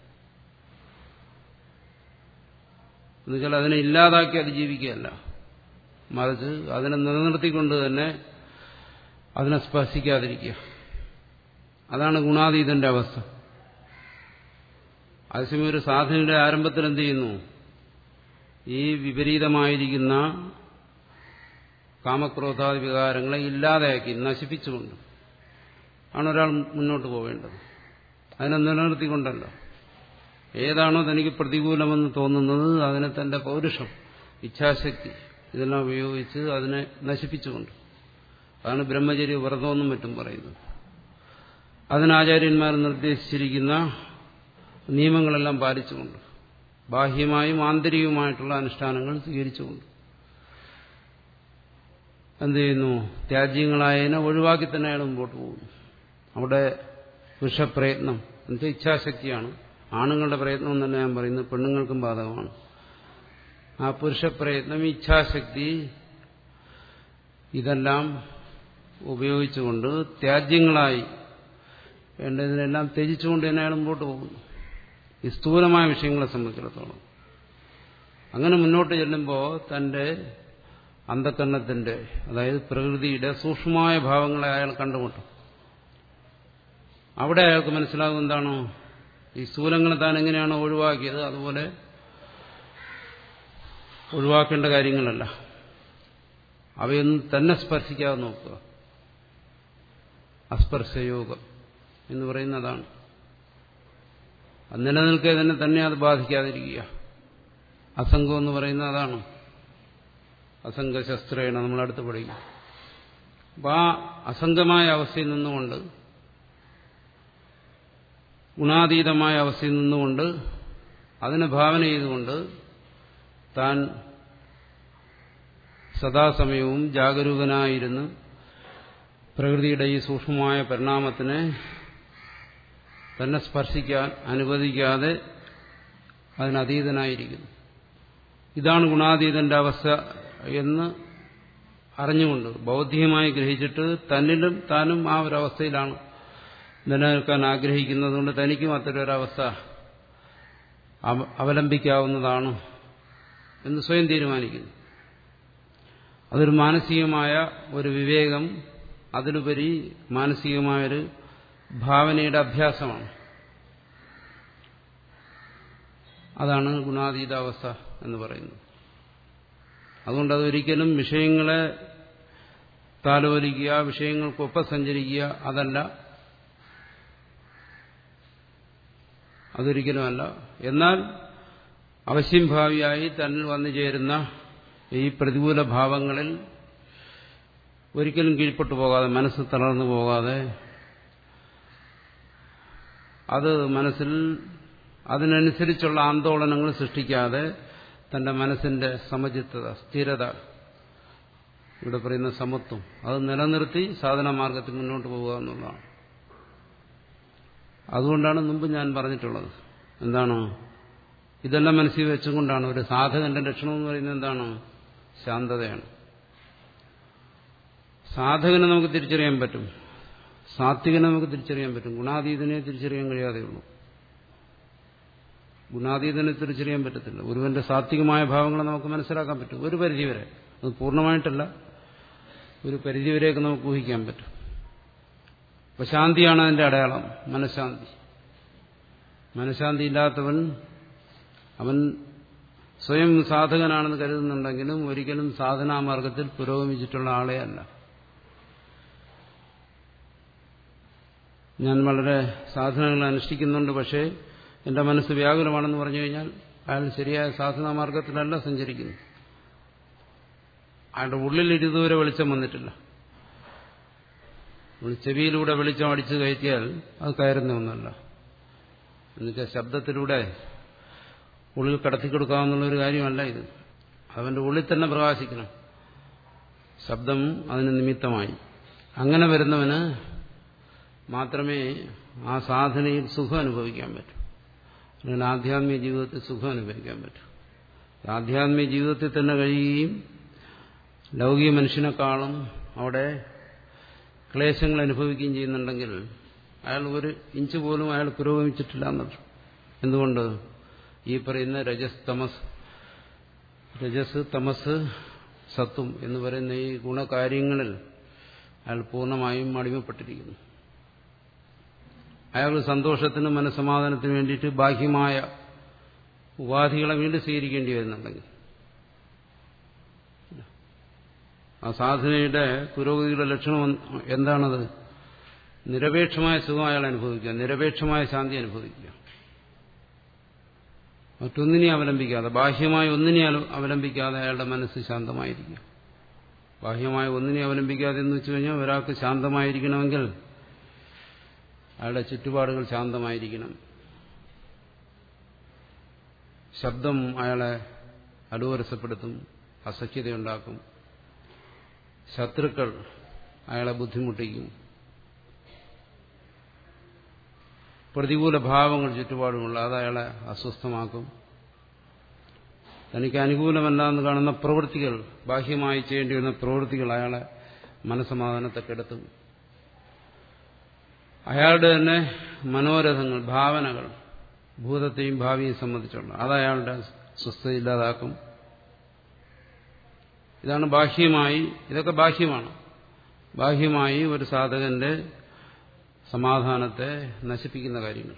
എന്നുവെച്ചാൽ അതിനെ ഇല്ലാതാക്കി അതിജീവിക്കുകയല്ല മറിച്ച് അതിനെ നിലനിർത്തിക്കൊണ്ട് തന്നെ അതിനെ സ്പർശിക്കാതിരിക്കുക അതാണ് ഗുണാതീതന്റെ അവസ്ഥ അതേസമയം ഒരു സാധനയുടെ ആരംഭത്തിൽ എന്ത് ചെയ്യുന്നു ഈ വിപരീതമായിരിക്കുന്ന കാമക്രോധാദി വികാരങ്ങളെ ഇല്ലാതെയാക്കി നശിപ്പിച്ചുകൊണ്ട് ആണ് ഒരാൾ മുന്നോട്ട് പോവേണ്ടത് അതിനെ നിലനിർത്തിക്കൊണ്ടല്ല ഏതാണോ തനിക്ക് പ്രതികൂലമെന്ന് തോന്നുന്നത് അതിനെ തന്റെ പൗരുഷം ഇച്ഛാശക്തി ഇതെല്ലാം ഉപയോഗിച്ച് അതിനെ നശിപ്പിച്ചുകൊണ്ട് അതാണ് ബ്രഹ്മചര്യ വ്രതമെന്നും മറ്റും പറയുന്നത് അതിന് ആചാര്യന്മാർ നിർദ്ദേശിച്ചിരിക്കുന്ന നിയമങ്ങളെല്ലാം പാലിച്ചുകൊണ്ട് ബാഹ്യമായും ആന്തരികവുമായിട്ടുള്ള അനുഷ്ഠാനങ്ങൾ സ്വീകരിച്ചുകൊണ്ട് എന്ത് ചെയ്യുന്നു ത്യാജ്യങ്ങളായതിനെ ഒഴിവാക്കി തന്നെ അയാൾ മുമ്പോട്ട് പോകുന്നു അവിടെ പുരുഷപ്രയത്നം എന്നുവെച്ചാൽ ഇച്ഛാശക്തിയാണ് ആണുങ്ങളുടെ പ്രയത്നം തന്നെ ഞാൻ പറയുന്നത് പെണ്ണുങ്ങൾക്കും ബാധകമാണ് ആ പുരുഷപ്രയത്നം ഇച്ഛാശക്തി ഇതെല്ലാം ഉപയോഗിച്ചുകൊണ്ട് ത്യാജ്യങ്ങളായി വേണ്ടതിനെല്ലാം ത്യജിച്ചുകൊണ്ട് തന്നെ അയാൾ മുമ്പോട്ട് പോകുന്നു ഈ സ്ഥൂലമായ വിഷയങ്ങളെ സംബന്ധിച്ചിടത്തോളം അങ്ങനെ മുന്നോട്ട് ചെല്ലുമ്പോൾ തന്റെ അന്ധകരണത്തിന്റെ അതായത് പ്രകൃതിയുടെ സൂക്ഷ്മമായ ഭാവങ്ങളെ അയാൾ കണ്ടുമുട്ടും അവിടെ അയാൾക്ക് മനസ്സിലാകും എന്താണോ ഈ സ്ഥൂലങ്ങളെ താൻ എങ്ങനെയാണോ ഒഴിവാക്കിയത് അതുപോലെ ഒഴിവാക്കേണ്ട കാര്യങ്ങളല്ല അവയൊന്നും തന്നെ സ്പർശിക്കാതെ നോക്കുക അസ്പർശയോഗം എന്ന് പറയുന്നതാണ് അത് നിലനിൽക്കെ തന്നെ തന്നെ അത് ബാധിക്കാതിരിക്കുക അസംഗം എന്ന് പറയുന്നത് അതാണ് അസംഗശസ്ത്രേണ നമ്മൾ അടുത്ത് പഠിക്കും അപ്പം ആ അസംഗമായ അവസ്ഥയിൽ നിന്നുകൊണ്ട് ഗുണാതീതമായ അവസ്ഥയിൽ നിന്നുകൊണ്ട് അതിനെ ഭാവന ചെയ്തുകൊണ്ട് താൻ സദാസമയവും ജാഗരൂകനായിരുന്ന് പ്രകൃതിയുടെ ഈ സൂക്ഷ്മമായ പരിണാമത്തിനെ തന്നെ സ്പർശിക്കാൻ അനുവദിക്കാതെ അതിനതീതനായിരിക്കുന്നു ഇതാണ് ഗുണാതീതന്റെ അവസ്ഥ എന്ന് അറിഞ്ഞുകൊണ്ട് ബൗദ്ധികമായി ഗ്രഹിച്ചിട്ട് തന്നിലും താനും ആ ഒരവസ്ഥയിലാണ് നിലനിൽക്കാൻ ആഗ്രഹിക്കുന്നതുകൊണ്ട് തനിക്കും അത്തരൊരവസ്ഥ അവലംബിക്കാവുന്നതാണ് എന്ന് സ്വയം തീരുമാനിക്കുന്നു അതൊരു മാനസികമായ ഒരു വിവേകം അതിലുപരി മാനസികമായൊരു ഭാവനയുടെ അഭ്യാസമാണ് അതാണ് ഗുണാതീതാവസ്ഥ എന്ന് പറയുന്നത് അതുകൊണ്ട് അതൊരിക്കലും വിഷയങ്ങളെ താലോലിക്കുക വിഷയങ്ങൾക്കൊപ്പം സഞ്ചരിക്കുക അതല്ല അതൊരിക്കലുമല്ല എന്നാൽ അവശ്യം ഭാവിയായി തന്നിൽ വന്നു ചേരുന്ന ഈ പ്രതികൂല ഭാവങ്ങളിൽ ഒരിക്കലും കീഴ്പ്പെട്ടു പോകാതെ മനസ്സ് തളർന്നു പോകാതെ അത് മനസ്സിൽ അതിനനുസരിച്ചുള്ള ആന്തോളനങ്ങൾ സൃഷ്ടിക്കാതെ തന്റെ മനസ്സിന്റെ സമചിത്തത സ്ഥിരത ഇവിടെ പറയുന്ന സമത്വം അത് നിലനിർത്തി സാധന മാർഗത്തിൽ മുന്നോട്ട് പോവുക എന്നുള്ളതാണ് അതുകൊണ്ടാണ് മുമ്പ് ഞാൻ പറഞ്ഞിട്ടുള്ളത് എന്താണ് ഇതെല്ലാം മനസ്സിൽ വെച്ചുകൊണ്ടാണ് ഒരു സാധകന്റെ ലക്ഷണം എന്ന് പറയുന്നത് എന്താണ് ശാന്തതയാണ് സാധകനെ നമുക്ക് തിരിച്ചറിയാൻ പറ്റും സാത്വികനെ നമുക്ക് തിരിച്ചറിയാൻ പറ്റും ഗുണാതീതനെ തിരിച്ചറിയാൻ കഴിയാതെയുള്ളൂ ഗുണാതീതനെ തിരിച്ചറിയാൻ പറ്റത്തില്ല ഒരുവന്റെ സാത്വികമായ ഭാവങ്ങളെ നമുക്ക് മനസ്സിലാക്കാൻ പറ്റും ഒരു പരിധിവരെ അത് പൂർണ്ണമായിട്ടല്ല ഒരു പരിധിവരെയൊക്കെ നമുക്ക് ഊഹിക്കാൻ പറ്റും അപ്പൊ ശാന്തിയാണ് അതിന്റെ അടയാളം മനഃശാന്തി മനഃശാന്തി ഇല്ലാത്തവൻ അവൻ സ്വയം സാധകനാണെന്ന് കരുതുന്നുണ്ടെങ്കിലും ഒരിക്കലും സാധനാമാർഗത്തിൽ പുരോഗമിച്ചിട്ടുള്ള ആളെ അല്ല ഞാൻ വളരെ സാധനങ്ങൾ അനുഷ്ഠിക്കുന്നുണ്ട് പക്ഷേ എന്റെ മനസ്സ് വ്യാകുലമാണെന്ന് പറഞ്ഞു കഴിഞ്ഞാൽ അയാൾ ശരിയായ സാധനാ മാർഗത്തിലല്ല സഞ്ചരിക്കുന്നു അയാളുടെ ഉള്ളിൽ ഇരുതുവരെ വെളിച്ചം വന്നിട്ടില്ല ചെവിയിലൂടെ വെളിച്ചം അടിച്ചു കയറ്റിയാൽ അത് കയറുന്ന ഒന്നല്ല എന്നുവെച്ചാൽ ശബ്ദത്തിലൂടെ ഉള്ളിൽ കടത്തിക്കൊടുക്കാവുന്ന ഒരു കാര്യമല്ല ഇത് അവന്റെ ഉള്ളിൽ തന്നെ പ്രകാശിക്കണം ശബ്ദം അതിന് നിമിത്തമായി അങ്ങനെ വരുന്നവന് മാത്രമേ ആ സാധനയിൽ സുഖം അനുഭവിക്കാൻ പറ്റൂ അല്ലെങ്കിൽ ആധ്യാത്മിക ജീവിതത്തിൽ സുഖം അനുഭവിക്കാൻ പറ്റൂ ആധ്യാത്മിക ജീവിതത്തിൽ തന്നെ കഴിയുകയും ലൗകിക മനുഷ്യനെക്കാളും അവിടെ ക്ലേശങ്ങൾ അനുഭവിക്കുകയും ചെയ്യുന്നുണ്ടെങ്കിൽ അയാൾ ഒരു ഇഞ്ച് പോലും അയാൾ പുരോഗമിച്ചിട്ടില്ല എന്നർത്ഥം എന്തുകൊണ്ട് ഈ പറയുന്ന രജസ് തമസ് രജസ് തമസ് സത്വം എന്ന് പറയുന്ന ഈ ഗുണകാര്യങ്ങളിൽ അയാൾ പൂർണ്ണമായും അടിമപ്പെട്ടിരിക്കുന്നു അയാൾ സന്തോഷത്തിനും മനസ്സമാധാനത്തിനും വേണ്ടിയിട്ട് ബാഹ്യമായ ഉപാധികളെ വീണ്ടും സ്വീകരിക്കേണ്ടി വരുന്നുണ്ടെങ്കിൽ ആ സാധനയുടെ പുരോഗതിയുടെ ലക്ഷണം എന്താണത് നിരപേക്ഷമായ സുഖം അയാൾ അനുഭവിക്കുക നിരപേക്ഷമായ ശാന്തി അനുഭവിക്കുക മറ്റൊന്നിനെ അവലംബിക്കാതെ ബാഹ്യമായ ഒന്നിനെ അവലംബിക്കാതെ അയാളുടെ മനസ്സ് ശാന്തമായിരിക്കുക ബാഹ്യമായ ഒന്നിനെ അവലംബിക്കാതെ എന്ന് വെച്ചു കഴിഞ്ഞാൽ ഒരാൾക്ക് ശാന്തമായിരിക്കണമെങ്കിൽ അയാളുടെ ചുറ്റുപാടുകൾ ശാന്തമായിരിക്കണം ശബ്ദം അയാളെ അലോരസപ്പെടുത്തും അസഖ്യതയുണ്ടാക്കും ശത്രുക്കൾ അയാളെ ബുദ്ധിമുട്ടിക്കും പ്രതികൂല ഭാവങ്ങൾ ചുറ്റുപാടുമുള്ള അത് അയാളെ അസ്വസ്ഥമാക്കും തനിക്ക് അനുകൂലമല്ലാന്ന് കാണുന്ന പ്രവൃത്തികൾ ബാഹ്യമായി ചെയ്യേണ്ടി വരുന്ന പ്രവൃത്തികൾ അയാളെ മനസമാധാനത്തെ കെടുത്തും അയാളുടെ തന്നെ മനോരഥങ്ങൾ ഭാവനകൾ ഭൂതത്തെയും ഭാവിയെയും സംബന്ധിച്ചുള്ള അത് അയാളുടെ സ്വസ്ഥത ഇല്ലാതാക്കും ഇതാണ് ബാഹ്യമായി ഇതൊക്കെ ബാഹ്യമാണ് ബാഹ്യമായി ഒരു സാധകന്റെ സമാധാനത്തെ നശിപ്പിക്കുന്ന കാര്യങ്ങൾ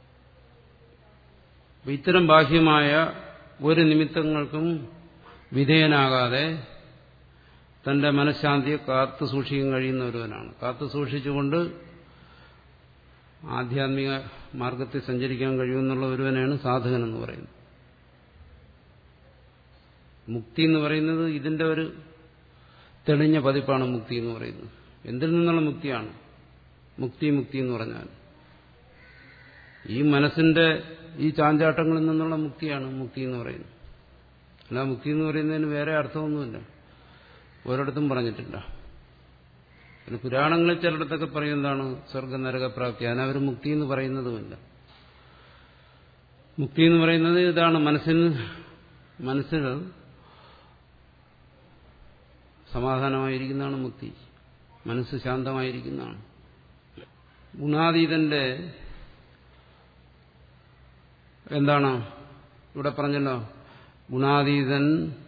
ഇത്തരം ബാഹ്യമായ ഒരു നിമിത്തങ്ങൾക്കും വിധേയനാകാതെ തന്റെ മനഃശാന്തിയെ കാത്തു സൂക്ഷിക്കാൻ കഴിയുന്ന ഒരുവനാണ് കാത്തു സൂക്ഷിച്ചുകൊണ്ട് ആധ്യാത്മിക മാർഗത്തിൽ സഞ്ചരിക്കാൻ കഴിയുമെന്നുള്ള ഒരുവനാണ് സാധകൻ എന്ന് പറയുന്നത് മുക്തി എന്ന് പറയുന്നത് ഇതിന്റെ ഒരു തെളിഞ്ഞ പതിപ്പാണ് മുക്തി എന്ന് പറയുന്നത് എന്തിൽ നിന്നുള്ള മുക്തിയാണ് മുക്തി മുക്തി എന്ന് പറഞ്ഞാൽ ഈ മനസ്സിന്റെ ഈ ചാഞ്ചാട്ടങ്ങളിൽ നിന്നുള്ള മുക്തിയാണ് മുക്തി എന്ന് പറയുന്നത് അല്ല മുക്തി എന്ന് പറയുന്നതിന് വേറെ അർത്ഥമൊന്നുമില്ല ഒരിടത്തും പറഞ്ഞിട്ടില്ല പിന്നെ പുരാണങ്ങളിൽ ചിലയിടത്തൊക്കെ പറയുന്നതാണ് സ്വർഗ നരകപ്രാപ്തി അതിനവർ മുക്തി എന്ന് പറയുന്നതുമില്ല മുക്തി എന്ന് പറയുന്നത് ഇതാണ് മനസ്സിന് മനസ്സിൽ സമാധാനമായിരിക്കുന്നതാണ് മുക്തി മനസ്സ് ശാന്തമായിരിക്കുന്നതാണ് ഗുണാതീതന്റെ എന്താണ് ഇവിടെ പറഞ്ഞല്ലോ ഗുണാതീതൻ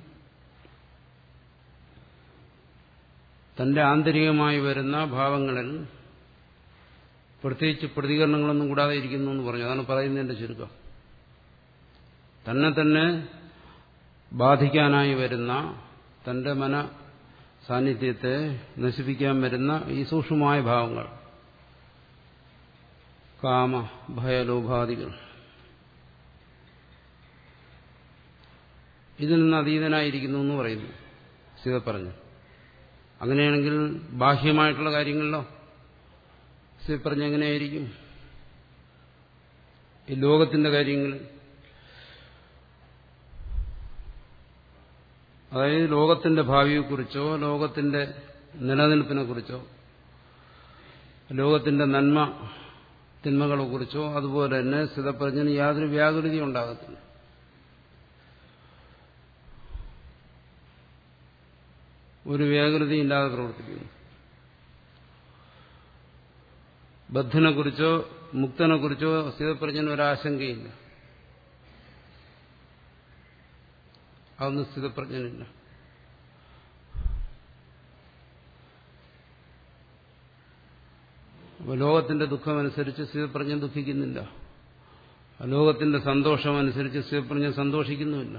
തന്റെ ആന്തരികമായി വരുന്ന ഭാവങ്ങളിൽ പ്രത്യേകിച്ച് പ്രതികരണങ്ങളൊന്നും കൂടാതെ ഇരിക്കുന്നു എന്ന് പറഞ്ഞു അതാണ് പറയുന്നതിന്റെ ചുരുക്കം തന്നെ തന്നെ ബാധിക്കാനായി വരുന്ന തന്റെ മന സാന്നിധ്യത്തെ നശിപ്പിക്കാൻ വരുന്ന ഈ സൂക്ഷ്മമായ ഭാവങ്ങൾ കാമ ഭയലോഭാദികൾ ഇതിൽ നിന്ന് അതീതനായിരിക്കുന്നു എന്ന് പറയുന്നു സീത പറഞ്ഞു അങ്ങനെയാണെങ്കിൽ ബാഹ്യമായിട്ടുള്ള കാര്യങ്ങളിലോ സീത പറഞ്ഞ എങ്ങനെയായിരിക്കും ഈ ലോകത്തിന്റെ കാര്യങ്ങൾ അതായത് ലോകത്തിന്റെ ഭാവിയെക്കുറിച്ചോ ലോകത്തിന്റെ നിലനിൽപ്പിനെ കുറിച്ചോ ലോകത്തിന്റെ നന്മ തിന്മകളെ കുറിച്ചോ അതുപോലെ തന്നെ സ്ഥിതപ്രജ്ഞന് യാതൊരു വ്യാകുലതയും ഉണ്ടാകത്തില്ല ഒരു വ്യാകുലതയും ഇല്ലാതെ പ്രവർത്തിക്കുന്നു ബദ്ധനെ കുറിച്ചോ മുക്തനെ കുറിച്ചോ സ്ഥിതപ്രജ്ഞന് ഒരാശങ്കയില്ല അതൊന്നും സ്ഥിതപ്രജ്ഞനില്ല അപ്പോൾ ലോകത്തിന്റെ ദുഃഖമനുസരിച്ച് സ്ഥിതപ്രജ്ഞൻ ദുഃഖിക്കുന്നില്ല ലോകത്തിന്റെ സന്തോഷമനുസരിച്ച് സ്ഥിതപ്രജ്ഞൻ സന്തോഷിക്കുന്നുമില്ല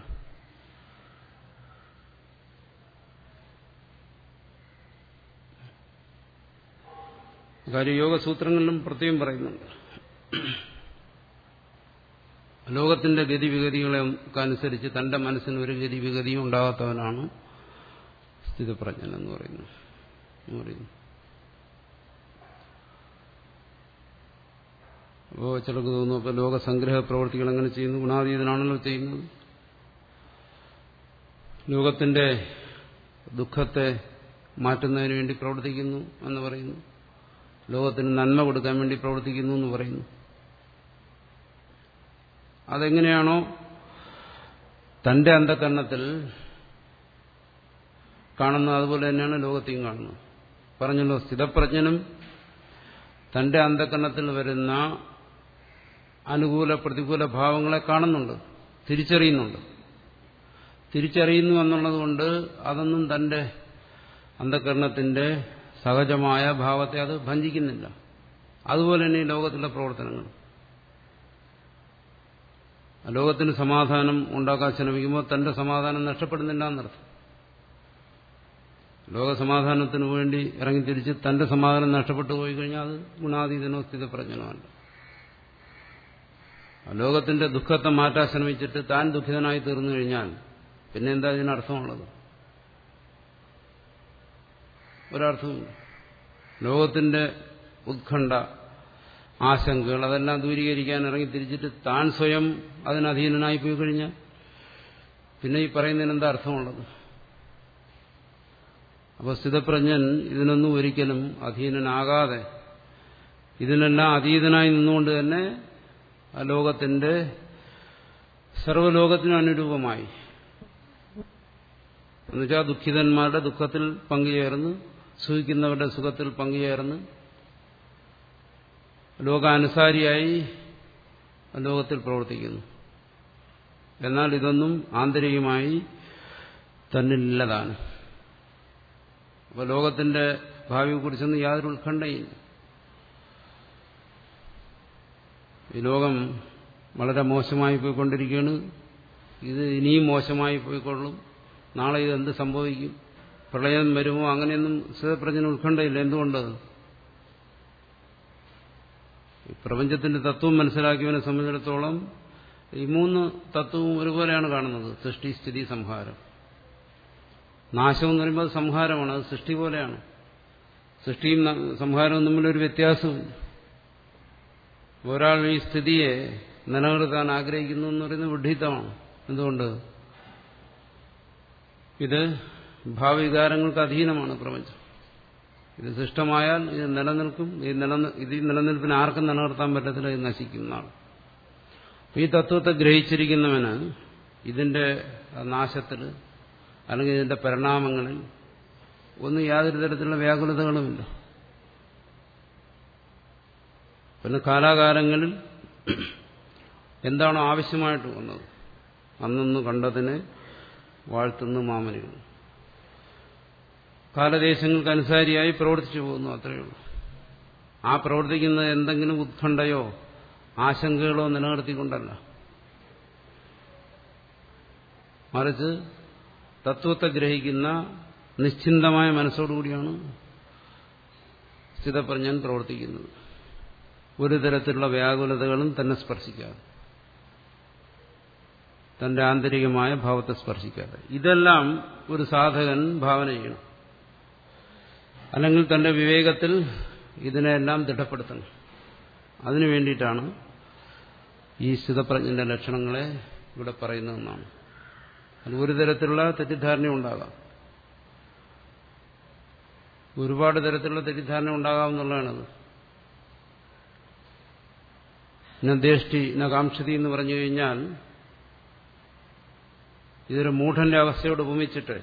കാര്യം യോഗസൂത്രങ്ങളിലും പ്രത്യേകം പറയുന്നുണ്ട് ലോകത്തിന്റെ ഗതിവിഗതികളെക്കനുസരിച്ച് തന്റെ മനസ്സിന് ഒരു ഗതിവിഗതിയും ഉണ്ടാകാത്തവനാണ് സ്ഥിതപ്രജ്ഞൻ എന്ന് പറയുന്നു എന്ന് പറയുന്നു അപ്പോൾ ചിലർക്ക് തോന്നുന്നു അപ്പോൾ ലോകസംഗ്രഹ പ്രവർത്തികൾ എങ്ങനെ ചെയ്യുന്നു ഗുണാതീതനാണല്ലോ ചെയ്യുന്നത് ലോകത്തിന്റെ ദുഃഖത്തെ മാറ്റുന്നതിന് വേണ്ടി പ്രവർത്തിക്കുന്നു എന്ന് പറയുന്നു ലോകത്തിന് നന്മ കൊടുക്കാൻ വേണ്ടി പ്രവർത്തിക്കുന്നു എന്ന് പറയുന്നു അതെങ്ങനെയാണോ തന്റെ അന്ധകരണത്തിൽ കാണുന്നത് അതുപോലെ തന്നെയാണ് ലോകത്തെയും കാണുന്നത് പറഞ്ഞല്ലോ സ്ഥിതപ്രജ്ഞനും തന്റെ അന്ധകരണത്തിൽ വരുന്ന അനുകൂല പ്രതികൂല ഭാവങ്ങളെ കാണുന്നുണ്ട് തിരിച്ചറിയുന്നുണ്ട് തിരിച്ചറിയുന്നു എന്നുള്ളതുകൊണ്ട് അതൊന്നും തന്റെ അന്ധകരണത്തിന്റെ സഹജമായ ഭാവത്തെ അത് ഭഞ്ചിക്കുന്നില്ല അതുപോലെ തന്നെ ഈ ലോകത്തിലെ പ്രവർത്തനങ്ങൾ ലോകത്തിന് സമാധാനം ഉണ്ടാക്കാൻ ശ്രമിക്കുമ്പോൾ തന്റെ സമാധാനം നഷ്ടപ്പെടുന്നില്ല എന്നർത്ഥം ലോകസമാധാനത്തിന് വേണ്ടി ഇറങ്ങിത്തിരിച്ച് തന്റെ സമാധാനം നഷ്ടപ്പെട്ടു പോയി കഴിഞ്ഞാൽ അത് ഗുണാതീതനോ സ്ഥിതപ്രജ്ഞനോ അല്ല ലോകത്തിന്റെ ദുഃഖത്തെ മാറ്റാൻ ശ്രമിച്ചിട്ട് താൻ ദുഃഖിതനായി തീർന്നു കഴിഞ്ഞാൽ പിന്നെ എന്താ ഇതിനർത്ഥമുള്ളത് ഒരർത്ഥമില്ല ലോകത്തിന്റെ ഉത്കണ്ഠ ആശങ്കകൾ അതെല്ലാം ദൂരീകരിക്കാൻ ഇറങ്ങി തിരിച്ചിട്ട് താൻ സ്വയം അതിനധീനനായി പോയി കഴിഞ്ഞാൽ പിന്നെ ഈ പറയുന്നതിന് എന്താ അർത്ഥമുള്ളത് അപ്പോൾ സ്ഥിതപ്രജ്ഞൻ ഇതിനൊന്നും ഒരിക്കലും അധീനനാകാതെ ഇതിനെല്ലാം അതീതനായി നിന്നുകൊണ്ട് തന്നെ ആ ലോകത്തിന്റെ സർവ്വലോകത്തിനും അനുരൂപമായി എന്നുവെച്ചാൽ ദുഃഖിതന്മാരുടെ ദുഃഖത്തിൽ പങ്കുചേർന്ന് സുഖിക്കുന്നവരുടെ സുഖത്തിൽ പങ്കുചേർന്ന് ലോകാനുസാരിയായി ലോകത്തിൽ പ്രവർത്തിക്കുന്നു എന്നാൽ ഇതൊന്നും ആന്തരികമായി തന്നില്ലതാണ് അപ്പോൾ ലോകത്തിന്റെ ഭാവിയെക്കുറിച്ചൊന്നും യാതൊരു ഉത്കണ്ഠയില്ല ഈ ലോകം വളരെ മോശമായി പോയിക്കൊണ്ടിരിക്കുകയാണ് ഇത് ഇനിയും മോശമായി പോയിക്കൊള്ളും നാളെ ഇത് എന്ത് സംഭവിക്കും പ്രളയം വരുമോ അങ്ങനെയൊന്നും സ്ഥിതപ്രജ്ഞന് ഉത്കണ്ഠയില്ല എന്തുകൊണ്ട് ഈ പ്രപഞ്ചത്തിന്റെ തത്വം മനസ്സിലാക്കിയവനെ സംബന്ധിച്ചിടത്തോളം ഈ മൂന്ന് തത്വവും ഒരുപോലെയാണ് കാണുന്നത് സൃഷ്ടി സ്ഥിതി സംഹാരം നാശം എന്ന് പറയുമ്പോൾ അത് സംഹാരമാണ് അത് സൃഷ്ടി പോലെയാണ് സൃഷ്ടിയും സംഹാരവും തമ്മിലൊരു വ്യത്യാസമില്ല ഒരാൾ ഈ സ്ഥിതിയെ നിലനിർത്താൻ ആഗ്രഹിക്കുന്നു എന്ന് പറയുന്നത് വിഡ്ഢിത്തമാണ് എന്തുകൊണ്ട് ഇത് ഭാവവികാരങ്ങൾക്ക് അധീനമാണ് പ്രപഞ്ചം ഇത് സൃഷ്ടമായാൽ ഇത് നിലനിൽക്കും ഇത് നിലനിൽ ഇത് നിലനിൽപ്പിന് ആർക്കും നിലനിർത്താൻ പറ്റത്തില്ല ഇത് നശിക്കുന്നതാണ് ഈ തത്വത്തെ ഗ്രഹിച്ചിരിക്കുന്നവന് ഇതിന്റെ നാശത്തിൽ അല്ലെങ്കിൽ ഇതിന്റെ പരിണാമങ്ങളിൽ ഒന്നും യാതൊരു തരത്തിലുള്ള വ്യാകുലതകളുമില്ല പിന്നെ കാലാകാലങ്ങളിൽ എന്താണോ ആവശ്യമായിട്ട് വന്നത് അന്നൊന്ന് കണ്ടതിനെ വാഴ്ത്തുന്നു മാമനുകൾ കാലദേശങ്ങൾക്ക് അനുസാരിയായി പ്രവർത്തിച്ചു പോകുന്നു അത്രയേ ഉള്ളൂ ആ പ്രവർത്തിക്കുന്നത് എന്തെങ്കിലും ഉത്കണ്ഠയോ ആശങ്കകളോ നിലനിർത്തിക്കൊണ്ടല്ല മറിച്ച് തത്വത്തെ ഗ്രഹിക്കുന്ന നിശ്ചിന്തമായ മനസ്സോടുകൂടിയാണ് സ്ഥിതപ്രജ്ഞൻ പ്രവർത്തിക്കുന്നത് ഒരു തരത്തിലുള്ള വ്യാകുലതകളും തന്നെ സ്പർശിക്കാതെ തന്റെ ആന്തരികമായ ഭാവത്തെ സ്പർശിക്കാതെ ഇതെല്ലാം ഒരു സാധകൻ ഭാവന ചെയ്യണം അല്ലെങ്കിൽ തന്റെ വിവേകത്തിൽ ഇതിനെല്ലാം ദൃഢപ്പെടുത്തണം അതിനു വേണ്ടിയിട്ടാണ് ഈ സ്ഥിതപ്രജ്ഞന്റെ ലക്ഷണങ്ങളെ ഇവിടെ പറയുന്നതെന്നാണ് അത് ഒരു തരത്തിലുള്ള തെറ്റിദ്ധാരണ ഉണ്ടാകാം ഒരുപാട് തരത്തിലുള്ള തെറ്റിദ്ധാരണ ഉണ്ടാകാമെന്നുള്ളതാണത് നദ്ദേഷ്ടി നകാംക്ഷതി എന്ന് പറഞ്ഞു കഴിഞ്ഞാൽ ഇതൊരു മൂഢന്റെ അവസ്ഥയോട് ഉപമിച്ചിട്ട്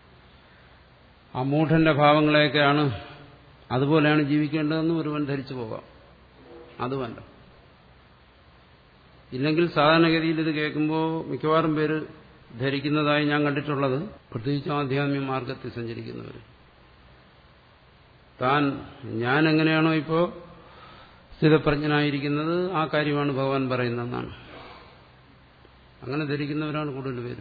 ആ മൂഢന്റെ ഭാവങ്ങളെയൊക്കെയാണ് അതുപോലെയാണ് ജീവിക്കേണ്ടതെന്ന് ഒരുവൻ ധരിച്ചു പോകാം അതുമല്ല ഇല്ലെങ്കിൽ സാധാരണഗതിയിൽ ഇത് കേൾക്കുമ്പോൾ മിക്കവാറും പേര് ധരിക്കുന്നതായി ഞാൻ കണ്ടിട്ടുള്ളത് പ്രത്യേകിച്ച് ആധ്യാത്മിക മാർഗത്തിൽ സഞ്ചരിക്കുന്നവർ താൻ ഞാൻ എങ്ങനെയാണോ ഇപ്പോൾ സ്ഥിതപ്രജ്ഞനായിരിക്കുന്നത് ആ കാര്യമാണ് ഭഗവാൻ പറയുന്നതെന്നാണ് അങ്ങനെ ധരിക്കുന്നവരാണ് കൂടുതൽ പേര്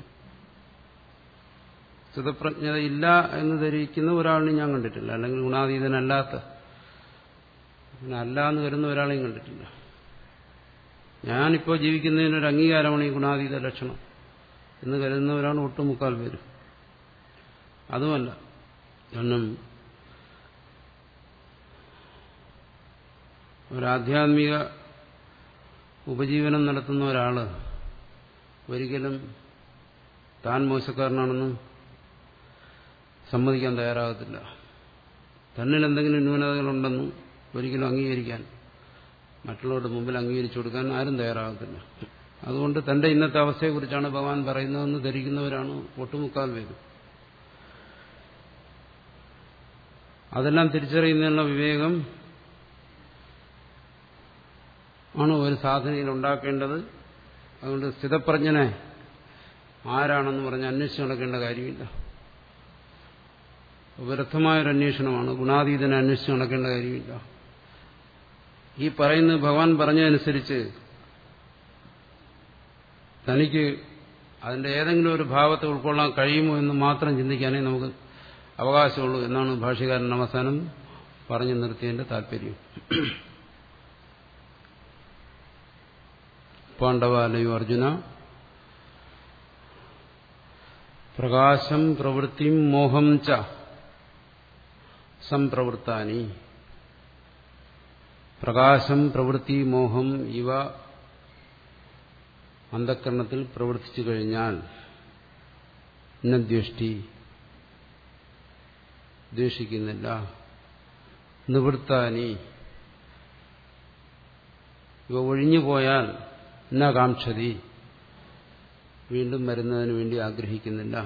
സ്ഥിതപ്രജ്ഞത ഇല്ല എന്ന് ധരിക്കുന്ന ഒരാളിനെ ഞാൻ കണ്ടിട്ടില്ല അല്ലെങ്കിൽ ഗുണാതീതനല്ലാത്ത പിന്നെ അല്ല എന്ന് കരുതുന്ന ഒരാളെയും കണ്ടിട്ടില്ല ഞാനിപ്പോൾ ജീവിക്കുന്നതിനൊരു അംഗീകാരമാണ് ഈ ഗുണാതീത ലക്ഷണം എന്ന് കരുതുന്നവരാണ് ഒട്ടുമുക്കാൽ പേര് അതുമല്ല കാരണം ഒരാധ്യാത്മിക ഉപജീവനം നടത്തുന്ന ഒരാള് ഒരിക്കലും താൻ മോശക്കാരനാണെന്ന് സമ്മതിക്കാൻ തയ്യാറാകത്തില്ല തന്നിൽ എന്തെങ്കിലും ന്യൂനതകളുണ്ടെന്ന് ഒരിക്കലും അംഗീകരിക്കാൻ മറ്റുള്ളവരുടെ മുമ്പിൽ അംഗീകരിച്ചു കൊടുക്കാൻ ആരും തയ്യാറാകത്തില്ല അതുകൊണ്ട് തന്റെ ഇന്നത്തെ അവസ്ഥയെക്കുറിച്ചാണ് ഭഗവാൻ പറയുന്നതെന്ന് ധരിക്കുന്നവരാണ് ഒട്ടുമുക്കാൽ പേര് അതെല്ലാം തിരിച്ചറിയുന്നതിനുള്ള വിവേകം ആണ് ഒരു സാധനയിൽ ഉണ്ടാക്കേണ്ടത് അതുകൊണ്ട് സ്ഥിതപ്രജ്ഞനെ ആരാണെന്ന് പറഞ്ഞ് അന്വേഷിച്ച് നടക്കേണ്ട കാര്യമില്ല വ്യർത്ഥമായൊരു അന്വേഷണമാണ് ഗുണാതീതനെ അന്വേഷിച്ച് നടക്കേണ്ട കാര്യമില്ല ഈ പറയുന്നത് ഭഗവാൻ പറഞ്ഞതനുസരിച്ച് തനിക്ക് അതിന്റെ ഏതെങ്കിലും ഒരു ഭാവത്തെ ഉൾക്കൊള്ളാൻ കഴിയുമോ എന്ന് മാത്രം ചിന്തിക്കാനേ നമുക്ക് അവകാശമുള്ളൂ എന്നാണ് ഭാഷ്യകാരൻ അവസാനം പറഞ്ഞു നിർത്തിയതിന്റെ താല്പര്യം പാണ്ഡവാലയോ അർജുന പ്രകാശം പ്രവൃത്തിയും മോഹം ച സംപ്രവൃത്താനി പ്രകാശം പ്രവൃത്തി മോഹം ഇവ അന്ധക്കരണത്തിൽ പ്രവർത്തിച്ചു കഴിഞ്ഞാൽ ദ്വേഷ്ടി ദ്വേഷിക്കുന്നില്ല നിവൃത്താനി ഇവ ഒഴിഞ്ഞു പോയാൽ ന കാംക്ഷതി വീണ്ടും വരുന്നതിന് വേണ്ടി ആഗ്രഹിക്കുന്നില്ല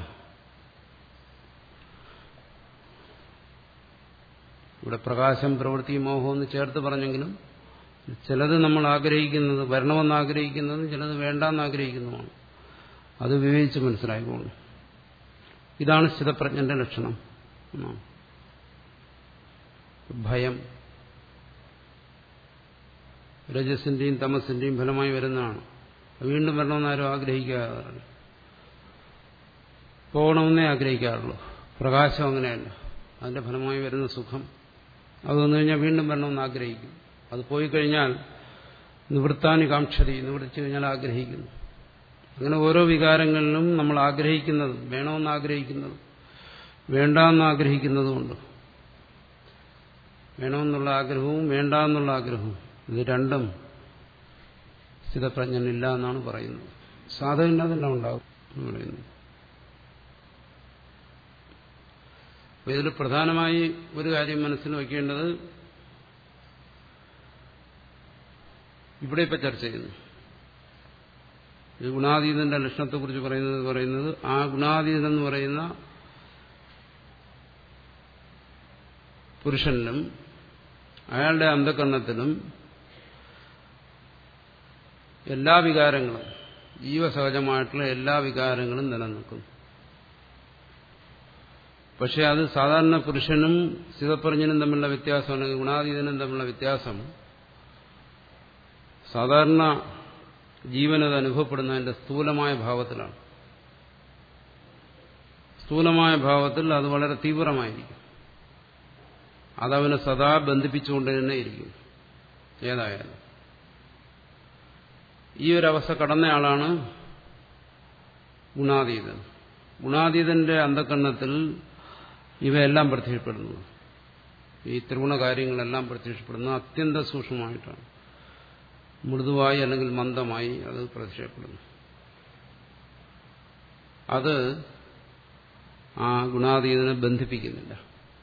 ഇവിടെ പ്രകാശം പ്രവൃത്തി മോഹം എന്ന് ചേർത്ത് പറഞ്ഞെങ്കിലും ചിലത് നമ്മൾ ആഗ്രഹിക്കുന്നത് വരണമെന്ന് ആഗ്രഹിക്കുന്നതും ചിലത് വേണ്ടെന്ന് ആഗ്രഹിക്കുന്നതുമാണ് അത് വിവേചിച്ച് മനസ്സിലായിക്കോളും ഇതാണ് സ്ഥിതപ്രജ്ഞന്റെ ലക്ഷണം ഭയം രജസിന്റെയും തമസിന്റെയും ഫലമായി വരുന്നതാണ് വീണ്ടും വരണമെന്ന് ആരും ആഗ്രഹിക്കാറില്ല പോകണമെന്നേ ആഗ്രഹിക്കാറുള്ളൂ പ്രകാശം അങ്ങനെയല്ല അതിന്റെ ഫലമായി വരുന്ന സുഖം അത് വന്നു കഴിഞ്ഞാൽ വീണ്ടും വരണമെന്ന് ആഗ്രഹിക്കും അത് പോയി കഴിഞ്ഞാൽ നിവൃത്താനി കാംക്ഷതി നിവൃത്തിച്ചു കഴിഞ്ഞാൽ ആഗ്രഹിക്കുന്നു അങ്ങനെ ഓരോ വികാരങ്ങളിലും നമ്മൾ ആഗ്രഹിക്കുന്നത് വേണമെന്ന് ആഗ്രഹിക്കുന്നത് വേണ്ടെന്ന് ആഗ്രഹിക്കുന്നതുമുണ്ട് വേണമെന്നുള്ള ആഗ്രഹവും വേണ്ട എന്നുള്ള ആഗ്രഹവും ഇത് രണ്ടും സ്ഥിതപ്രജ്ഞനില്ല എന്നാണ് പറയുന്നത് സാധകന് അതെല്ലാം ഉണ്ടാവും എന്ന് പറയുന്നു അപ്പൊ ഇതിൽ പ്രധാനമായി ഒരു കാര്യം മനസ്സിൽ വയ്ക്കേണ്ടത് ഇവിടെ ഇപ്പൊ ചർച്ച ചെയ്യുന്നു ഇത് ഗുണാതീതന്റെ ലക്ഷണത്തെക്കുറിച്ച് പറയുന്നത് പറയുന്നത് ആ ഗുണാതീതൻ എന്ന് പറയുന്ന പുരുഷനിലും അയാളുടെ അന്ധകരണത്തിലും എല്ലാ വികാരങ്ങളും ജീവസഹജമായിട്ടുള്ള എല്ലാ വികാരങ്ങളും നിലനിൽക്കുന്നു പക്ഷെ അത് സാധാരണ പുരുഷനും സ്ഥിതപ്രജ്ഞനും തമ്മിലുള്ള വ്യത്യാസം അല്ലെങ്കിൽ ഗുണാതീതനും തമ്മിലുള്ള വ്യത്യാസം സാധാരണ ജീവനത് അനുഭവപ്പെടുന്നതിന്റെ സ്ഥൂലമായ ഭാവത്തിലാണ് സ്ഥൂലമായ ഭാവത്തിൽ അത് വളരെ തീവ്രമായിരിക്കും അതവനെ സദാ ബന്ധിപ്പിച്ചുകൊണ്ട് തന്നെ ഇരിക്കും ഏതായാലും ഈ ഒരു അവസ്ഥ കടന്നയാളാണ് ഗുണാതീതൻ ഗുണാതീതന്റെ അന്ധകരണത്തിൽ ഇവയെല്ലാം പ്രത്യക്ഷപ്പെടുന്നു ഈ ത്രിഗുണ കാര്യങ്ങളെല്ലാം പ്രത്യക്ഷപ്പെടുന്നു അത്യന്തം സൂക്ഷ്മമായിട്ടാണ് മൃദുവായി അല്ലെങ്കിൽ മന്ദമായി അത് പ്രത്യക്ഷപ്പെടുന്നു അത് ആ ഗുണാതീതനെ ബന്ധിപ്പിക്കുന്നില്ല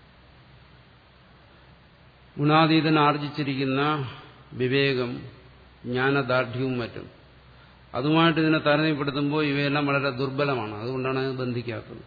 ഗുണാതീതൻ ആർജിച്ചിരിക്കുന്ന വിവേകം ജ്ഞാനദാർഢ്യവും മറ്റും അതുമായിട്ട് ഇതിനെ താരതമ്യപ്പെടുത്തുമ്പോൾ ഇവയെല്ലാം വളരെ ദുർബലമാണ് അതുകൊണ്ടാണ് അത് ബന്ധിക്കാത്തത്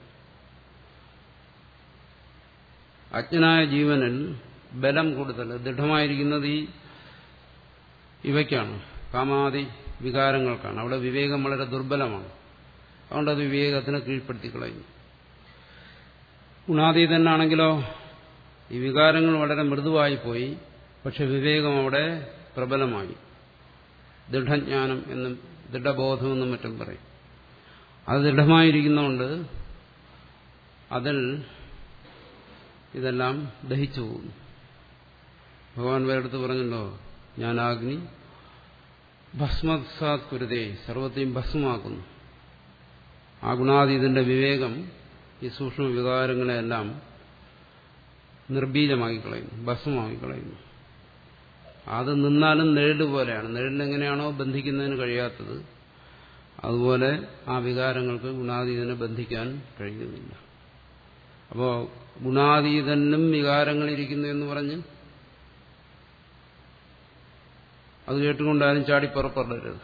അജ്ഞനായ ജീവനിൽ ബലം കൂടുതൽ ദൃഢമായിരിക്കുന്നത് ഈ ഇവയ്ക്കാണ് കാമാദി വികാരങ്ങൾക്കാണ് അവിടെ വിവേകം വളരെ ദുർബലമാണ് അതുകൊണ്ട് അത് വിവേകത്തിനെ കീഴ്പ്പെടുത്തി കളയുന്നു ഗുണാതീതനാണെങ്കിലോ ഈ വികാരങ്ങൾ വളരെ മൃദുവായി പോയി പക്ഷെ വിവേകം അവിടെ പ്രബലമായി ദൃഢജ്ഞാനം എന്നും ദൃഢബോധമെന്നും മറ്റും പറയും അത് ദൃഢമായിരിക്കുന്നതുകൊണ്ട് അതിൽ ഇതെല്ലാം ദഹിച്ചു പോകുന്നു ഭഗവാൻ വേറെടുത്ത് പറഞ്ഞല്ലോ ഞാൻ അഗ്നി ഭസ്മസാത് കുരുതേ സർവത്തെയും ഭസ്മമാക്കുന്നു ആ ഗുണാതീതിന്റെ വിവേകം ഈ സൂക്ഷ്മ വികാരങ്ങളെല്ലാം നിർബീജമാക്കി കളയുന്നു ഭസ്മമാക്കി കളയുന്നു അത് നിന്നാലും നിഴല് പോലെയാണ് നിഴലിനെങ്ങനെയാണോ ബന്ധിക്കുന്നതിന് കഴിയാത്തത് അതുപോലെ ആ വികാരങ്ങൾക്ക് ഗുണാതീതനെ ബന്ധിക്കാൻ കഴിയുന്നില്ല അപ്പോ ഗുണാതീതനും വികാരങ്ങളിരിക്കുന്നു എന്ന് പറഞ്ഞ് അത് കേട്ടുകൊണ്ടാരും ചാടിപ്പുറപ്പെടരുത്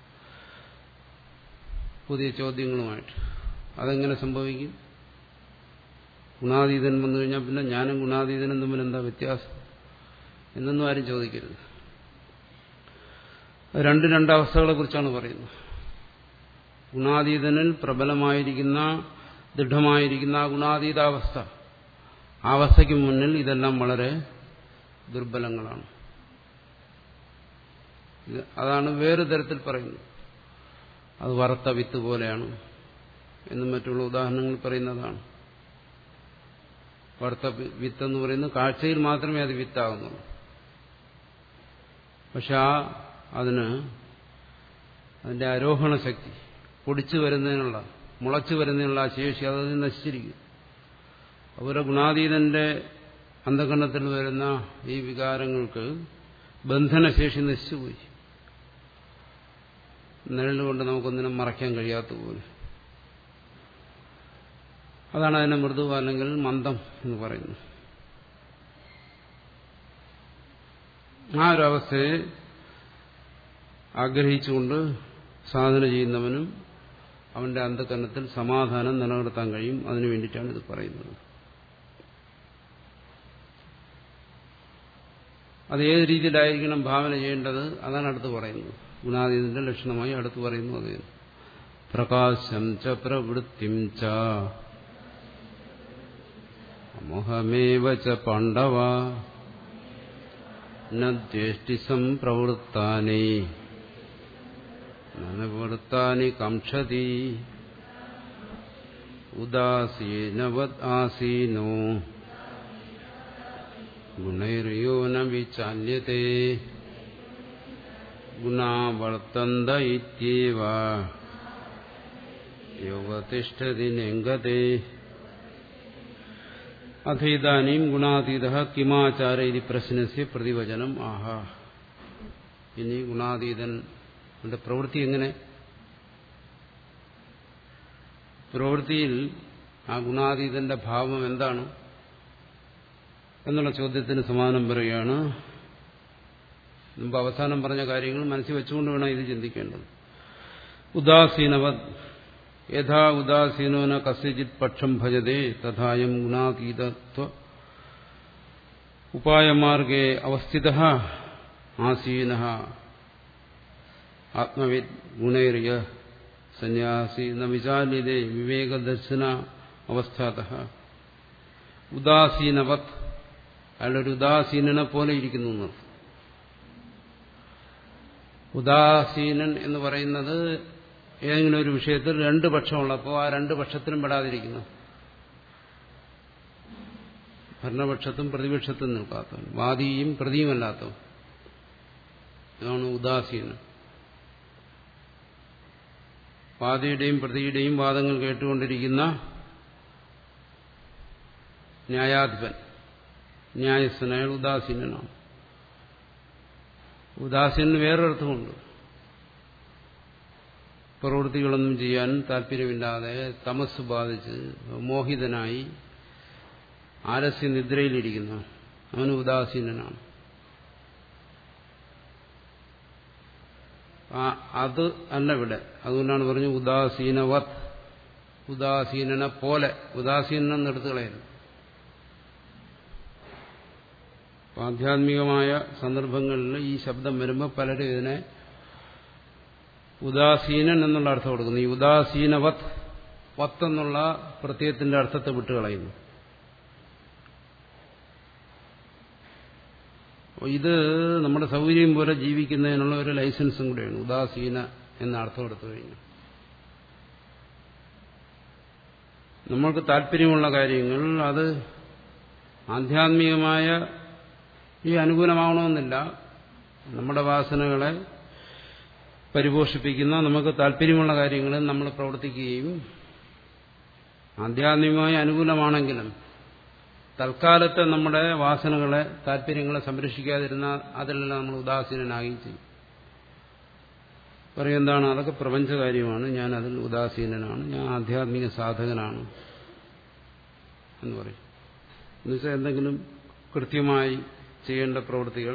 പുതിയ ചോദ്യങ്ങളുമായിട്ട് അതെങ്ങനെ സംഭവിക്കും ഗുണാതീതൻ വന്നു കഴിഞ്ഞാൽ പിന്നെ ഞാനും ഗുണാതീതനും തമ്മിൽ എന്താ വ്യത്യാസം എന്നൊന്നും ആരും ചോദിക്കരുത് രണ്ട് രണ്ടവസ്ഥകളെ കുറിച്ചാണ് പറയുന്നത് ഗുണാതീതനിൽ പ്രബലമായിരിക്കുന്ന ദൃഢമായിരിക്കുന്ന ആ ഗുണാതീതാവസ്ഥ ആ അവസ്ഥയ്ക്ക് മുന്നിൽ ഇതെല്ലാം വളരെ ദുർബലങ്ങളാണ് അതാണ് വേറെ തരത്തിൽ പറയുന്നത് അത് വറുത്ത വിത്ത് പോലെയാണ് എന്നും മറ്റുള്ള ഉദാഹരണങ്ങൾ പറയുന്നതാണ് വർത്ത വിത്ത് എന്ന് പറയുന്നത് കാഴ്ചയിൽ മാത്രമേ അത് വിത്താകുന്നുള്ളൂ പക്ഷെ ആ അതിന് അതിന്റെ ആരോഹണ ശക്തി പൊടിച്ചു വരുന്നതിനുള്ള മുളച്ചു വരുന്നതിനുള്ള ആ ശേഷി അത് നശിച്ചിരിക്കും അതുപോലെ ഗുണാതീതന്റെ അന്ധകരണത്തിൽ വരുന്ന ഈ വികാരങ്ങൾക്ക് ബന്ധനശേഷി നശിച്ചുപോയി നിഴലുകൊണ്ട് നമുക്കൊന്നിനും മറയ്ക്കാൻ കഴിയാത്ത പോലെ അതാണ് അതിനെ മൃദു അല്ലെങ്കിൽ മന്ദം എന്ന് പറയുന്നത് ആ ഒരു അവസ്ഥയെ ആഗ്രഹിച്ചുകൊണ്ട് സാധന ചെയ്യുന്നവനും അവന്റെ അന്ധകരണത്തിൽ സമാധാനം നിലനിർത്താൻ കഴിയും അതിനു വേണ്ടിയിട്ടാണ് ഇത് പറയുന്നത് അത് ഏത് രീതിയിലായിരിക്കണം ഭാവന ചെയ്യേണ്ടത് അതാണ് അടുത്ത് പറയുന്നത് ഗുണാതീതന്റെ ലക്ഷണമായി അടുത്ത് പറയുന്നു അത് പ്രകാശം ച പ്രവൃത്തിം ച മോഹമേവ ച പാണ്ഡവ നേഷ്ടി സംപ്രവൃത്താനി നവൃത്താനി കംക്ഷതി ഉദാസീനവത് ആസീനോ ഗുണൈർയോ ന വിചാല്യത്തെ ഗുണാ വർത്തന്ത ഇത്യേവ യോഗതിഷ്ഠതി നെങ്കത്തെ അഥ ഇതാനും ഗുണാതീത കിമാചാര ഇത് പ്രശ്നസ്യ പ്രതിവചനം ആഹാ ഇനി ഗുണാതീതൻ പ്രവൃത്തി എങ്ങനെ പ്രവൃത്തിയിൽ ആ ഗുണാതീതന്റെ ഭാവം എന്താണ് എന്നുള്ള ചോദ്യത്തിന് സമാനം പറയുകയാണ് മുമ്പ് അവസാനം പറഞ്ഞ കാര്യങ്ങൾ മനസ്സിൽ വെച്ചുകൊണ്ട് വേണം ഇത് ചിന്തിക്കേണ്ടത് ഉദാസീനവത് യഥാ ഉദാസീനോന കസ്യജിത് പക്ഷം ഭജതേ തഥായം ഗുണാതീതത്വ ഉപായമാർഗേ അവസ്ഥിത ആസീന ആത്മവിദ് ഗുണൈര്യ സന്യാസി ന വിചാല്യതേ വിവേകദർശന അവസ്ഥാത ഉദാസീനവത് അയാളൊരു ഉദാസീനനെ പോലെ ഇരിക്കുന്നു എന്നർത്ഥം ഉദാസീനൻ എന്ന് പറയുന്നത് ഏതെങ്കിലും ഒരു വിഷയത്തിൽ രണ്ട് പക്ഷമുള്ളപ്പോൾ ആ രണ്ട് പക്ഷത്തിലും പെടാതിരിക്കുന്നു ഭരണപക്ഷത്തും പ്രതിപക്ഷത്തും നിൽക്കാത്തവൻ വാദിയും പ്രതിയുമല്ലാത്തവൻ ഇതാണ് ഉദാസീനം വാദിയുടെയും പ്രതിയുടെയും വാദങ്ങൾ കേട്ടുകൊണ്ടിരിക്കുന്ന ന്യായാധിപൻ ന്യായസ്ഥൻ അയാൾ ഉദാസീനനാണ് ഉദാസീനന് വേറൊരർത്ഥമുണ്ട് പ്രവൃത്തികളൊന്നും ചെയ്യാൻ താല്പര്യമില്ലാതെ തമസ് ബാധിച്ച് മോഹിതനായി ആലസ്യ നിദ്രയിലിരിക്കുന്നു അവന് ഉദാസീനനാണ് അത് അല്ല ഇവിടെ അതുകൊണ്ടാണ് പറഞ്ഞു ഉദാസീനവത് ഉദാസീനനെ പോലെ ഉദാസീനം എടുത്തു കളയരുത് ആധ്യാത്മികമായ സന്ദർഭങ്ങളിൽ ഈ ശബ്ദം വരുമ്പോൾ പലരും ഇതിനെ ഉദാസീനൻ എന്നുള്ള അർത്ഥം കൊടുക്കുന്നു ഈ ഉദാസീനവത് വത്ത് എന്നുള്ള പ്രത്യയത്തിന്റെ അർത്ഥത്തെ വിട്ടുകളയുന്നു ഇത് നമ്മുടെ സൗകര്യം പോലെ ജീവിക്കുന്നതിനുള്ള ഒരു ലൈസൻസും കൂടെയാണ് ഉദാസീന എന്ന അർത്ഥം എടുത്തു കഴിഞ്ഞു നമ്മൾക്ക് താല്പര്യമുള്ള കാര്യങ്ങൾ അത് ആധ്യാത്മികമായ ഈ അനുകൂലമാവണമെന്നില്ല നമ്മുടെ വാസനകളെ പരിപോഷിപ്പിക്കുന്ന നമുക്ക് താല്പര്യമുള്ള കാര്യങ്ങളിൽ നമ്മൾ പ്രവർത്തിക്കുകയും ആധ്യാത്മികമായി അനുകൂലമാണെങ്കിലും തൽക്കാലത്തെ നമ്മുടെ വാസനകളെ താല്പര്യങ്ങളെ സംരക്ഷിക്കാതിരുന്ന അതിലെല്ലാം നമ്മൾ ഉദാസീനനാകുകയും ചെയ്യും പറയും എന്താണ് അതൊക്കെ പ്രപഞ്ചകാര്യമാണ് ഞാൻ അതിൽ ഉദാസീനനാണ് ഞാൻ ആധ്യാത്മിക സാധകനാണ് എന്ന് പറയും എന്നുവെച്ചാൽ എന്തെങ്കിലും കൃത്യമായി ചെയ്യേണ്ട പ്രവൃത്തികൾ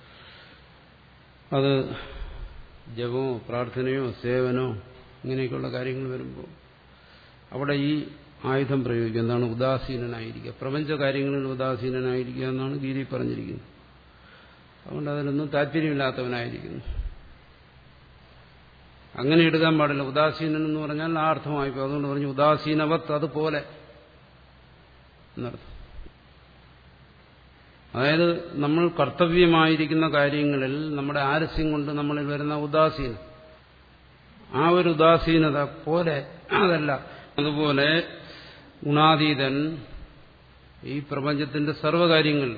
അത് ജപമോ പ്രാർത്ഥനയോ സേവനോ ഇങ്ങനെയൊക്കെയുള്ള കാര്യങ്ങൾ വരുമ്പോൾ അവിടെ ഈ ആയുധം പ്രയോഗിക്കുക എന്താണ് ഉദാസീനനായിരിക്കുക പ്രപഞ്ച കാര്യങ്ങളിൽ ഉദാസീനനായിരിക്കുക എന്നാണ് ഗീതി പറഞ്ഞിരിക്കുന്നത് അതുകൊണ്ട് അതിലൊന്നും താല്പര്യമില്ലാത്തവനായിരിക്കുന്നു അങ്ങനെ എടുക്കാൻ പാടില്ല ഉദാസീനൻ എന്ന് പറഞ്ഞാൽ ആ അർത്ഥമായിപ്പോ അതുകൊണ്ട് പറഞ്ഞു ഉദാസീനവത്ത് അതുപോലെ എന്നർത്ഥം അതായത് നമ്മൾ കർത്തവ്യമായിരിക്കുന്ന കാര്യങ്ങളിൽ നമ്മുടെ ആലസ്യം കൊണ്ട് നമ്മളിൽ വരുന്ന ഉദാസീനം ആ ഒരു ഉദാസീനത പോലെ അതല്ല അതുപോലെ ഗുണാതീതൻ ഈ പ്രപഞ്ചത്തിന്റെ സർവകാര്യങ്ങളിൽ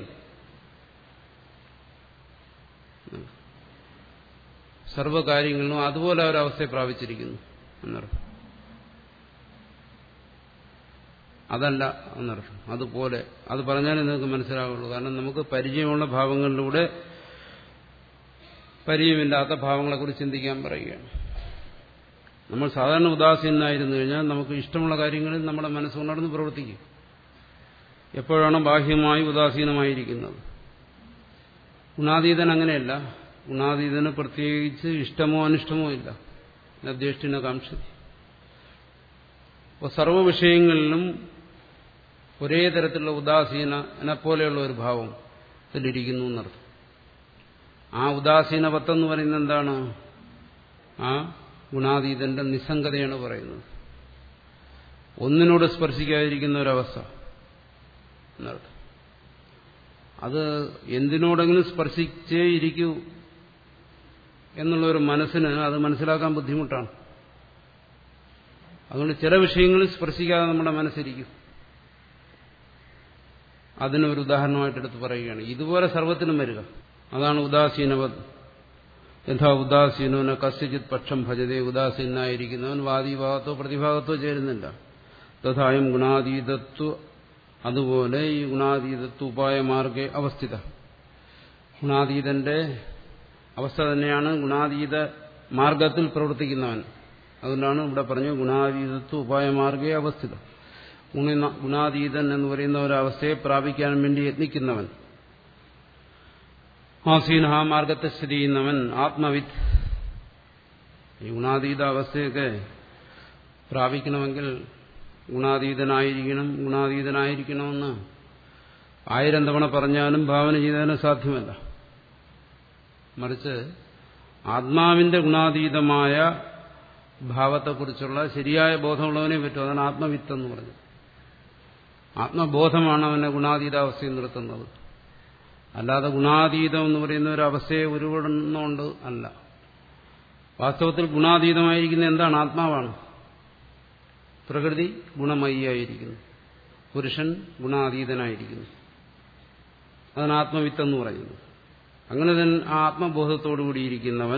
സർവകാര്യങ്ങളിലും അതുപോലെ ഒരവസ്ഥയെ പ്രാപിച്ചിരിക്കുന്നു എന്നർത്ഥം അതല്ല എന്നർത്ഥം അതുപോലെ അത് പറഞ്ഞാലേ നിങ്ങൾക്ക് മനസ്സിലാവുള്ളൂ കാരണം നമുക്ക് പരിചയമുള്ള ഭാവങ്ങളിലൂടെ പരിചയമില്ലാത്ത ഭാവങ്ങളെക്കുറിച്ച് ചിന്തിക്കാൻ പറയുകയാണ് നമ്മൾ സാധാരണ ഉദാസീനായിരുന്നു കഴിഞ്ഞാൽ നമുക്ക് ഇഷ്ടമുള്ള കാര്യങ്ങളിൽ നമ്മുടെ മനസ്സുകൊണ്ടടന്ന് പ്രവർത്തിക്കും എപ്പോഴാണ് ബാഹ്യമായി ഉദാസീനമായിരിക്കുന്നത് ഗുണാതീതൻ അങ്ങനെയല്ല ഗുണാതീതന് പ്രത്യേകിച്ച് ഇഷ്ടമോ അനിഷ്ടമോ ഇല്ല ജ്യേഷ്ഠിന കാംക്ഷതി അപ്പോൾ സർവ്വ വിഷയങ്ങളിലും ഒരേ തരത്തിലുള്ള ഉദാസീനനെ പോലെയുള്ള ഒരു ഭാവം ഇതിലിരിക്കുന്നു എന്നർത്ഥം ആ ഉദാസീനവത്തെന്ന് പറയുന്നത് എന്താണ് ആ ഗുണാതീതന്റെ നിസ്സംഗതയാണ് പറയുന്നത് ഒന്നിനോട് സ്പർശിക്കാതിരിക്കുന്ന ഒരവസ്ഥ എന്നർത്ഥം അത് എന്തിനോടെങ്കിലും സ്പർശിച്ചേ ഇരിക്കൂ എന്നുള്ള ഒരു മനസ്സിന് അത് മനസ്സിലാക്കാൻ ബുദ്ധിമുട്ടാണ് അതുകൊണ്ട് ചില വിഷയങ്ങളിൽ സ്പർശിക്കാതെ നമ്മുടെ മനസ്സിരിക്കും അതിനൊരു ഉദാഹരണമായിട്ട് എടുത്ത് പറയുകയാണ് ഇതുപോലെ സർവത്തിനും വരിക അതാണ് ഉദാസീനവത് യഥാ ഉദാസീനോന കസ്യജിത് പക്ഷം ഭജതേ ഉദാസീനായിരിക്കുന്നവൻ വാദിഭാഗത്തോ പ്രതിഭാഗത്തോ ചേരുന്നില്ല തഥായം ഗുണാതീതത്വ അതുപോലെ ഈ ഗുണാതീതത്വ ഉപായമാർഗെ അവസ്ഥിത ഗുണാതീതന്റെ അവസ്ഥ തന്നെയാണ് ഗുണാതീത മാർഗത്തിൽ പ്രവർത്തിക്കുന്നവൻ അതുകൊണ്ടാണ് ഇവിടെ പറഞ്ഞു ഗുണാതീതത്വ ഉപായമാർഗെ അവസ്ഥിതം ഗുണാതീതൻ എന്ന് പറയുന്ന ഒരവസ്ഥയെ പ്രാപിക്കാൻ വേണ്ടി യത്നിക്കുന്നവൻ ആസീന ആ മാർഗത്തെ സ്ഥിതി ചെയ്യുന്നവൻ ആത്മവിത്ത് ഈ ഗുണാതീത അവസ്ഥയൊക്കെ പ്രാപിക്കണമെങ്കിൽ ഗുണാതീതനായിരിക്കണം ഗുണാതീതനായിരിക്കണമെന്ന് ആയിരം തവണ പറഞ്ഞാലും ഭാവന ചെയ്താലും സാധ്യമല്ല മറിച്ച് ആത്മാവിന്റെ ഗുണാതീതമായ ഭാവത്തെക്കുറിച്ചുള്ള ശരിയായ ബോധമുള്ളവനെ പറ്റും അതാണ് ആത്മവിത്ത് എന്ന് പറഞ്ഞത് ആത്മബോധമാണ് അവനെ ഗുണാതീതാവസ്ഥയിൽ നിർത്തുന്നത് അല്ലാതെ ഗുണാതീതം എന്ന് പറയുന്ന ഒരു അവസ്ഥയെ ഉരുവിടുന്നുകൊണ്ട് അല്ല വാസ്തവത്തിൽ ഗുണാതീതമായിരിക്കുന്ന എന്താണ് ആത്മാവാണ് പ്രകൃതി ഗുണമയിയായിരിക്കുന്നു പുരുഷൻ ഗുണാതീതനായിരിക്കുന്നു അതാണ് ആത്മവിത്തെന്ന് പറയുന്നത് അങ്ങനെ തന്നെ ആ ആത്മബോധത്തോടുകൂടിയിരിക്കുന്നവൻ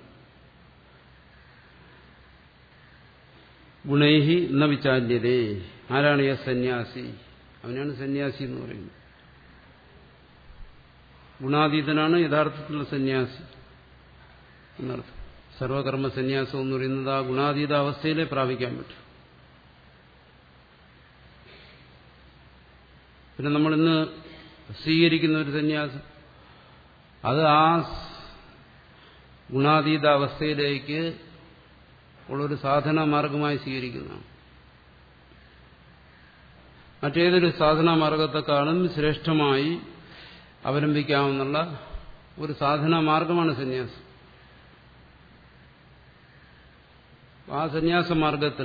ഗുണൈഹി ന വിചാല്യതേ ആരാണ് യ സന്യാസി അവനാണ് സന്യാസി എന്ന് പറയുന്നത് ഗുണാതീതനാണ് യഥാർത്ഥത്തിലുള്ള സന്യാസി എന്നർത്ഥം സർവകർമ്മ സന്യാസം എന്ന് പറയുന്നത് ആ ഗുണാതീത അവസ്ഥയിലേ പ്രാപിക്കാൻ പറ്റും പിന്നെ നമ്മളിന്ന് സ്വീകരിക്കുന്ന ഒരു സന്യാസം അത് ആ ഗുണാതീത അവസ്ഥയിലേക്ക് ഉള്ളൊരു സാധനാ മാർഗമായി സ്വീകരിക്കുന്നതാണ് മറ്റേതൊരു സാധനാ മാർഗത്തെക്കാളും ശ്രേഷ്ഠമായി അവലംബിക്കാവുന്ന ഒരു സാധനാ മാർഗമാണ് സന്യാസം ആ സന്യാസ മാർഗത്തിൽ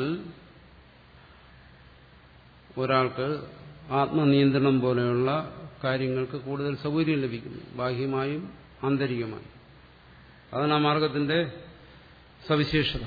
ഒരാൾക്ക് ആത്മനിയന്ത്രണം പോലെയുള്ള കാര്യങ്ങൾക്ക് കൂടുതൽ സൗകര്യം ലഭിക്കുന്നു ബാഹ്യമായും ആന്തരികമായും അതാണ് ആ മാർഗത്തിന്റെ സവിശേഷത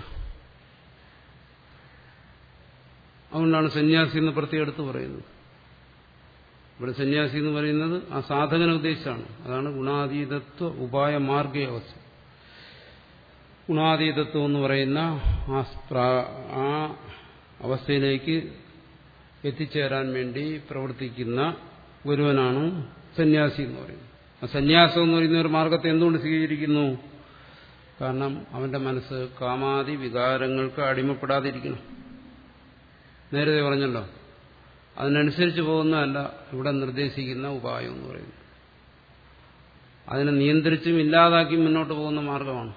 അതുകൊണ്ടാണ് സന്യാസി എന്ന് പ്രത്യേകം എടുത്ത് പറയുന്നത് ഇവിടെ സന്യാസി എന്ന് പറയുന്നത് ആ സാധകന ഉദ്ദേശിച്ചാണ് അതാണ് ഗുണാതീതത്വ ഉപായ മാർഗീയ അവസ്ഥ ഗുണാതീതത്വം എന്ന് പറയുന്ന ആ അവസ്ഥയിലേക്ക് എത്തിച്ചേരാൻ വേണ്ടി പ്രവർത്തിക്കുന്ന ഒരുവനാണ് സന്യാസി എന്ന് പറയുന്നത് ആ സന്യാസം എന്ന് പറയുന്ന ഒരു മാർഗത്തെ എന്തുകൊണ്ട് സ്വീകരിക്കുന്നു കാരണം അവന്റെ മനസ്സ് കാമാതി വികാരങ്ങൾക്ക് അടിമപ്പെടാതിരിക്കണം നേരത്തെ പറഞ്ഞല്ലോ അതിനനുസരിച്ച് പോകുന്നതല്ല ഇവിടെ നിർദ്ദേശിക്കുന്ന ഉപായം എന്ന് പറയുന്നത് അതിനെ നിയന്ത്രിച്ചും ഇല്ലാതാക്കി മുന്നോട്ട് പോകുന്ന മാർഗമാണ്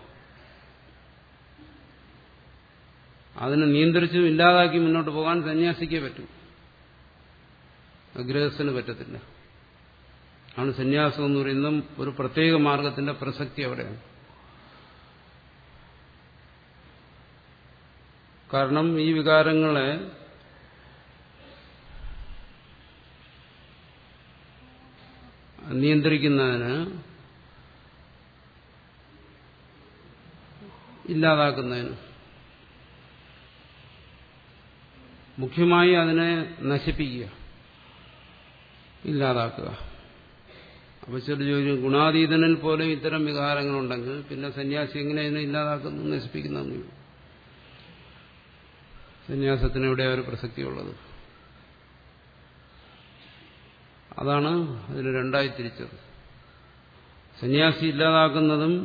അതിനെ നിയന്ത്രിച്ചും ഇല്ലാതാക്കി മുന്നോട്ട് പോകാൻ സന്യാസിക്കേ പറ്റൂ ഗൃഹസ്ഥന് പറ്റത്തില്ല ആണ് സന്യാസം എന്ന് പറയുന്ന ഒരു പ്രത്യേക മാർഗത്തിന്റെ പ്രസക്തി അവിടെയാണ് കാരണം ഈ വികാരങ്ങളെ നിയന്ത്രിക്കുന്നതിന് ഇല്ലാതാക്കുന്നതിന് മുഖ്യമായി അതിനെ നശിപ്പിക്കുക ഇല്ലാതാക്കുക അപ്പൊ ചില ചോദിക്കും ഗുണാതീതനിൽ പോലും ഇത്തരം വികാരങ്ങളുണ്ടെങ്കിൽ പിന്നെ സന്യാസി എങ്ങനെ ഇതിനെ ഇല്ലാതാക്കുന്നു നശിപ്പിക്കുന്നു സന്യാസത്തിന് ഇവിടെ ഒരു പ്രസക്തിയുള്ളത് അതാണ് അതിന് രണ്ടായി തിരിച്ചത് സന്യാസി ഇല്ലാതാക്കുന്നതും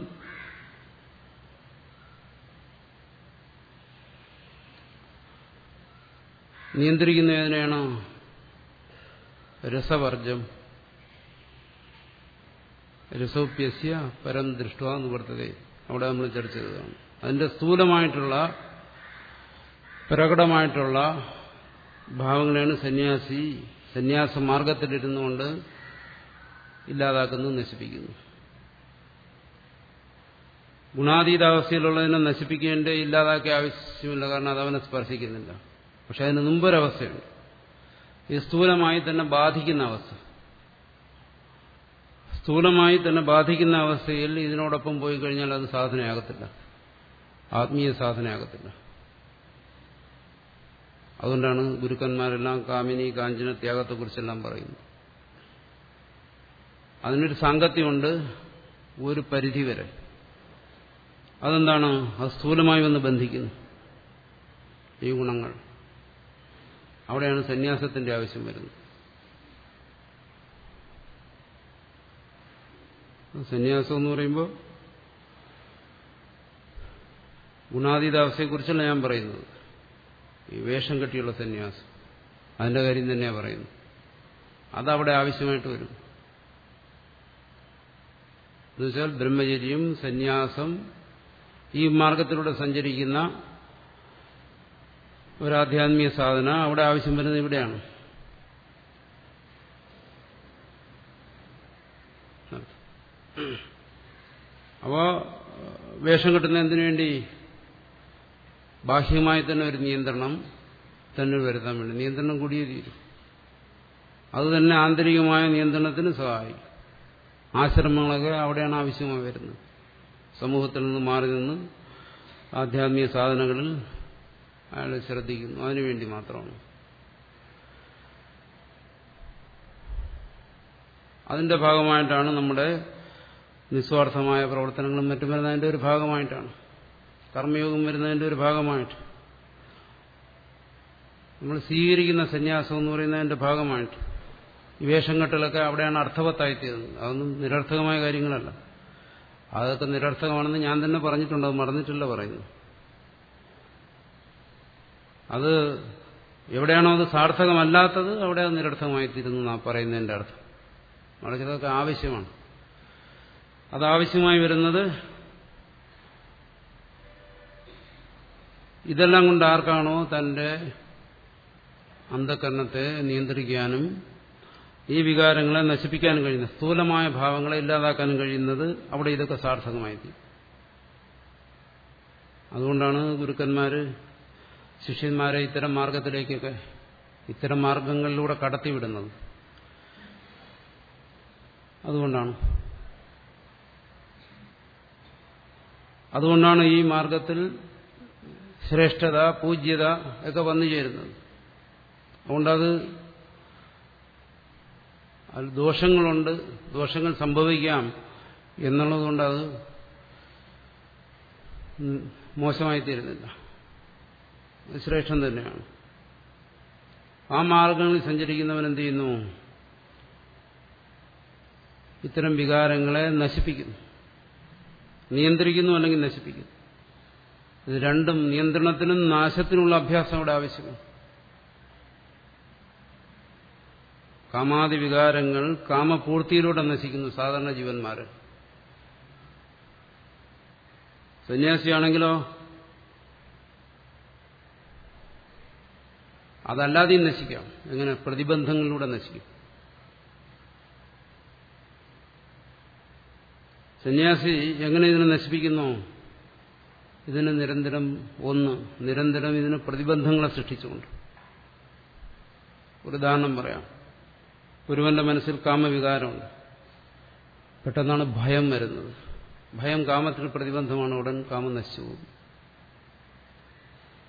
നിയന്ത്രിക്കുന്ന ഏതിനെയാണ് രസവർജം രസോപ്യസ്യ പരം ദൃഷ്ട എന്ന് വർത്തതേ അവിടെ നമ്മൾ ചർച്ച ചെയ്തതാണ് അതിന്റെ സ്ഥൂലമായിട്ടുള്ള പ്രകടമായിട്ടുള്ള ഭാവങ്ങളെയാണ് സന്യാസി സന്യാസ മാർഗത്തിലിരുന്നുകൊണ്ട് ഇല്ലാതാക്കുന്നു നശിപ്പിക്കുന്നു ഗുണാതീതാവസ്ഥയിലുള്ളതിനെ നശിപ്പിക്കേണ്ട ഇല്ലാതാക്കിയ ആവശ്യമില്ല കാരണം അത് അവനെ സ്പർശിക്കുന്നില്ല പക്ഷെ അതിന് മുമ്പൊരവസ്ഥയുണ്ട് ഇത് സ്ഥൂലമായി തന്നെ ബാധിക്കുന്ന അവസ്ഥ സ്ഥൂലമായി തന്നെ ബാധിക്കുന്ന അവസ്ഥയിൽ ഇതിനോടൊപ്പം പോയി കഴിഞ്ഞാൽ അത് സാധനയാകത്തില്ല ആത്മീയ സാധനയാകത്തില്ല അതുകൊണ്ടാണ് ഗുരുക്കന്മാരെല്ലാം കാമിനി കാഞ്ചന ത്യാഗത്തെക്കുറിച്ചെല്ലാം പറയുന്നത് അതിനൊരു സാങ്കത്യമുണ്ട് ഒരു പരിധി വരെ അതെന്താണ് അത് സ്ഥൂലമായി വന്ന് ബന്ധിക്കുന്നു ഈ ഗുണങ്ങൾ അവിടെയാണ് സന്യാസത്തിന്റെ ആവശ്യം വരുന്നത് സന്യാസം എന്ന് പറയുമ്പോൾ ഗുണാതീതാവസ്ഥയെക്കുറിച്ചല്ല ഞാൻ പറയുന്നത് ഈ വേഷം കെട്ടിയുള്ള സന്യാസം അതിന്റെ കാര്യം തന്നെയാണ് പറയുന്നത് അതവിടെ ആവശ്യമായിട്ട് വരും എന്നുവെച്ചാൽ ബ്രഹ്മചര്യം സന്യാസം ഈ മാർഗത്തിലൂടെ സഞ്ചരിക്കുന്ന ഒരാധ്യാത്മിക സാധന അവിടെ ആവശ്യം വരുന്നത് ഇവിടെയാണ് അപ്പോ വേഷം കെട്ടുന്ന എന്തിനു വേണ്ടി ബാഹ്യമായി തന്നെ ഒരു നിയന്ത്രണം തന്നെ വരുത്താൻ വേണ്ടി നിയന്ത്രണം കൂടിയേ തീരും അത് തന്നെ ആന്തരികമായ നിയന്ത്രണത്തിന് സഹായിക്കും ആശ്രമങ്ങളൊക്കെ അവിടെയാണ് ആവശ്യമായി വരുന്നത് സമൂഹത്തിൽ നിന്ന് മാറി നിന്ന് ആധ്യാത്മിക സാധനങ്ങളിൽ അയാൾ ശ്രദ്ധിക്കുന്നു അതിനുവേണ്ടി മാത്രമാണ് അതിന്റെ ഭാഗമായിട്ടാണ് നമ്മുടെ നിസ്വാർത്ഥമായ പ്രവർത്തനങ്ങളും മറ്റും വരുന്നതിന്റെ ഒരു ഭാഗമായിട്ടാണ് കർമ്മയോഗം വരുന്നതിന്റെ ഒരു ഭാഗമായിട്ട് നമ്മൾ സ്വീകരിക്കുന്ന സന്യാസം എന്ന് പറയുന്നതിന്റെ ഭാഗമായിട്ട് ഈ വേഷം കെട്ടലൊക്കെ അവിടെയാണ് അർത്ഥവത്തായിത്തീരുന്നത് അതൊന്നും നിരർത്ഥകമായ കാര്യങ്ങളല്ല അതൊക്കെ നിരർത്ഥകമാണെന്ന് ഞാൻ തന്നെ പറഞ്ഞിട്ടുണ്ട് അത് മറന്നിട്ടില്ല പറയുന്നു അത് എവിടെയാണോ അത് സാർത്ഥകമല്ലാത്തത് അവിടെ അത് നിരർത്ഥകമായിത്തീരുന്നു എന്നാ പറയുന്നതിന്റെ അർത്ഥം മറിച്ച് അതൊക്കെ ആവശ്യമാണ് അത് ആവശ്യമായി വരുന്നത് ഇതെല്ലാം കൊണ്ട് ആർക്കാണോ തന്റെ അന്ധകരണത്തെ നിയന്ത്രിക്കാനും ഈ വികാരങ്ങളെ നശിപ്പിക്കാനും കഴിയുന്നത് സ്ഥൂലമായ ഭാവങ്ങളെ ഇല്ലാതാക്കാനും കഴിയുന്നത് അവിടെ ഇതൊക്കെ സാർത്ഥകമായി അതുകൊണ്ടാണ് ഗുരുക്കന്മാര് ശിഷ്യന്മാരെ ഇത്തരം മാർഗത്തിലേക്കൊക്കെ ഇത്തരം മാർഗങ്ങളിലൂടെ കടത്തിവിടുന്നത് അതുകൊണ്ടാണ് അതുകൊണ്ടാണ് ഈ മാർഗത്തിൽ ശ്രേഷ്ഠത പൂജ്യത ഒക്കെ വന്നു ചേരുന്നത് അതുകൊണ്ടത് അതിൽ ദോഷങ്ങളുണ്ട് ദോഷങ്ങൾ സംഭവിക്കാം എന്നുള്ളതുകൊണ്ട് അത് മോശമായി തീരുന്നില്ല ശ്രേഷ്ഠം തന്നെയാണ് ആ മാർഗങ്ങളിൽ സഞ്ചരിക്കുന്നവൻ എന്ത് ചെയ്യുന്നു ഇത്തരം വികാരങ്ങളെ നശിപ്പിക്കുന്നു നിയന്ത്രിക്കുന്നു അല്ലെങ്കിൽ നശിപ്പിക്കുന്നു ഇത് രണ്ടും നിയന്ത്രണത്തിനും നാശത്തിനുള്ള അഭ്യാസം അവിടെ ആവശ്യമാണ് കാമാതി വികാരങ്ങൾ കാമപൂർത്തിയിലൂടെ നശിക്കുന്നു സാധാരണ ജീവന്മാര് സന്യാസിയാണെങ്കിലോ അതല്ലാതെയും നശിക്കാം എങ്ങനെ പ്രതിബന്ധങ്ങളിലൂടെ നശിക്കും സന്യാസി എങ്ങനെ ഇതിനെ നശിപ്പിക്കുന്നു ഇതിന് നിരന്തരം ഒന്ന് നിരന്തരം ഇതിന് പ്രതിബന്ധങ്ങളെ സൃഷ്ടിച്ചുകൊണ്ട് ഒരു ഉദാഹരണം പറയാം ഒരുവന്റെ മനസ്സിൽ കാമവികാരമുണ്ട് പെട്ടെന്നാണ് ഭയം വരുന്നത് ഭയം കാമത്തിന് പ്രതിബന്ധമാണ് ഉടൻ കാമം നശിച്ചു പോകും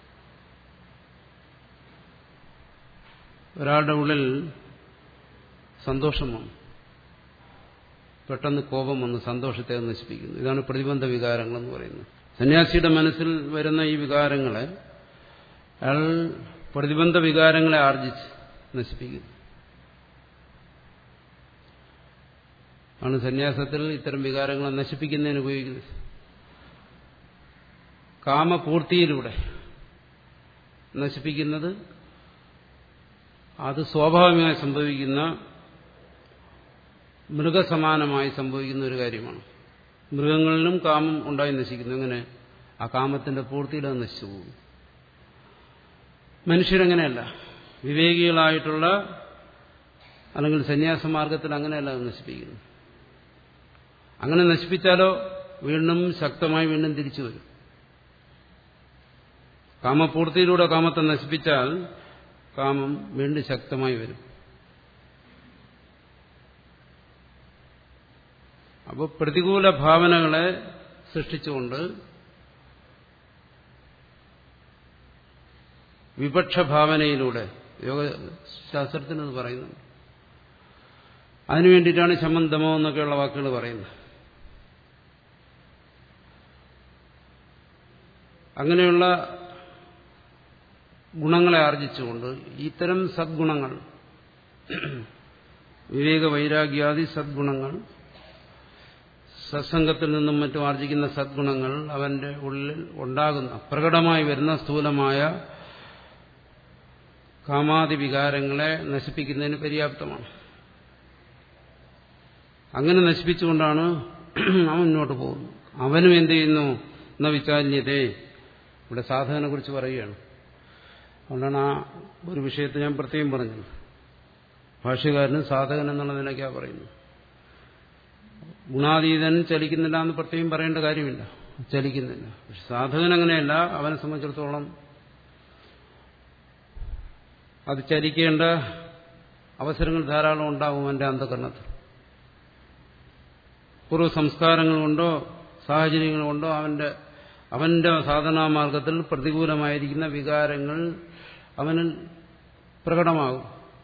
ഒരാളുടെ ഉള്ളിൽ സന്തോഷം വന്നു പെട്ടെന്ന് കോപം വന്ന് സന്തോഷത്തെ നശിപ്പിക്കുന്നു ഇതാണ് പ്രതിബന്ധ വികാരങ്ങൾ എന്ന് പറയുന്നത് സന്യാസിയുടെ മനസ്സിൽ വരുന്ന ഈ വികാരങ്ങളെ അയാൾ പ്രതിബന്ധ വികാരങ്ങളെ ആർജിച്ച് നശിപ്പിക്കുന്നു ആണ് സന്യാസത്തിൽ ഇത്തരം വികാരങ്ങളെ നശിപ്പിക്കുന്നതിന് ഉപയോഗിക്കുന്നത് കാമപൂർത്തിയിലൂടെ നശിപ്പിക്കുന്നത് അത് സ്വാഭാവികമായി സംഭവിക്കുന്ന മൃഗസമാനമായി സംഭവിക്കുന്ന ഒരു കാര്യമാണ് മൃഗങ്ങളിലും കാമം ഉണ്ടായി നശിക്കുന്നു എങ്ങനെ ആ കാമത്തിന്റെ പൂർത്തിയിൽ അത് നശിച്ചു പോകും മനുഷ്യരങ്ങനെയല്ല വിവേകികളായിട്ടുള്ള അല്ലെങ്കിൽ സന്യാസമാർഗത്തിൽ അങ്ങനെയല്ല അത് നശിപ്പിക്കുന്നു അങ്ങനെ നശിപ്പിച്ചാലോ വീണ്ടും ശക്തമായി വീണ്ടും തിരിച്ചു വരും കാമപൂർത്തിയിലൂടെ കാമത്തെ നശിപ്പിച്ചാൽ കാമം വീണ്ടും ശക്തമായി വരും അപ്പോൾ പ്രതികൂല ഭാവനകളെ സൃഷ്ടിച്ചുകൊണ്ട് വിപക്ഷ ഭാവനയിലൂടെ യോഗശാസ്ത്രത്തിന് അത് പറയുന്നുണ്ട് അതിനു വേണ്ടിയിട്ടാണ് ശമം ദമോ എന്നൊക്കെയുള്ള വാക്കുകൾ പറയുന്നത് അങ്ങനെയുള്ള ഗുണങ്ങളെ ആർജിച്ചുകൊണ്ട് ഇത്തരം സദ്ഗുണങ്ങൾ വിവേക വൈരാഗ്യാദി സദ്ഗുണങ്ങൾ സത്സംഗത്തിൽ നിന്നും മറ്റും ആർജിക്കുന്ന സദ്ഗുണങ്ങൾ അവന്റെ ഉള്ളിൽ ഉണ്ടാകുന്ന പ്രകടമായി വരുന്ന സ്ഥൂലമായ കാമാതി വികാരങ്ങളെ നശിപ്പിക്കുന്നതിന് പര്യാപ്തമാണ് അങ്ങനെ നശിപ്പിച്ചുകൊണ്ടാണ് അവൻ മുന്നോട്ട് പോകുന്നത് അവനും എന്ത് ചെയ്യുന്നു എന്ന വിചാല്യതേ ഇവിടെ സാധകനെ കുറിച്ച് പറയുകയാണ് അതുകൊണ്ടാണ് ആ ഒരു വിഷയത്തെ ഞാൻ പ്രത്യേകം പറഞ്ഞത് ഭാഷ്യകാരനും സാധകൻ എന്നുള്ള നിലയ്ക്കാണ് പറയുന്നത് ഗുണാതീതൻ ചലിക്കുന്നില്ല എന്ന് പ്രത്യേകം പറയേണ്ട കാര്യമില്ല ചലിക്കുന്നില്ല പക്ഷെ സാധകൻ അങ്ങനെയല്ല അവനെ സംബന്ധിച്ചിടത്തോളം അത് ചലിക്കേണ്ട അവസരങ്ങൾ ധാരാളം ഉണ്ടാകും എൻ്റെ അന്ധകരണത്തിൽ പൂർവ്വ സംസ്കാരങ്ങൾ കൊണ്ടോ സാഹചര്യങ്ങൾ കൊണ്ടോ അവന്റെ അവന്റെ സാധനാമാർഗത്തിൽ പ്രതികൂലമായിരിക്കുന്ന വികാരങ്ങൾ അവനിൽ പ്രകടമാകും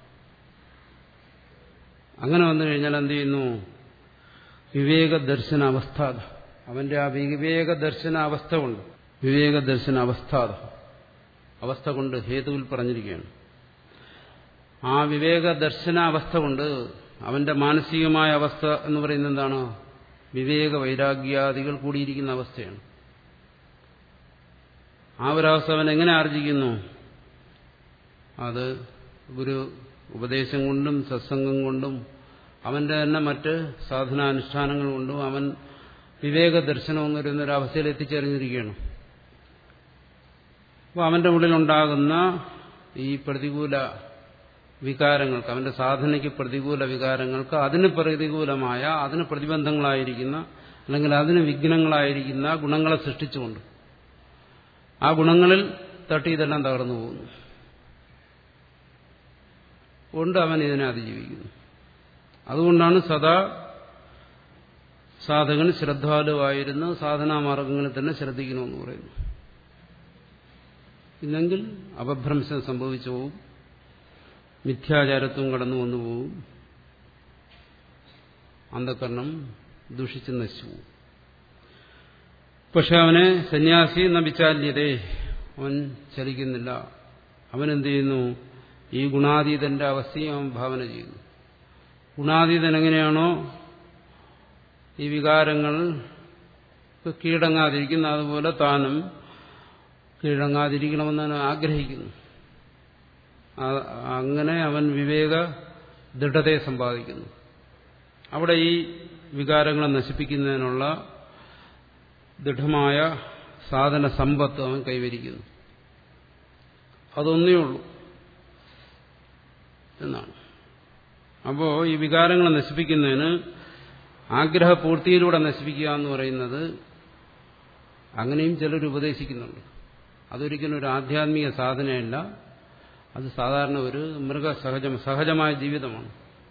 അങ്ങനെ വന്നു കഴിഞ്ഞാൽ എന്ത് ചെയ്യുന്നു വിവേക ദർശന അവസ്ഥാത അവന്റെ ആ വിവേക ദർശന അവസ്ഥ കൊണ്ട് വിവേക ദർശന അവസ്ഥാത അവസ്ഥ കൊണ്ട് ഹേതുവിൽ പറഞ്ഞിരിക്കുകയാണ് ആ വിവേക ദർശന അവസ്ഥ കൊണ്ട് അവന്റെ മാനസികമായ അവസ്ഥ എന്ന് പറയുന്നത് എന്താണ് വിവേക വൈരാഗ്യാദികൾ കൂടിയിരിക്കുന്ന അവസ്ഥയാണ് ആ ഒരവസ്ഥ അവൻ എങ്ങനെ ആർജിക്കുന്നു അത് ഗുരു ഉപദേശം കൊണ്ടും സത്സംഗം കൊണ്ടും അവന്റെ തന്നെ മറ്റ് സാധനാനുഷ്ഠാനങ്ങൾ കൊണ്ടും അവൻ വിവേക ദർശനം എന്ന് പറയുന്ന ഒരു അവസ്ഥയിൽ എത്തിച്ചേർന്നിരിക്കുകയാണ് അപ്പോൾ അവന്റെ ഉള്ളിലുണ്ടാകുന്ന ഈ പ്രതികൂല വികാരങ്ങൾക്ക് അവന്റെ സാധനയ്ക്ക് പ്രതികൂല വികാരങ്ങൾക്ക് അതിന് പ്രതികൂലമായ അതിന് പ്രതിബന്ധങ്ങളായിരിക്കുന്ന അല്ലെങ്കിൽ അതിന് വിഘ്നങ്ങളായിരിക്കുന്ന ഗുണങ്ങളെ സൃഷ്ടിച്ചുകൊണ്ട് ആ ഗുണങ്ങളിൽ തട്ടി ഇതെല്ലാം തകർന്നു പോകുന്നു കൊണ്ട് അവൻ ഇതിനെ അതിജീവിക്കുന്നു അതുകൊണ്ടാണ് സദാ സാധകൻ ശ്രദ്ധാലുവായിരുന്ന് സാധനാമാർഗങ്ങളിൽ തന്നെ ശ്രദ്ധിക്കണമെന്ന് പറയുന്നു ഇല്ലെങ്കിൽ അപഭ്രംശം സംഭവിച്ചു പോവും മിഥ്യാചാരത്വം കടന്നു വന്നു പോവും അന്ധകരണം ദുഷിച്ച് നശിച്ചു പോവും പക്ഷെ അവനെ സന്യാസി നബിച്ചാല്യതേ അവൻ ചലിക്കുന്നില്ല അവനെന്ത് ചെയ്യുന്നു ഈ ഗുണാതീതന്റെ അവസ്ഥയും അവൻ ഭാവന ചെയ്യുന്നു ഗുണാതീതൻ എങ്ങനെയാണോ ഈ വികാരങ്ങൾ കീഴടങ്ങാതിരിക്കുന്ന അതുപോലെ താനും കീഴടങ്ങാതിരിക്കണമെന്ന് ആഗ്രഹിക്കുന്നു അങ്ങനെ അവൻ വിവേക ദൃഢതയെ സമ്പാദിക്കുന്നു അവിടെ ഈ വികാരങ്ങളെ നശിപ്പിക്കുന്നതിനുള്ള ദൃഢമായ സാധന സമ്പത്ത് അവൻ കൈവരിക്കുന്നു അതൊന്നേ ഉള്ളൂ എന്നാണ് അപ്പോൾ ഈ വികാരങ്ങളെ നശിപ്പിക്കുന്നതിന് ആഗ്രഹപൂർത്തിയിലൂടെ നശിപ്പിക്കുക എന്ന് പറയുന്നത് അങ്ങനെയും ചിലർ ഉപദേശിക്കുന്നുണ്ട് അതൊരിക്കലും ഒരു ആധ്യാത്മിക സാധനയല്ല അത് സാധാരണ ഒരു മൃഗസഹജം സഹജമായ ജീവിതമാണ്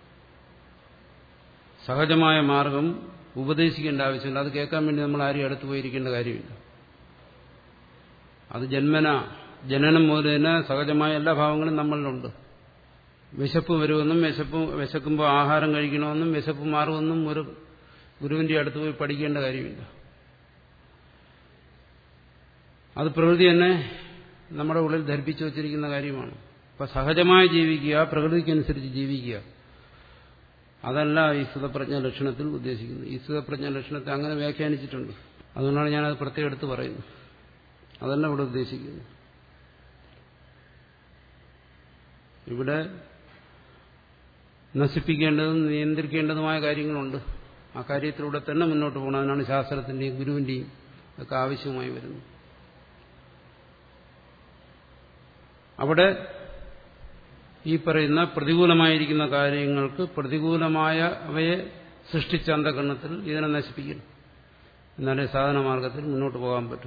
സഹജമായ മാർഗം ഉപദേശിക്കേണ്ട ആവശ്യമില്ല അത് കേൾക്കാൻ വേണ്ടി നമ്മൾ ആരും അടുത്ത് പോയിരിക്കേണ്ട കാര്യമില്ല അത് ജന്മന ജനനം മുതൽ തന്നെ സഹജമായ എല്ലാ ഭാവങ്ങളും നമ്മളിലുണ്ട് വിശപ്പ് വരുമെന്നും വിശപ്പ് വിശക്കുമ്പോൾ ആഹാരം കഴിക്കണമെന്നും വിശപ്പ് മാറുമെന്നും ഒരു ഗുരുവിന്റെ അടുത്ത് പോയി പഠിക്കേണ്ട കാര്യമില്ല അത് പ്രകൃതി തന്നെ നമ്മുടെ ഉള്ളിൽ ധരിപ്പിച്ചു വച്ചിരിക്കുന്ന കാര്യമാണ് അപ്പൊ സഹജമായി ജീവിക്കുക പ്രകൃതിക്കനുസരിച്ച് ജീവിക്കുക അതല്ല ഈ സുതപ്രജ്ഞ ലക്ഷണത്തിൽ ഉദ്ദേശിക്കുന്നത് ഈ സുതപ്രജ്ഞ ലക്ഷണത്തെ അങ്ങനെ വ്യാഖ്യാനിച്ചിട്ടുണ്ട് അതുകൊണ്ടാണ് ഞാനത് പ്രത്യേകം എടുത്ത് പറയുന്നത് അതല്ല ഇവിടെ ഉദ്ദേശിക്കുന്നത് ഇവിടെ നശിപ്പിക്കേണ്ടതും നിയന്ത്രിക്കേണ്ടതുമായ കാര്യങ്ങളുണ്ട് ആ കാര്യത്തിലൂടെ തന്നെ മുന്നോട്ട് പോകണം അതിനാണ് ശാസ്ത്രത്തിന്റെയും ഗുരുവിന്റെയും ഒക്കെ ആവശ്യമായി വരുന്നത് അവിടെ ഈ പറയുന്ന പ്രതികൂലമായിരിക്കുന്ന കാര്യങ്ങൾക്ക് പ്രതികൂലമായ അവയെ സൃഷ്ടിച്ച അന്ധകരണത്തിൽ ഇതിനെ നശിപ്പിക്കണം എന്നാലേ സാധന മാർഗത്തിൽ മുന്നോട്ട് പോകാൻ പറ്റൂ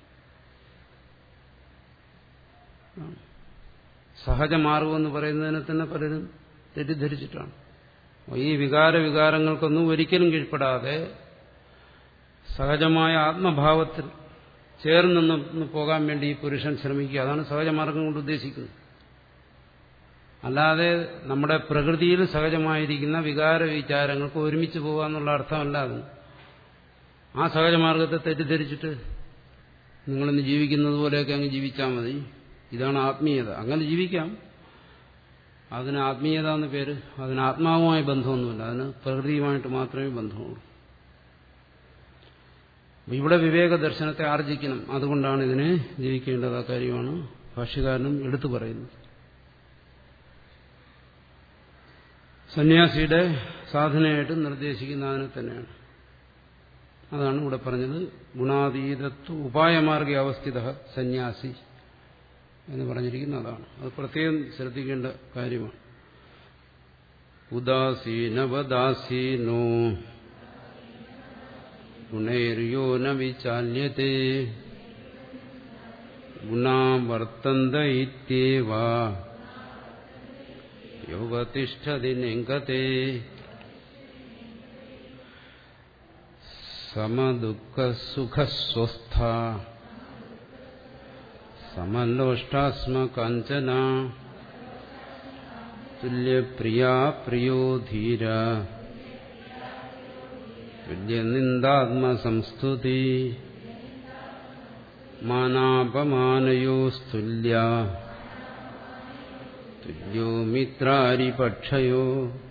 സഹജമാർഗമെന്ന് പറയുന്നതിനെ തന്നെ പലരും തെറ്റിദ്ധരിച്ചിട്ടാണ് ഈ വികാര വികാരങ്ങൾക്കൊന്നും ഒരിക്കലും കീഴ്പ്പെടാതെ സഹജമായ ആത്മഭാവത്തിൽ ചേർന്ന് പോകാൻ വേണ്ടി ഈ പുരുഷൻ ശ്രമിക്കുക അതാണ് സഹജമാർഗം കൊണ്ട് ഉദ്ദേശിക്കുന്നത് അല്ലാതെ നമ്മുടെ പ്രകൃതിയിൽ സഹജമായിരിക്കുന്ന വികാര വിചാരങ്ങൾക്ക് ഒരുമിച്ച് പോകുക എന്നുള്ള അർത്ഥമല്ല അത് ആ സഹജമാർഗത്തെ തെറ്റിദ്ധരിച്ചിട്ട് നിങ്ങളിന്ന് ജീവിക്കുന്നത് പോലെയൊക്കെ അങ്ങ് ജീവിച്ചാൽ മതി ഇതാണ് ആത്മീയത അങ്ങനെ ജീവിക്കാം അതിന് ആത്മീയത എന്ന് പേര് അതിന് ആത്മാവുമായി ബന്ധമൊന്നുമില്ല അതിന് പ്രകൃതിയുമായിട്ട് മാത്രമേ ബന്ധമുള്ളൂ ഇവിടെ വിവേക ദർശനത്തെ ആർജിക്കണം അതുകൊണ്ടാണ് ഇതിനെ ജീവിക്കേണ്ടത് ആ കാര്യമാണ് ഭാഷ്യകാരനും എടുത്തു പറയുന്നത് സന്യാസിയുടെ സാധനയായിട്ട് നിർദ്ദേശിക്കുന്ന അതിനെ തന്നെയാണ് അതാണ് ഇവിടെ പറഞ്ഞത് ഗുണാതീതത്വ ഉപായമാർഗ അവസ്ഥിത സന്യാസി എന്ന് പറഞ്ഞിരിക്കുന്ന അതാണ് അത് പ്രത്യേകം ശ്രദ്ധിക്കേണ്ട കാര്യമാണ് ഉദാസീനവദാസീനോ ഗുണൈര്യോ ന വിചാല്യത്തെ ഗുണാ വർത്തന്ത ഇത്യേവ യോഗതിഷ്ഠതി നിങ്കത്തെ സമദുഃഖസുഖസ്വസ്ഥ സമലോഷ്ടാസ്മ കാഞ്ചന തുല്യപ്രിയാ പ്രിയോ ധീര തുല്യനിന്ദാത്മസംസ്തുതി മാനാപമാനയോസ്തുല്യ തുല്യോ മിത്രാരിപക്ഷയോ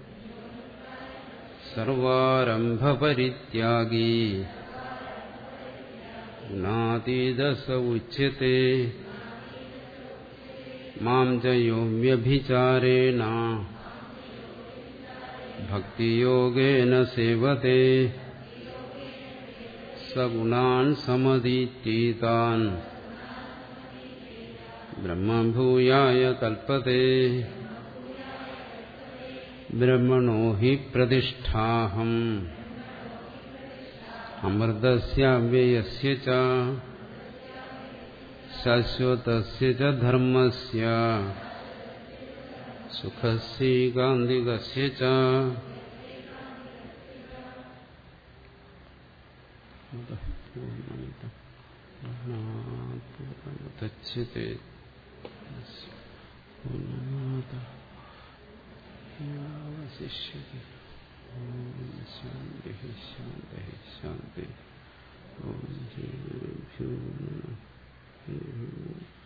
സർവാരംഭപരിത്യാഗി ഗുണാതീതസ ഉച്യത്തെ മാം ചയോമ്യഭിചാരേണ ഭക്തിയോഗേന സേവത്തെ സഗുണാൻ സമതീതീതാൻ ബ്രഹ്മഭൂയായ കൽപ്പത്തെ ബ്രഹ്മണോ ഹി പ്രതിഷ്ഠാഹം അമൃതസ്യവ്യയസ്യ ച ശാശ്വതസ്യ ച ധർമ്മസ്യ സുഖസ്യൈകാന്തികസ്യ ച പൂർണ്ണമുദച്യത്തെ ശിഷ്യത്തെ ഓം ശാന്തി ശാന്തി ശാന്തി ഓം ശ്രീ ഗുരുഭ്യോ നമഃ